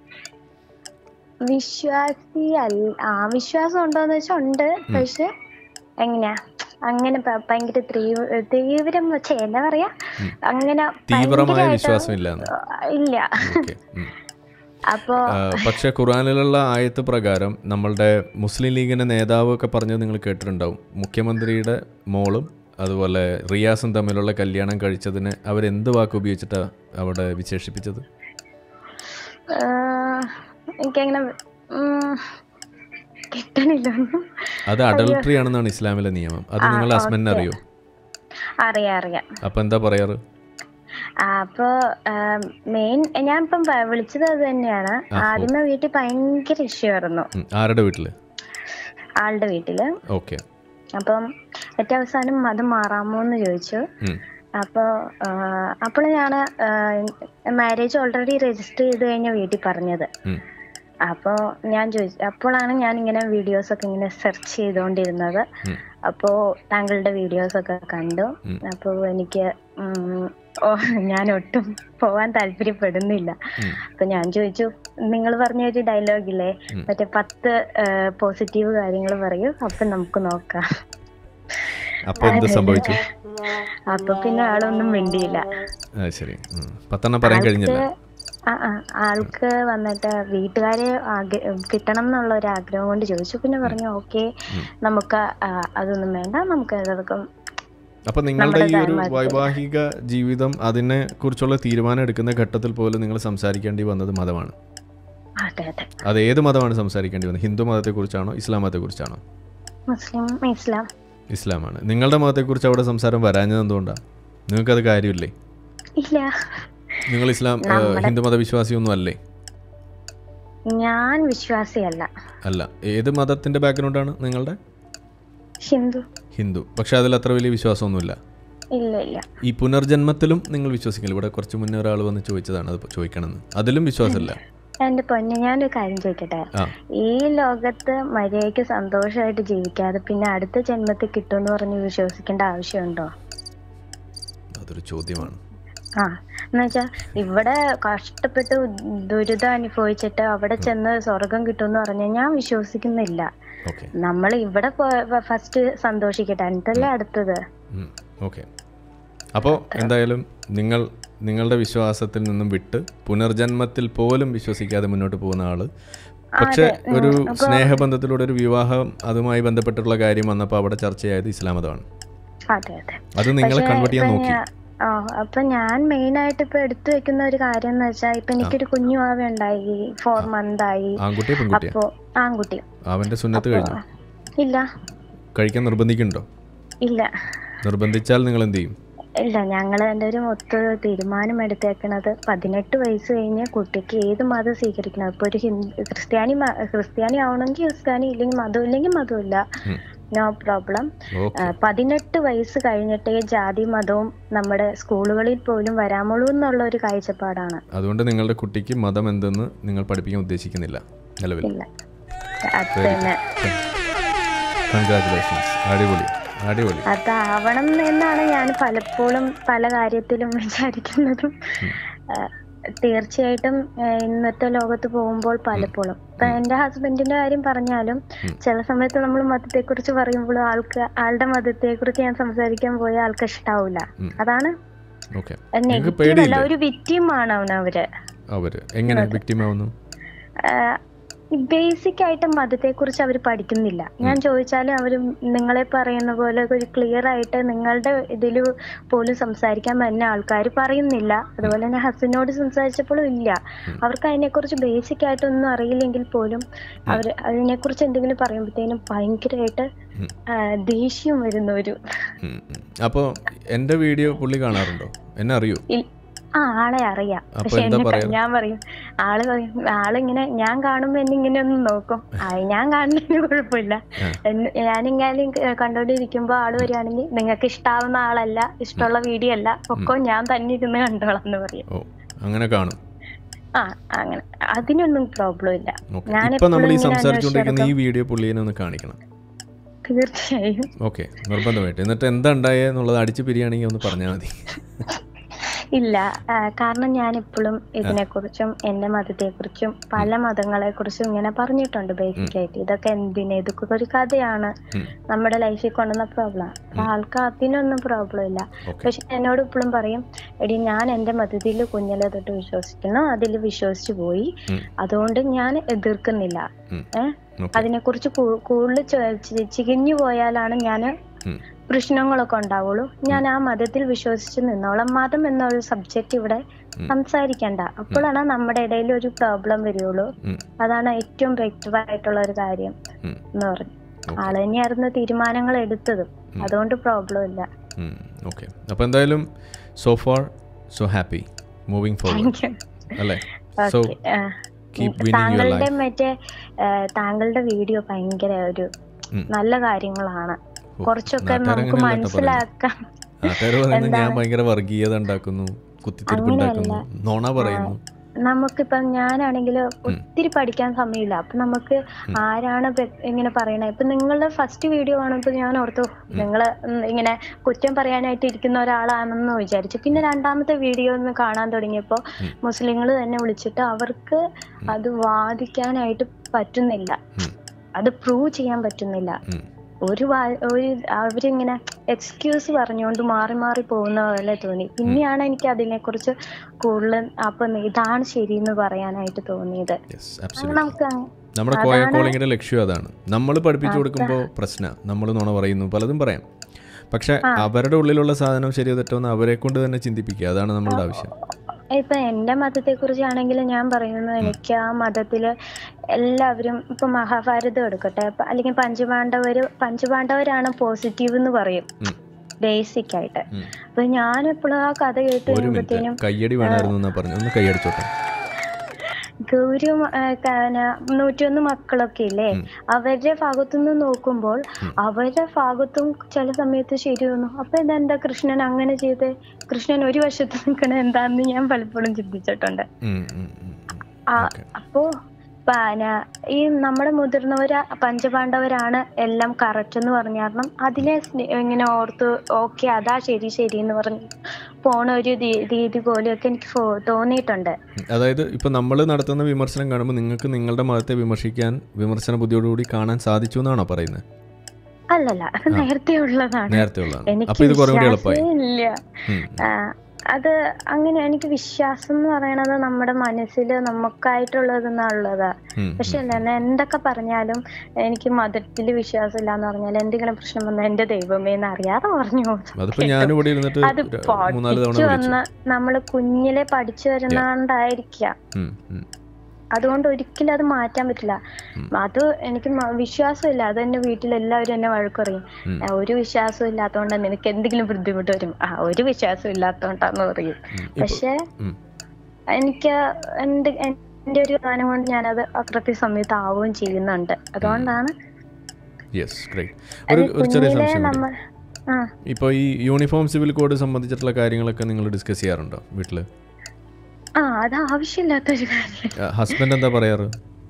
S12: വിശ്വാസി അല്ല ആ വിശ്വാസം ഉണ്ടോന്ന് വെച്ചാൽ ഉണ്ട് പക്ഷെ എങ്ങനെയാ അങ്ങനെ പ- ഭയങ്കര തീവ്ര തീവ്രം വെച്ച എന്താ പറയാ അങ്ങനെ
S1: തീവ്രമായ
S12: ഭയങ്കരായിട്ട്
S1: വിശ്വാസം ഇല്ലാന്ന്
S12: ഇല്ല
S1: ഓക്കെ
S12: അപ്പോ
S1: ആ, പക്ഷേ ഖുറാനിലുള്ള ആയത്ത് പ്രകാരം നമ്മളുടെ മുസ്ലിം ലീഗിന്റെ നേതാവ് ഒക്കെ പറഞ്ഞത് നിങ്ങൾ കേട്ടിട്ടുണ്ടാവും മുഖ്യമന്ത്രിയുടെ മോളും അതുപോലെ റിയാസും തമ്മിലുള്ള കല്യാണം കഴിച്ചതിന് അവരെന്ത് വാക്ക് ഉപയോഗിച്ചിട്ടാണ് അവിടെ വിശേഷിപ്പിച്ചത്
S12: ആ, എനിക്കങ്ങനെ ഉം, കിട്ടണില്ല ഒന്നും.
S1: അത് അഡൾട്ടറി ആണെന്നാണ് ഇസ്ലാമിലെ നിയമം അത്
S12: ആ,
S1: നിങ്ങളുടെ ഹസ്ബൻഡിന്
S12: ഓക്കേ.
S1: അറിയോ
S12: അറിയാം അറിയാം
S1: അപ്പൊ എന്താ പറയാറ്
S12: ആ, അപ്പൊ മെയിൻ ഞാൻ ഇപ്പം പ- വിളിച്ചത് അത് തന്നെയാണ്
S1: ആ, ഓ.
S12: ആദ്യമേ വീട്ടിൽ ഭയങ്കര ഇഷ്യൂ ആയിരുന്നു
S1: ഉം, ആരുടെ വീട്ടില്
S12: ആളുടെ വീട്ടില്
S1: ഓക്കെ
S12: അപ്പം ഏറ്റവും അവസാനം മതം മാറാമോ എന്ന് ചോദിച്ചു
S1: ഉം.
S12: അപ്പോൾ അപ്പോൾ ഞാൻ മാരേജ് ഓൾറെഡി രജിസ്റ്റർ ചെയ്ത് കഴിഞ്ഞ വീട്ടിൽ പറഞ്ഞത്
S1: ഉം.
S12: അപ്പോൾ ഞാൻ ചോദിച്ചു അപ്പോഴാണ് ഞാൻ ഇങ്ങനെ വീഡിയോസ് ഒക്കെ ഇങ്ങനെ സെർച്ച് ചെയ്തുകൊണ്ടിരുന്നത്
S1: ഉം.
S12: അപ്പോൾ താങ്കളുടെ വീഡിയോസ് ഒക്കെ കണ്ടു
S1: ഉം.
S12: അപ്പോൾ എനിക്ക് ഉം, ഓ ഞാൻ ഒട്ടും പോവാൻ താല്പര്യപ്പെടുന്നില്ല
S1: ഉം.
S12: അപ്പൊ ഞാൻ ചോദിച്ചു നിങ്ങൾ പറഞ്ഞ ഒരു ഡയലോഗ് ഇല്ലേ
S1: ഉം.
S12: മറ്റേ പത്ത് പോസിറ്റീവ് കാര്യങ്ങൾ പറയൂ അപ്പൊ നമുക്ക് നോക്കാം
S1: അപ്പൊ എന്ത് സംഭവിച്ചു
S12: അപ്പൊ പിന്നെ ആളൊന്നും മിണ്ടിയില്ല
S1: ആ ശരി ഉം. പത്തെണ്ണം പറയാൻ കഴിഞ്ഞില്ല
S12: ആൾക്ക് ആ ആ, ആൾക്ക് വന്നിട്ട് വീട്ടുകാരെ ആഗ്ര- കിട്ടണം എന്നുള്ള ഒരു ആഗ്രഹം കൊണ്ട് ചോദിച്ചു പിന്നെ പറഞ്ഞു ഓക്കെ നമുക്ക് ആ, അതൊന്നും വേണ്ട നമുക്ക് അതൊക്കെ
S1: അപ്പൊ നിങ്ങളുടെ ഈ ഒരു
S12: ധർമ്മത്തിൽ.
S1: വൈവാഹിക ജീവിതം അതിനെ കുറിച്ചുള്ള തീരുമാനം എടുക്കുന്ന ഘട്ടത്തിൽ പോലും നിങ്ങൾ സംസാരിക്കേണ്ടി വന്നത് മതമാണ്
S12: അതെ അതെ
S1: അത് ഏത് മതമാണ് സംസാരിക്കേണ്ടി വന്നത് ഹിന്ദു മതത്തെക്കുറിച്ചാണോ ഇസ്ലാം മതത്തെക്കുറിച്ചാണോ
S12: മുസ്ലിം ഇസ്ലാം
S1: ഇസ്ലാമാണ് നിങ്ങളുടെ മതത്തെക്കുറിച്ച് അവിടെ സംസാരം വരാഞ്ഞത് എന്തുകൊണ്ടാണ് നിങ്ങൾക്കത് കാര്യമില്ലേ
S12: ഇല്ല
S1: നിങ്ങൾ ഇസ്ലാം ഏഹ്,
S12: നമ്മുടെ-
S1: ഹിന്ദു മതവിശ്വാസിയൊന്നും അല്ലേ
S12: ഞാൻ വിശ്വാസിയല്ല
S1: അല്ല ഏത് മതത്തിന്റെ ബാക്ക്ഗ്രൗണ്ടാണ് നിങ്ങളുടെ
S12: ഹിന്ദു
S1: ഹിന്ദു പക്ഷെ അതിൽ അത്ര വലിയ വിശ്വാസമൊന്നുമില്ല
S12: ഇല്ല ഇല്ല
S1: ഈ പുനർജന്മത്തിലും നിങ്ങൾ വിശ്വസിക്കില്ല ഇവിടെ കുറച്ച് മുന്നേ ഒരാൾ വന്ന് ചോദിച്ചതാണ് അത് ചോദിക്കണമെന്ന് അതിലും വിശ്വാസമില്ല
S12: എന്റെ പൊന്നെ ഞാനൊരു കാര്യം ചോദിക്കട്ടെ
S1: ആ
S12: ഈ ലോകത്ത് മര്യാദയ്ക്ക് സന്തോഷമായിട്ട് ജീവിക്കാതെ പിന്നെ അടുത്ത ജന്മത്തിൽ കിട്ടുമെന്ന് പറഞ്ഞ് വിശ്വസിക്കേണ്ട ആവശ്യമുണ്ടോ
S1: അതൊരു ചോദ്യമാണ്
S12: ആ എന്നുവെച്ചാ ഇവിടെ കഷ്ടപ്പെട്ട് ദുരിതം അനുഭവിച്ചിട്ട് അവിടെ ചെന്ന് സ്വർഗം കിട്ടുമെന്ന് പറഞ്ഞാൽ ഞാൻ വിശ്വസിക്കുന്നില്ല
S1: ഓക്കെ
S12: നമ്മൾ ഇവിടെ ഫസ്റ്റ് സന്തോഷിക്കട്ടെ എന്നിട്ടല്ലേ അടുത്തത്
S1: ഓക്കെ അപ്പോൾ എന്തായാലും നിങ്ങൾ നിങ്ങളുടെ വിശ്വാസത്തിൽ നിന്നും വിട്ട് പുനർജന്മത്തിൽ പോലും വിശ്വസിക്കാതെ മുന്നോട്ട് പോകുന്ന ആള് പക്ഷേ
S12: അതെ, ഉം,
S1: ഒരു
S12: അപ്പൊ-
S1: സ്നേഹബന്ധത്തിലൂടെ ഒരു വിവാഹം അതുമായി ബന്ധപ്പെട്ടിട്ടുള്ള കാര്യം വന്നപ്പോൾ അവിടെ ചർച്ചയായത് ഇസ്ലാം മതമാണ്
S12: അതെ അതെ
S1: അത് നിങ്ങളെ
S12: പക്ഷേ
S1: കൺവേർട്ട് ചെയ്യാൻ
S12: ഇപ്പൊ
S1: നോക്കി
S12: ഞാ- ആ അപ്പൊ ഞാൻ മെയിൻ ആയിട്ട് ഇപ്പൊ എടുത്തു വെക്കുന്ന ഒരു കാര്യം എന്ന് വെച്ചാൽ ഇപ്പൊ എനിക്കൊരു കുഞ്ഞു ആവ ഉണ്ടായി ഫോർ മന്ത് ആയി
S1: ആൺകുട്ടിയോ പെൺകുട്ടിയോ
S12: അപ്പൊ ആൺകുട്ടി
S1: അവന്റെ സുന്നത്ത് കഴിഞ്ഞു
S12: ഇല്ല
S1: കഴിക്കാൻ നിർബന്ധിക്കുന്നുണ്ടോ
S12: ഇല്ല
S1: നിർബന്ധിച്ചാൽ നിങ്ങൾ എന്ത് ചെയ്യും
S12: ഇല്ല ഞങ്ങൾ എൻ്റെ ഒരു മൊത്ത തീരുമാനം എടുത്തേക്കണത് പതിനെട്ട് വയസ്സ് കഴിഞ്ഞ് കുട്ടിക്ക് ഏത് മതം സ്വീകരിക്കണം ഇപ്പൊ ഒരു ഹിന്ദു ക്രിസ്ത്യാനി മ- ക്രിസ്ത്യാനി ആവണമെങ്കിൽ ക്രിസ്ത്യാനി ഇല്ലെങ്കിൽ മതം ഇല്ലെങ്കിൽ മതമില്ല
S1: ഉം.
S12: നോ പ്രോബ്ലം
S1: ഓക്കെ
S12: പതിനെട്ട് വയസ്സ് കഴിഞ്ഞിട്ടേ ജാതി മതവും നമ്മുടെ സ്കൂളുകളിൽ പോലും വരാമുള്ളൂ എന്നുള്ള ഒരു കാഴ്ചപ്പാടാണ്
S1: അതുകൊണ്ട് നിങ്ങളുടെ കുട്ടിക്ക് മതം എന്തെന്ന് നിങ്ങൾ പഠിപ്പിക്കാൻ ഉദ്ദേശിക്കുന്നില്ല നിലവിൽ
S12: ഇല്ല അത് തന്നെ
S1: കൺഗ്രാറ്റുലേഷൻസ് അടിപൊളി അടിപൊളി
S12: അതാവണം എന്നാണ് ഞാൻ പലപ്പോഴും പല കാര്യത്തിലും വിചാരിക്കുന്നതും ആ, തീർച്ചയായിട്ടും ആ, ഇന്നത്തെ ലോകത്ത് പോകുമ്പോൾ പലപ്പോഴും ഇപ്പൊ എന്റെ ഹസ്ബൻഡിന്റെ കാര്യം പറഞ്ഞാലും ചില സമയത്ത് നമ്മൾ മതത്തെ കുറിച്ച് പറയുമ്പോൾ ആൾക്ക് ആളുടെ മതത്തെ കുറിച്ച് ഞാൻ സംസാരിക്കാൻ പോയ ആൾക്ക് ഇഷ്ടാവൂല
S1: ഉം.
S12: അതാണ്
S1: ഓക്കെ നിങ്ങൾക്ക്
S12: നെഗറ്റീവ് അല്ല
S1: പേടിയില്ലേ
S12: ഒരു വിക്റ്റിം ആണ് അവനവര്
S1: അവര് എങ്ങനെ വിക്ടിം ആവുന്നു
S12: ബേസിക് ആയിട്ട് മതത്തെ കുറിച്ച് അവർ പഠിക്കുന്നില്ല ഞാൻ ചോദിച്ചാലും അവർ നിങ്ങളെ പറയുന്ന പോലെ ഒരു ക്ലിയർ ആയിട്ട് നിങ്ങളുടെ ഇതിൽ പോലും സംസാരിക്കാൻ പറ്റുന്ന ആൾക്കാർ പറയുന്നില്ല അതുപോലെ തന്നെ ഹസിനോട് സംസാരിച്ചപ്പോഴും ഇല്ല അവർക്ക് അതിനെക്കുറിച്ച് ബേസിക് ആയിട്ടൊന്നും അറിയില്ലെങ്കിൽ പോലും അവർ അതിനെക്കുറിച്ച് എന്തെങ്കിലും പറയുമ്പോഴത്തേനും ഭയങ്കരമായിട്ട് ആ, ദേഷ്യം വരുന്ന ഒരു
S1: അപ്പോൾ എൻ്റെ വീഡിയോ പുള്ളി കാണാറുണ്ടോ എന്നെ അറിയോ
S12: ഇ- ആ ആളെ അറിയാം
S1: അപ്പൊ
S12: പക്ഷെ
S1: എന്താ
S12: എന്നെ
S1: പറയാ?
S12: ഞാൻ പറയും ആള് പറയും ആളിങ്ങനെ ഞാൻ കാണുമ്പോ എന്നെ ഇങ്ങനെ ഒന്ന് നോക്കും ആ ഞാൻ കാണുന്നതിന് കുഴപ്പമില്ല എന്ന് ഞാനിങ്ങനെ കണ്ടോണ്ടിരിക്കുമ്പോ ആള് വരികയാണെങ്കിൽ നിങ്ങൾക്ക് ഇഷ്ടാവുന്ന ആളല്ല ഇഷ്ടമുള്ള വീഡിയോ അല്ല ഒക്കെ ഞാൻ തന്നെ ഇരുന്ന് കണ്ടോളാം എന്ന് പറയും
S1: ഓ അങ്ങനെ കാണും
S12: ആ അങ്ങനെ അതിനൊന്നും പ്രോബ്ലം ഇല്ല
S1: ഓക്കെ
S12: ഞാൻ
S1: ഇപ്പൊ നമ്മൾ ഈ
S12: എപ്പോഴും ഇങ്ങനെ
S1: സംസാരിച്ചുകൊണ്ടിരിക്കുന്ന ഈ
S12: അന്വേഷിച്ചെടുക്കും.
S1: വീഡിയോ പുള്ളിനെ ഒന്ന് കാണിക്കണം
S12: തീർച്ചയായും
S1: ഓക്കെ നിർബന്ധമായിട്ട് എന്നിട്ട് എന്താ ഉണ്ടായെന്നുള്ളത് അടിച്ച് പിരിയാണെങ്കിൽ ഒന്ന് പറഞ്ഞാൽ മതി
S12: ഇല്ല ആ, കാരണം ഞാൻ ഇപ്പോഴും ഇതിനെക്കുറിച്ചും എന്റെ മതത്തെക്കുറിച്ചും പല മതങ്ങളെക്കുറിച്ചും ഇങ്ങനെ പറഞ്ഞിട്ടുണ്ട് ബേസിക് ആയിട്ട് ഇതൊക്കെ എന്തിന് ഇതൊക്കെ ഒരു കഥയാണ് നമ്മുടെ ലൈഫിൽ കൊണ്ടുവന്ന പ്രോബ്ലം ആൾക്ക് അതിനൊന്നും പ്രോബ്ലം ഇല്ല പക്ഷെ എന്നോട് ഇപ്പോഴും പറയും എടി ഞാൻ എന്റെ മതത്തിൽ കുഞ്ഞിലെ തൊട്ട് വിശ്വസിക്കുന്നു അതിൽ വിശ്വസിച്ചു പോയി അതുകൊണ്ട് ഞാൻ എതിർക്കുന്നില്ല ഏഹ് അതിനെക്കുറിച്ച് കൂ- കൂടുതൽ ചെ- ചി- ചികിഞ്ഞു പോയാലാണ് ഞാൻ പ്രശ്നങ്ങളൊക്കെ ഉണ്ടാവുള്ളൂ ഞാൻ ആ മതത്തിൽ വിശ്വസിച്ച് നിന്നോളാം മതം എന്നൊരു സബ്ജക്റ്റ് ഇവിടെ സംസാരിക്കണ്ട അപ്പോഴാണ് നമ്മുടെ ഇടയിൽ ഒരു പ്രോബ്ലം വരുള്ളൂ അതാണ് ഏറ്റവും വ്യക്തമായിട്ടുള്ള ഒരു കാര്യം എന്ന് പറഞ്ഞു ആള് തന്നെയായിരുന്നു തീരുമാനങ്ങൾ എടുത്തതും അതുകൊണ്ട് പ്രോബ്ലം ഇല്ല
S1: ഓക്കെ അപ്പോൾ എന്തായാലും so far so happy moving
S12: Thank you.
S1: Forward അല്ലേ സോ
S12: Okay, ആ.
S1: കീപ് വിന്നിങ് യുവർ
S12: താങ്കളുടെ
S1: ലൈഫ്
S12: മറ്റേ ആ, താങ്കളുടെ വീഡിയോ ഭയങ്കര ഒരു
S1: ഉം.
S12: നല്ല കാര്യങ്ങളാണ് കുറച്ചൊക്കെ
S1: നാട്ടുകാര്
S12: നമുക്ക്
S1: അങ്ങനെയല്ല കേട്ടോ
S12: മനസ്സിലാക്കാം
S1: നാട്ടുകാർ പറയുന്നത് ഞാൻ
S12: എന്താണ്?
S1: ഭയങ്കര വർഗീയത ഉണ്ടാക്കുന്നു കുത്തിത്തിരിപ്പ് ഉണ്ടാക്കുന്നു നോണ പറയുന്നു
S12: നമുക്കിപ്പം ഞാനാണെങ്കിൽ ഒത്തിരി പഠിക്കാൻ സമയമില്ല അപ്പൊ നമുക്ക് ആരാണ് ഇപ്പൊ ഇങ്ങനെ പറയണത് ഇപ്പൊ നിങ്ങളുടെ ഫസ്റ്റ് വീഡിയോ കാണുമ്പോൾ ഞാൻ ഓർത്തു നിങ്ങള് ഉം ഇങ്ങനെ കുറ്റം പറയാനായിട്ട് ഇരിക്കുന്ന ഒരാളാണെന്ന് വിചാരിച്ചു പിന്നെ രണ്ടാമത്തെ വീഡിയോ ഒന്ന് കാണാൻ തുടങ്ങിയപ്പോ മുസ്ലിങ്ങൾ തന്നെ വിളിച്ചിട്ട് അവർക്ക് അത് വാദിക്കാനായിട്ട് പറ്റുന്നില്ല അത് പ്രൂവ് ചെയ്യാൻ പറ്റുന്നില്ല ഒരു വാ- ഒരു അവരിങ്ങനെ എക്സ്ക്യൂസ് പറഞ്ഞുകൊണ്ട് മാറി മാറി പോകുന്ന പോലെ തോന്നി പിന്നെയാണ് എനിക്ക് അതിനെക്കുറിച്ച് കൂടുതൽ അപ്പൊ ഇതാണ് ശരി എന്ന് പറയാനായിട്ട് തോന്നിയത്
S1: absolutely.
S12: നമുക്ക് അങ്ങ്
S1: നമ്മുടെ കോയ
S12: അതാണ്
S1: കോളിങ്ങിന്റെ ലക്ഷ്യം അതാണ് നമ്മൾ പഠിപ്പിച്ചു കൊടുക്കുമ്പോൾ പ്രശ്ന നമ്മൾ നുണ പറയുന്നു പലതും പറയാം പക്ഷെ
S12: ആ.
S1: അവരുടെ ഉള്ളിലുള്ള സാധനം ശരിയോ തെറ്റോ എന്ന് അവരെ കൊണ്ട് തന്നെ ചിന്തിപ്പിക്കുക അതാണ് നമ്മളുടെ ആവശ്യം
S12: ഇപ്പൊ എന്റെ മതത്തെ കുറിച്ചാണെങ്കിൽ ഞാൻ പറയുന്നത് എനിക്ക് ആ മതത്തില് എല്ലാവരും ഇപ്പൊ മഹാഭാരതം എടുക്കട്ടെ ഇപ്പൊ അല്ലെങ്കിൽ പഞ്ചപാണ്ഡവര് പഞ്ചപാണ്ഡവരാണ് പോസിറ്റീവ് എന്ന് പറയും ബേസിക് ആയിട്ട് അപ്പൊ ഞാൻ എപ്പോഴും ആ കഥ കേട്ട്
S1: ഒരു മിനിറ്റ്
S12: കഴിയുമ്പോഴത്തേനും
S1: കയ്യടി വേണമായിരുന്നു എന്നാ പറഞ്ഞു ഒന്ന് കൈയടിച്ചോട്ടെ
S12: ഗൗരി നൂറ്റിയൊന്ന് മക്കളൊക്കെ ഇല്ലേ അവരുടെ ഭാഗത്തുനിന്ന് നോക്കുമ്പോൾ അവരുടെ ഭാഗത്തും ചില സമയത്ത് ശരി തോന്നും അപ്പൊ ഇതെന്താ കൃഷ്ണൻ അങ്ങനെ ചെയ്തേ കൃഷ്ണൻ ഒരു വശത്ത് നിൽക്കണ എന്താന്ന് ഞാൻ പലപ്പോഴും ചിന്തിച്ചിട്ടുണ്ട്
S1: ഉം, ഉം, ഉം.
S12: ആ അപ്പോ പിന്നെ ഈ നമ്മുടെ മുതിർന്നവര് പഞ്ചപാണ്ഡവരാണ് എല്ലാം കറക്റ്റ് എന്ന് പറഞ്ഞ കാരണം അതിനെ സ്നേ- ഇങ്ങനെ ഓർത്ത് ഓക്കെ അതാ ശരി ശരി എന്ന് പറഞ്ഞ് പോണ ഒരു രീ- രീതി പോലെയൊക്കെ എനിക്ക് ഫോ- തോന്നിയിട്ടുണ്ട്
S1: അതായത് ഇപ്പൊ നമ്മൾ നടത്തുന്ന വിമർശനം കാണുമ്പോൾ നിങ്ങൾക്ക് നിങ്ങളുടെ മതത്തെ വിമർശിക്കാൻ വിമർശന ബുദ്ധിയോടുകൂടി കാണാൻ സാധിച്ചു എന്നാണോ പറയുന്നത്
S12: അല്ലല്ല അത് നേരത്തെ ഉള്ളതാണ്
S1: നേരത്തെ ഉള്ളതാണ്
S12: എനിക്ക്
S1: അപ്പൊ ഇത് കുറേ കൂടി എളുപ്പമായി
S12: വിശ്വാസമേ ഇല്ല
S1: ഉം.
S12: ആ, അത് അങ്ങനെ എനിക്ക് വിശ്വാസം എന്ന് പറയണത് നമ്മുടെ മനസ്സിൽ നമുക്കായിട്ടുള്ളതെന്നുള്ളതാ
S1: ഉം,
S12: പക്ഷെ അല്ല എന്തൊക്കെ പറഞ്ഞാലും എനിക്ക് മതത്തിൽ വിശ്വാസം ഇല്ല എന്ന് പറഞ്ഞാൽ എന്തെങ്കിലും പ്രശ്നം വന്നാൽ എന്റെ ദൈവമേ എന്ന് അറിയാതെ പറഞ്ഞു പോകും.
S1: അതിപ്പോ ഞാനും ഇവിടെ ഇരുന്നിട്ട്
S12: അത്
S1: ഒരു മൂന്നാല് തവണ
S12: പഠിച്ചു
S1: വിളിച്ചു
S12: വന്ന നമ്മള് കുഞ്ഞിലെ പഠിച്ചു വരുന്നോണ്ടായിരിക്കാം
S1: ഉം, ഉം.
S12: അതുകൊണ്ട് ഒരിക്കലും അത് മാറ്റാൻ പറ്റില്ല അത് എനിക്ക് മ- വിശ്വാസമില്ല അത് എന്റെ വീട്ടിൽ എല്ലാവരും എന്നെ വഴക്ക് പറയും
S1: ഉം.
S12: ആ, ഒരു വിശ്വാസം ഇല്ലാത്തതുകൊണ്ട് നിനക്ക് എന്തെങ്കിലും ബുദ്ധിമുട്ട് വരും ആ ഒരു വിശ്വാസം ഇല്ലാത്തോണ്ടാന്ന് പറയും പക്ഷെ
S1: ഉം.
S12: എനിക്ക് എന്റെ എന്റെ ഒരു ഗാനം കൊണ്ട് ഞാനത് ആ കൃത്യസമയത്ത് ആവുകയും ചെയ്യുന്നുണ്ട് അതുകൊണ്ടാണ്
S1: യെസ് ഗ്രേറ്റ്
S12: അത്
S1: ഒരു ഒരു ചെറിയ
S12: കുഞ്ഞിലെ
S1: സംശയം
S12: നമ്മൾ ആ
S1: ഇപ്പോൾ ഈ യൂണിഫോം സിവിൽ കോഡ് സംബന്ധിച്ചിട്ടുള്ള കാര്യങ്ങളൊക്കെ നിങ്ങൾ ഡിസ്കസ് ചെയ്യാറുണ്ടോ വീട്ടിൽ
S12: ആ അത് ആവശ്യമില്ലാത്തൊരു കാര്യം
S1: ഹസ്ബൻഡ് എന്താ പറയാറ്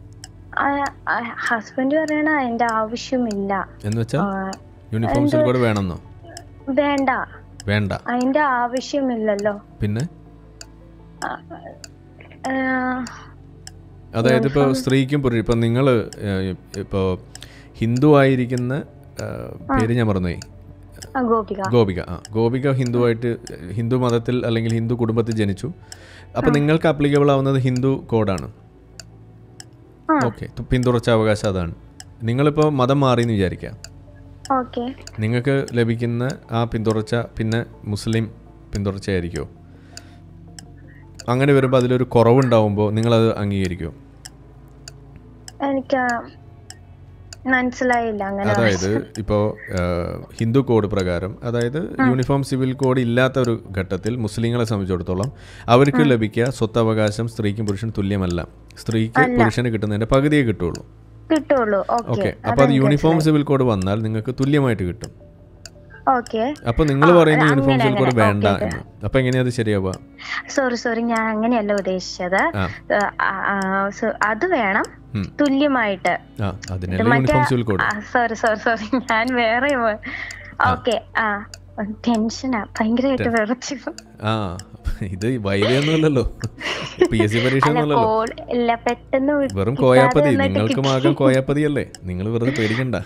S12: ഹസ്ബൻഡ് പറയണ അതിന്റെ ആവശ്യമില്ല
S1: എന്ന് വെച്ചാൽ
S12: ആ,
S1: യൂണിഫോം സിവിൽ
S12: എന്ത്?
S1: കോഡ് വേണമെന്നോ
S12: വേണ്ട
S1: വേണ്ട
S12: അതിന്റെ ആവശ്യമില്ലല്ലോ
S1: പിന്നെ
S12: ആ, ആ,
S1: അതായത് ഇപ്പോൾ സ്ത്രീക്കും പുരുഷൻ ഇപ്പം നിങ്ങൾ ഇപ്പോൾ ഹിന്ദു ആയിരിക്കുന്ന ആ, പേര് ഞാൻ മറന്നുപോയി
S12: ആ, ഗോപിക
S1: ഗോപിക ആ ഗോപിക ഹിന്ദുവായിട്ട് ഹിന്ദു മതത്തിൽ അല്ലെങ്കിൽ ഹിന്ദു കുടുംബത്തിൽ ജനിച്ചു അപ്പോൾ നിങ്ങൾക്ക് അപ്ലിക്കബിൾ ആവുന്നത് ഹിന്ദു കോഡാണ്
S12: ആ.
S1: ഓക്കെ പിന്തുടർച്ച അവകാശം അതാണ് നിങ്ങളിപ്പോൾ മതം മാറി എന്ന് വിചാരിക്കാം
S12: ഓക്കെ
S1: നിങ്ങൾക്ക് ലഭിക്കുന്ന ആ പിന്തുടർച്ച പിന്നെ മുസ്ലിം പിന്തുടർച്ചയായിരിക്കുമോ അങ്ങനെ വരുമ്പോൾ അതിലൊരു കുറവുണ്ടാവുമ്പോൾ നിങ്ങളത് അംഗീകരിക്കുമോ
S12: എനിക്ക് മനസ്സിലായില്ല അങ്ങനെ
S1: അതായത് ഇപ്പോൾ ഹിന്ദു കോഡ് പ്രകാരം അതായത് യൂണിഫോം സിവിൽ കോഡ് ഇല്ലാത്ത ഒരു ഘട്ടത്തിൽ മുസ്ലിങ്ങളെ സംബന്ധിച്ചിടത്തോളം അവർക്ക് ലഭിക്കുക സ്വത്തവകാശം സ്ത്രീക്കും പുരുഷനും തുല്യമല്ല സ്ത്രീക്ക്
S12: അല്ല.
S1: പുരുഷന് കിട്ടുന്നതിന്റെ പകുതിയേ കിട്ടുള്ളൂ
S12: കിട്ടുള്ളൂ
S1: ഓക്കെ
S12: ഓക്കെ
S1: അപ്പോൾ അത് യൂണിഫോം സിവിൽ കോഡ് വന്നാൽ നിങ്ങൾക്ക് തുല്യമായിട്ട് കിട്ടും
S12: ഓക്കെ
S1: അപ്പോൾ നിങ്ങൾ
S12: ആ,
S1: പറയുന്ന യൂണിഫോം
S12: അങ്ങനെ,
S1: സിവിൽ കോഡ്
S12: അങ്ങനെ.
S1: വേണ്ട
S12: ഓക്കേ,
S1: എന്ന് അപ്പോൾ എങ്ങനെയാ അത് ശരിയാവുക
S12: സോറി സോറി ഞാൻ അങ്ങനെയല്ല ഉദ്ദേശിച്ചത്
S1: ആ.
S12: ആ, ആ, so അത് വേണം
S1: ഉം.
S12: തുല്യമായിട്ട്
S1: ആ അതിനല്ലേ uniform civil code
S12: sorry sorry sorry ഞാൻ വേറെ ഓക്കെ ആ ടെൻഷനാ ഭയങ്കരമായിട്ട്
S1: ടെ-
S12: വിറച്ചു
S1: ആ ഇത് വൈദ്യൊന്നുമല്ലല്ലോ പി എസ് സി പരീക്ഷ
S12: അല്ല
S1: ഒന്നുമല്ലല്ലോ
S12: കോൾ ഇല്ല പെട്ടെന്ന് വി-
S1: വെറും
S12: കിട്ടാതെ
S1: കോയാപ്പതി
S12: വന്നിട്ട്
S1: നിങ്ങൾക്ക്
S12: കിട്ടി.
S1: മാകം കോയാപ്പതിയല്ലേ നിങ്ങൾ വെറുതെ പേടിക്കണ്ട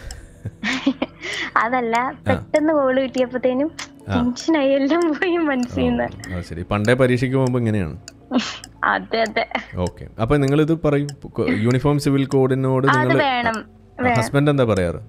S12: അതല്ല പെട്ടെന്ന് കോള് കിട്ടിയപ്പോഴത്തേനും
S1: ആ.
S12: ടെൻഷനായി എല്ലാം പോയി മനസ്സിൽ നിന്ന്
S1: ആ ശരി പണ്ടേ പരീക്ഷയ്ക്ക് പോകുമ്പോൾ ഇങ്ങനെയാണ്
S12: അതെ അതെ
S1: ഓക്കെ അപ്പൊ നിങ്ങളിത് പറയും യൂണിഫോം സിവിൽ കോഡിനോട്
S12: അത്
S1: നിങ്ങൾ
S12: വേണം വേണം
S1: ഹസ്ബൻഡ് എന്താ പറയാറ്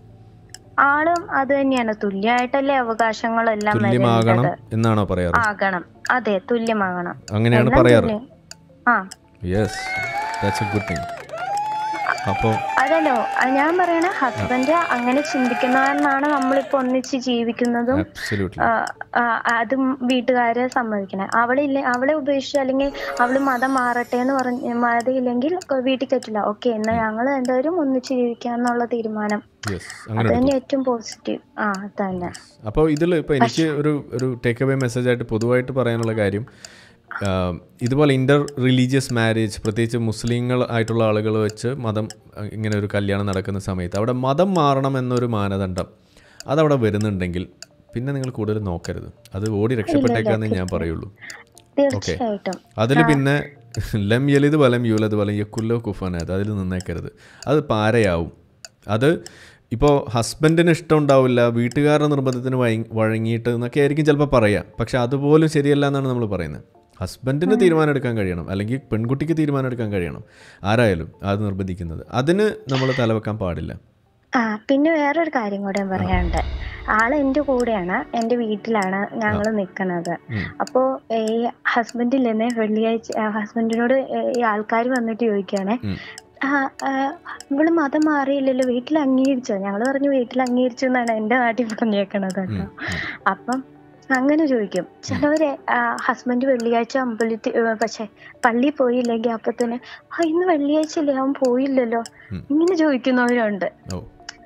S12: ആളും അത് തന്നെയാണ് തുല്യമായിട്ടല്ലേ അവകാശങ്ങളെല്ലാം
S1: തുല്യമാകണം
S12: വരേണ്ടത്
S1: എന്നാണോ പറയാറ്
S12: ആകണം അതെ തുല്യമാകണം
S1: അങ്ങനെയാണ്
S12: എല്ലാം
S1: പറയാറ്
S12: തുല്യം. ആ
S1: yes that's a good thing അപ്പോൾ
S12: അതല്ലോ അത് ഞാൻ പറയണ ഹസ്ബൻഡ് അങ്ങനെ ചിന്തിക്കുന്നവരെന്നാണ് നമ്മളിപ്പോ ഒന്നിച്ച് ജീവിക്കുന്നതും
S1: അബ്സല്യൂട്ട്ലി
S12: ആ, ആ, അതും വീട്ടുകാരെ സമ്മതിക്കണേ അവളില്ല അവളെ ഉപേക്ഷിച്ച് അല്ലെങ്കിൽ അവള് മതം മാറട്ടെ എന്ന് പറഞ്ഞ് മതമില്ലെങ്കിൽ വീട്ടിൽ കയറ്റില്ല ഓക്കെ എന്നാ ഞങ്ങൾ രണ്ടുപേരും ഒന്നിച്ച് ജീവിക്കാന്നുള്ള തീരുമാനം
S1: യെസ്
S12: അത്
S1: അങ്ങനെ
S12: തന്നെ
S1: എടുത്തു
S12: ഏറ്റവും പോസിറ്റീവ് ആ തന്നെ
S1: അപ്പോൾ ഇതിൽ ഇപ്പോൾ എനിക്ക് ഒരു ഒരു ടേക്ക് അവേ മെസ്സേജായിട്ട് പൊതുവായിട്ട് പറയാനുള്ള കാര്യം ആ, ഇതുപോലെ ഇൻ്റർ റിലീജിയസ് മാരേജ് പ്രത്യേകിച്ച് മുസ്ലിങ്ങൾ ആയിട്ടുള്ള ആളുകൾ വെച്ച് മതം ആ, ഇങ്ങനെ ഒരു കല്യാണം നടക്കുന്ന സമയത്ത് അവിടെ മതം മാറണം എന്നൊരു മാനദണ്ഡം അതവിടെ വരുന്നുണ്ടെങ്കിൽ പിന്നെ നിങ്ങൾ കൂടുതൽ നോക്കരുത് അത് ഓടി രക്ഷപ്പെട്ടേക്കാന്നേ ഞാൻ പറയുള്ളൂ ഓക്കെ
S12: തീർച്ചയായിട്ടും
S1: അതിൽ പിന്നെ ലം യലിത് വലം യൂലത് വലം യക്കുല്ലോ കുഫനത് അതിൽ നിന്നേക്കരുത് അത് പാരയാവും അത് ഇപ്പോൾ ഹസ്ബൻഡിന് ഇഷ്ടം ഉണ്ടാവില്ല വീട്ടുകാരുടെ നിർബന്ധത്തിന് വഴങ്ങി വഴങ്ങിയിട്ട് എന്നൊക്കെ ആയിരിക്കും ചിലപ്പോൾ പറയാം പക്ഷെ അതുപോലും ശരിയല്ല എന്നാണ് നമ്മൾ പറയുന്നത് ഹസ്ബൻഡിന് തീരുമാനം എടുക്കാൻ കഴിയണം അല്ലെങ്കിൽ പെൺകുട്ടിക്ക് തീരുമാനം എടുക്കാൻ കഴിയണം ആരായാലും അത് നിർബന്ധിക്കുന്നത് അതിന് നമ്മൾ തലവെക്കാൻ പാടില്ല
S12: ആ പിന്നെ വേറൊരു കാര്യം കൂടെ പറയാനുണ്ട് ആള് എന്റെ കൂടെയാണ് എന്റെ വീട്ടിലാണ് ഞങ്ങൾ നിൽക്കുന്നത്
S1: ഉം.
S12: അപ്പോ ഈ ഹസ്ബൻഡിൽ നിന്ന് വെള്ളിയാഴ്ച ഹസ്ബൻഡിനോട് ഈ ആൾക്കാർ വന്നിട്ട് ചോദിക്കുകയാണെ
S1: ഉം.
S12: ആ, ആ, ഇവള് മതം മാറിയില്ലല്ലോ വീട്ടിൽ അംഗീകരിച്ചോ ഞങ്ങള് പറഞ്ഞു വീട്ടിൽ അംഗീകരിച്ചു എന്നാണ് എന്റെ നാട്ടിൽ പറഞ്ഞേക്കണത് കേട്ടോ അപ്പം അങ്ങനെ ചോദിക്കും ചിലവര് ഹസ്ബൻഡ് വെള്ളിയാഴ്ച അമ്പലത്തിൽ പക്ഷെ പള്ളിയിൽ പോയില്ലെങ്കിൽ അപ്പൊ തന്നെ ആ ഇന്ന് വെള്ളിയാഴ്ച അല്ലേ അവൻ പോയില്ലല്ലോ
S1: ഉം.
S12: ഇങ്ങനെ ചോദിക്കുന്നവരുണ്ട്
S1: ഓ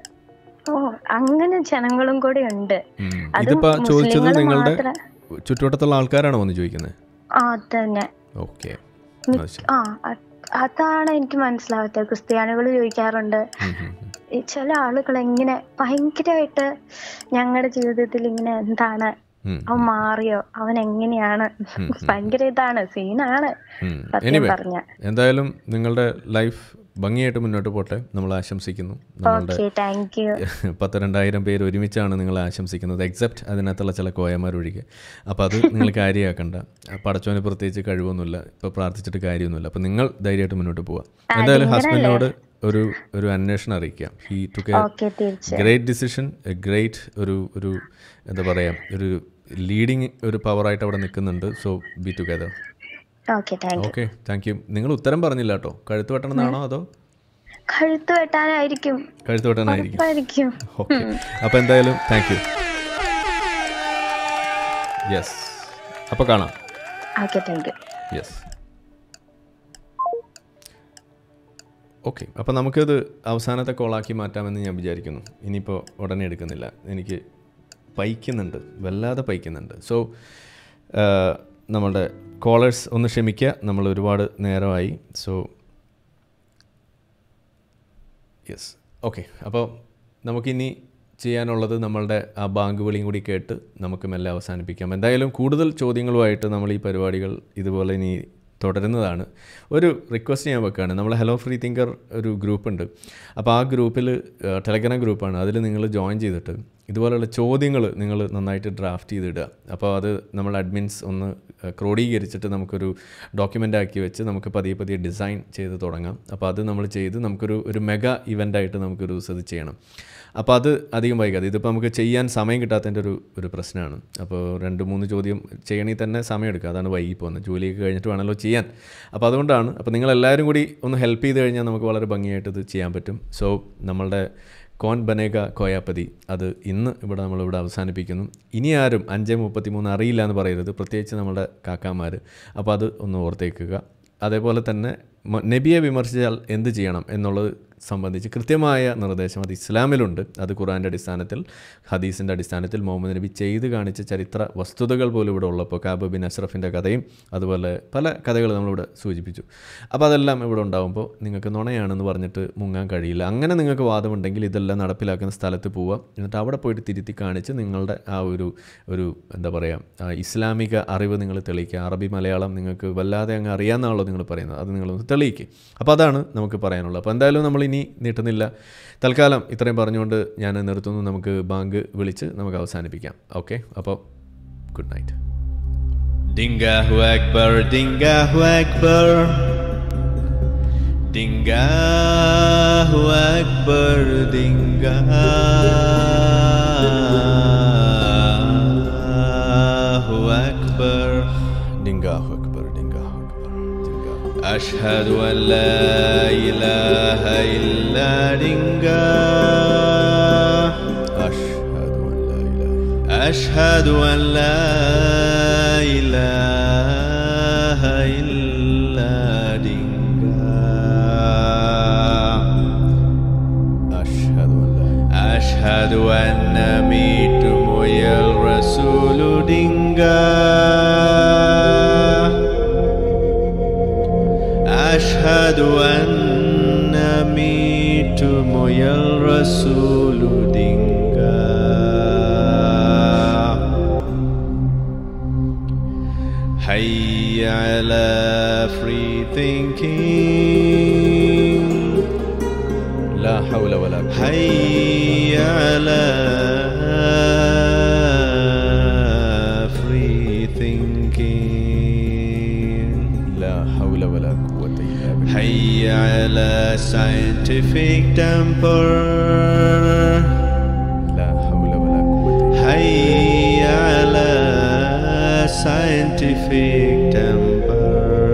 S12: ഓ അങ്ങനെ ജനങ്ങളും കൂടെ ഉണ്ട്
S1: ഉം.
S12: അതും
S1: ഇതിപ്പോൾ ചോദിച്ചത്
S12: മുസ്ലിങ്ങള്
S1: നിങ്ങളുടെ
S12: മാത്രം
S1: ചുറ്റുവട്ടത്തുള്ള ആൾക്കാരാണോ വന്ന് ചോദിക്കുന്നത്
S12: ആ തന്നെ
S1: ഓക്കെ
S12: മി-
S1: അത് ശരി
S12: ആ അ- അതാണ് എനിക്ക് മനസ്സിലാവാത്തത് ക്രിസ്ത്യാനികൾ ചോദിക്കാറുണ്ട്
S1: ഉം, ഉം, ഉം.
S12: ഈ ചില ആളുകൾ എങ്ങനെ ഭയങ്കരമായിട്ട് ഞങ്ങളുടെ ജീവിതത്തിൽ ഇങ്ങനെ എന്താണ്
S1: ഉം,
S12: അവൻ മാറിയോ അവൻ എങ്ങനെയാണ്
S1: ഉം, ഉം.
S12: ഭയങ്കര ഇതാണ് സീനാണ്
S1: ഉം.
S12: സത്യം
S1: Anyway,
S12: പറഞ്ഞ
S1: എന്തായാലും നിങ്ങളുടെ ലൈഫ് ഭംഗിയായിട്ട് മുന്നോട്ട് പോട്ടെ നമ്മൾ ആശംസിക്കുന്നു നമ്മളുടെ
S12: ഓക്കെ താങ്ക് യു
S1: പത്ത് രണ്ടായിരം പേര് ഒരുമിച്ചാണ് നിങ്ങൾ ആശംസിക്കുന്നത് എക്സെപ്റ്റ് അതിനകത്തുള്ള ചില കോയമാരൊഴികെ അപ്പോൾ അത് നിങ്ങൾ കാര്യമാക്കണ്ട പടച്ചോന് പ്രത്യേകിച്ച് കഴിവൊന്നുമില്ല ഇപ്പോൾ പ്രാർത്ഥിച്ചിട്ട് കാര്യമൊന്നുമില്ല അപ്പോൾ നിങ്ങൾ ധൈര്യമായിട്ട് മുന്നോട്ട് പോവുക എന്തായാലും
S12: നിങ്ങളല്ലേ?
S1: ഹസ്ബൻഡിനോട് ഒരു ഒരു അന്വേഷണം അറിയിക്കാം ഹി ടു കെ
S12: ഓക്കെ തീർച്ചയായും
S1: ഗ്രേറ്റ് ഡിസിഷൻ എ ഗ്രേറ്റ് ഒരു ഒരു എന്താ പറയുക ഒരു ലീഡിങ് ഒരു പവറായിട്ട് അവിടെ നിൽക്കുന്നുണ്ട് so be together
S12: okay thank you
S1: okay thank you നിങ്ങൾ ഉത്തരം പറഞ്ഞില്ല കേട്ടോ കഴുത്ത് വെട്ടണം എന്നാണോ അതോ
S12: കഴുത്ത് വെട്ടാനായിരിക്കും
S1: കഴുത്ത് വെട്ടാനായിരിക്കും
S12: ഉറപ്പായിരിക്കും
S1: ഓക്കെ അപ്പോൾ എന്തായാലും താങ്ക് യു യെസ് അപ്പോൾ കാണാം
S12: okay thank you
S1: yes okay അപ്പോൾ നമുക്കത് അവസാനത്തെ കോളാക്കി മാറ്റാമെന്ന് ഞാൻ വിചാരിക്കുന്നു ഇനിയിപ്പോൾ ഉടനെ എടുക്കുന്നില്ല എനിക്ക് പൈക്കുന്നുണ്ട് വല്ലാതെ പൈക്കുന്നുണ്ട് സോ നമ്മളുടെ കോളേഴ്സ് ഒന്ന് ക്ഷമിക്കുക നമ്മൾ ഒരുപാട് നേരമായി സോ യെസ് ഓക്കെ അപ്പോൾ നമുക്കിനി ചെയ്യാനുള്ളത് നമ്മളുടെ ആ ബാങ്ക് വിളിയും കൂടി കേട്ട് നമുക്ക് മെല്ലെ അവസാനിപ്പിക്കാം എന്തായാലും കൂടുതൽ ചോദ്യങ്ങളുമായിട്ട് നമ്മൾ ഈ പരിപാടികൾ ഇതുപോലെ ഇനി തുടരുന്നതാണ് ഒരു റിക്വസ്റ്റ് ഞാൻ വെക്കുകയാണ് നമ്മൾ ഹലോ ഫ്രീ തിങ്കർ ഒരു ഗ്രൂപ്പ് ഉണ്ട് അപ്പോൾ ആ ഗ്രൂപ്പിൽ ടെലഗ്രാം ഗ്രൂപ്പാണ് അതിൽ നിങ്ങൾ ജോയിൻ ചെയ്തിട്ട് ഇതുപോലെയുള്ള ചോദ്യങ്ങൾ നിങ്ങൾ നന്നായിട്ട് ഡ്രാഫ്റ്റ് ചെയ്തിടുക അപ്പോൾ അത് നമ്മൾ അഡ്മിൻസ് ഒന്ന് ഏഹ്, ക്രോഡീകരിച്ചിട്ട് നമുക്കൊരു ഡോക്യുമെൻ്റ് ആക്കി വെച്ച് നമുക്ക് പതിയെ പതിയെ ഡിസൈൻ ചെയ്ത് തുടങ്ങാം അപ്പോൾ അത് നമ്മൾ ചെയ്ത് നമുക്കൊരു ഒരു മെഗാ ഇവൻ്റായിട്ട് നമുക്കൊരു ദിവസം ഇത് ചെയ്യണം അപ്പോൾ അത് അധികം വൈകാതെ ഇതിപ്പോൾ നമുക്ക് ചെയ്യാൻ സമയം കിട്ടാത്തതിൻ്റെ ഒരു ഒരു പ്രശ്നമാണ് അപ്പോൾ രണ്ട് മൂന്ന് ചോദ്യം ചെയ്യണമെങ്കിൽ തന്നെ സമയം എടുക്കുക അതാണ് വൈകി പോകുന്നത് ജോലിയൊക്കെ കഴിഞ്ഞിട്ട് വേണമല്ലോ ചെയ്യാൻ അപ്പോൾ അതുകൊണ്ടാണ് അപ്പോൾ നിങ്ങളെല്ലാവരും കൂടി ഒന്ന് ഹെൽപ്പ് ചെയ്ത് കഴിഞ്ഞാൽ നമുക്ക് വളരെ ഭംഗിയായിട്ട് ഇത് ചെയ്യാൻ പറ്റും സോ നമ്മളുടെ കോൻ ബനേക കോയാപ്പതി അത് ഇന്ന് ഇവിടെ നമ്മളിവിടെ അവസാനിപ്പിക്കുന്നു ഇനി ആരും അഞ്ച് മുപ്പത്തി മൂന്ന് അറിയില്ല എന്ന് പറയരുത് പ്രത്യേകിച്ച് നമ്മുടെ കാക്കാമാർ അപ്പോൾ അത് ഒന്ന് ഓർത്തേക്കുക അതേപോലെ തന്നെ മ- നബിയെ വിമർശിച്ചാൽ എന്ത് ചെയ്യണം എന്നുള്ളത് സംബന്ധിച്ച് കൃത്യമായ നിർദ്ദേശം അത് ഇസ്ലാമിലുണ്ട് അത് ഖുറാൻ്റെ അടിസ്ഥാനത്തിൽ ഹദീസിൻ്റെ അടിസ്ഥാനത്തിൽ മുഹമ്മദ് നബി ചെയ്ത് കാണിച്ച ചരിത്ര വസ്തുതകൾ പോലും ഇവിടെ ഉള്ളപ്പോൾ കാബ് ബിൻ അഷ്റഫിൻ്റെ കഥയും അതുപോലെ പല കഥകൾ നമ്മളിവിടെ സൂചിപ്പിച്ചു അപ്പോൾ അതെല്ലാം ഇവിടെ ഉണ്ടാകുമ്പോൾ നിങ്ങൾക്ക് നുണയാണെന്ന് പറഞ്ഞിട്ട് മുങ്ങാൻ കഴിയില്ല അങ്ങനെ നിങ്ങൾക്ക് വാദമുണ്ടെങ്കിൽ ഇതെല്ലാം നടപ്പിലാക്കുന്ന സ്ഥലത്ത് പോവുക എന്നിട്ട് അവിടെ പോയിട്ട് തിരുത്തി കാണിച്ച് നിങ്ങളുടെ ആ ഒരു ഒരു എന്താ പറയുക ഇസ്ലാമിക അറിവ് നിങ്ങൾ തെളിയിക്കുക അറബി മലയാളം നിങ്ങൾക്ക് വല്ലാതെ അങ്ങ് അറിയാമെന്നാണല്ലോ നിങ്ങൾ പറയുന്നത് അത് നിങ്ങളൊന്ന് തെളിയിക്കുക അപ്പോൾ അതാണ് നമുക്ക് പറയാനുള്ളത് അപ്പോൾ എന്തായാലും നമ്മൾ ഇനി നീട്ടുന്നില്ല തൽക്കാലം ഇത്രയും പറഞ്ഞുകൊണ്ട് ഞാൻ നിർത്തുന്നു നമുക്ക് ബാങ്ക് വിളിച്ച് നമുക്ക് അവസാനിപ്പിക്കാം ഓക്കെ അപ്പോൾ good night
S11: Dingahu Akbar, Dingahu Akbar. Dingahu Akbar, Dingahu Akbar.
S1: Dingahu Akbar, Dingahu Akbar, Dingahu.
S11: أشهد أن لا إله إلا دنجا أشهد أن لا إله إلا دنجا
S1: أشهد أن لا
S11: أشهد أن ميت مويا الرسول دنجا أشهد أن ميت مويا الرسول دنجا حي على free thinking
S1: لا حول ولا قوة
S11: حي على free thinking
S1: لا حول ولا قوة إلا بالله
S11: حي على scientific temper
S1: لا حول ولا قوة
S11: حي على scientific temper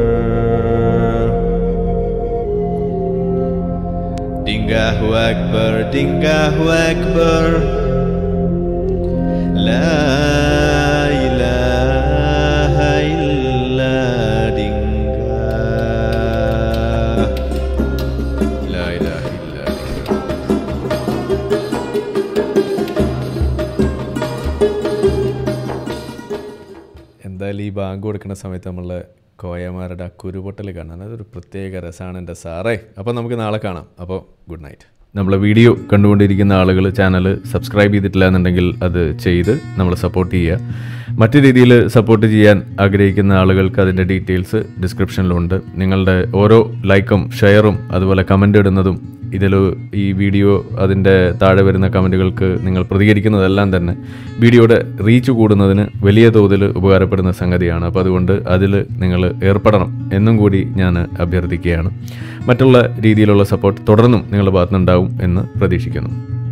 S11: Dingahu Akbar, Dingahu Akbar La ilaha illa dinga
S1: لا إله إلا أنت എന്തായാലും ഈ bank കൊടുക്കുന്ന സമയത്ത് നമ്മളെ കോയമാരുടെ ആ കുരുപൊട്ടൽ കാണാൻ അതൊരു പ്രത്യേക രസമാണ് എൻ്റെ സാറേ അപ്പോൾ നമുക്ക് നാളെ കാണാം അപ്പോൾ ഗുഡ് നൈറ്റ് നമ്മളെ വീഡിയോ കണ്ടുകൊണ്ടിരിക്കുന്ന ആളുകൾ ചാനൽ സബ്സ്ക്രൈബ് ചെയ്തിട്ടില്ല എന്നുണ്ടെങ്കിൽ അത് ചെയ്ത് നമ്മളെ സപ്പോർട്ട് ചെയ്യുക മറ്റു രീതിയിൽ സപ്പോർട്ട് ചെയ്യാൻ ആഗ്രഹിക്കുന്ന ആളുകൾക്ക് അതിൻ്റെ ഡീറ്റെയിൽസ് ഡിസ്ക്രിപ്ഷനിലുണ്ട് നിങ്ങളുടെ ഓരോ ലൈക്കും ഷെയറും അതുപോലെ കമൻ്റ് ഇടുന്നതും ഇതിൽ ഈ വീഡിയോ അതിൻ്റെ താഴെ വരുന്ന കമൻറ്റുകൾക്ക് നിങ്ങൾ പ്രതികരിക്കുന്നതെല്ലാം തന്നെ വീഡിയോയുടെ റീച്ച് കൂടുന്നതിന് വലിയ തോതിൽ ഉപകാരപ്പെടുന്ന സംഗതിയാണ് അപ്പോൾ അതുകൊണ്ട് അതിൽ നിങ്ങൾ ഏർപ്പെടണം എന്നും കൂടി ഞാൻ അഭ്യർത്ഥിക്കുകയാണ് മറ്റുള്ള രീതിയിലുള്ള സപ്പോർട്ട് തുടർന്നും നിങ്ങളുടെ ഭാഗത്തുനിന്നുണ്ടാവും എന്ന് പ്രതീക്ഷിക്കുന്നു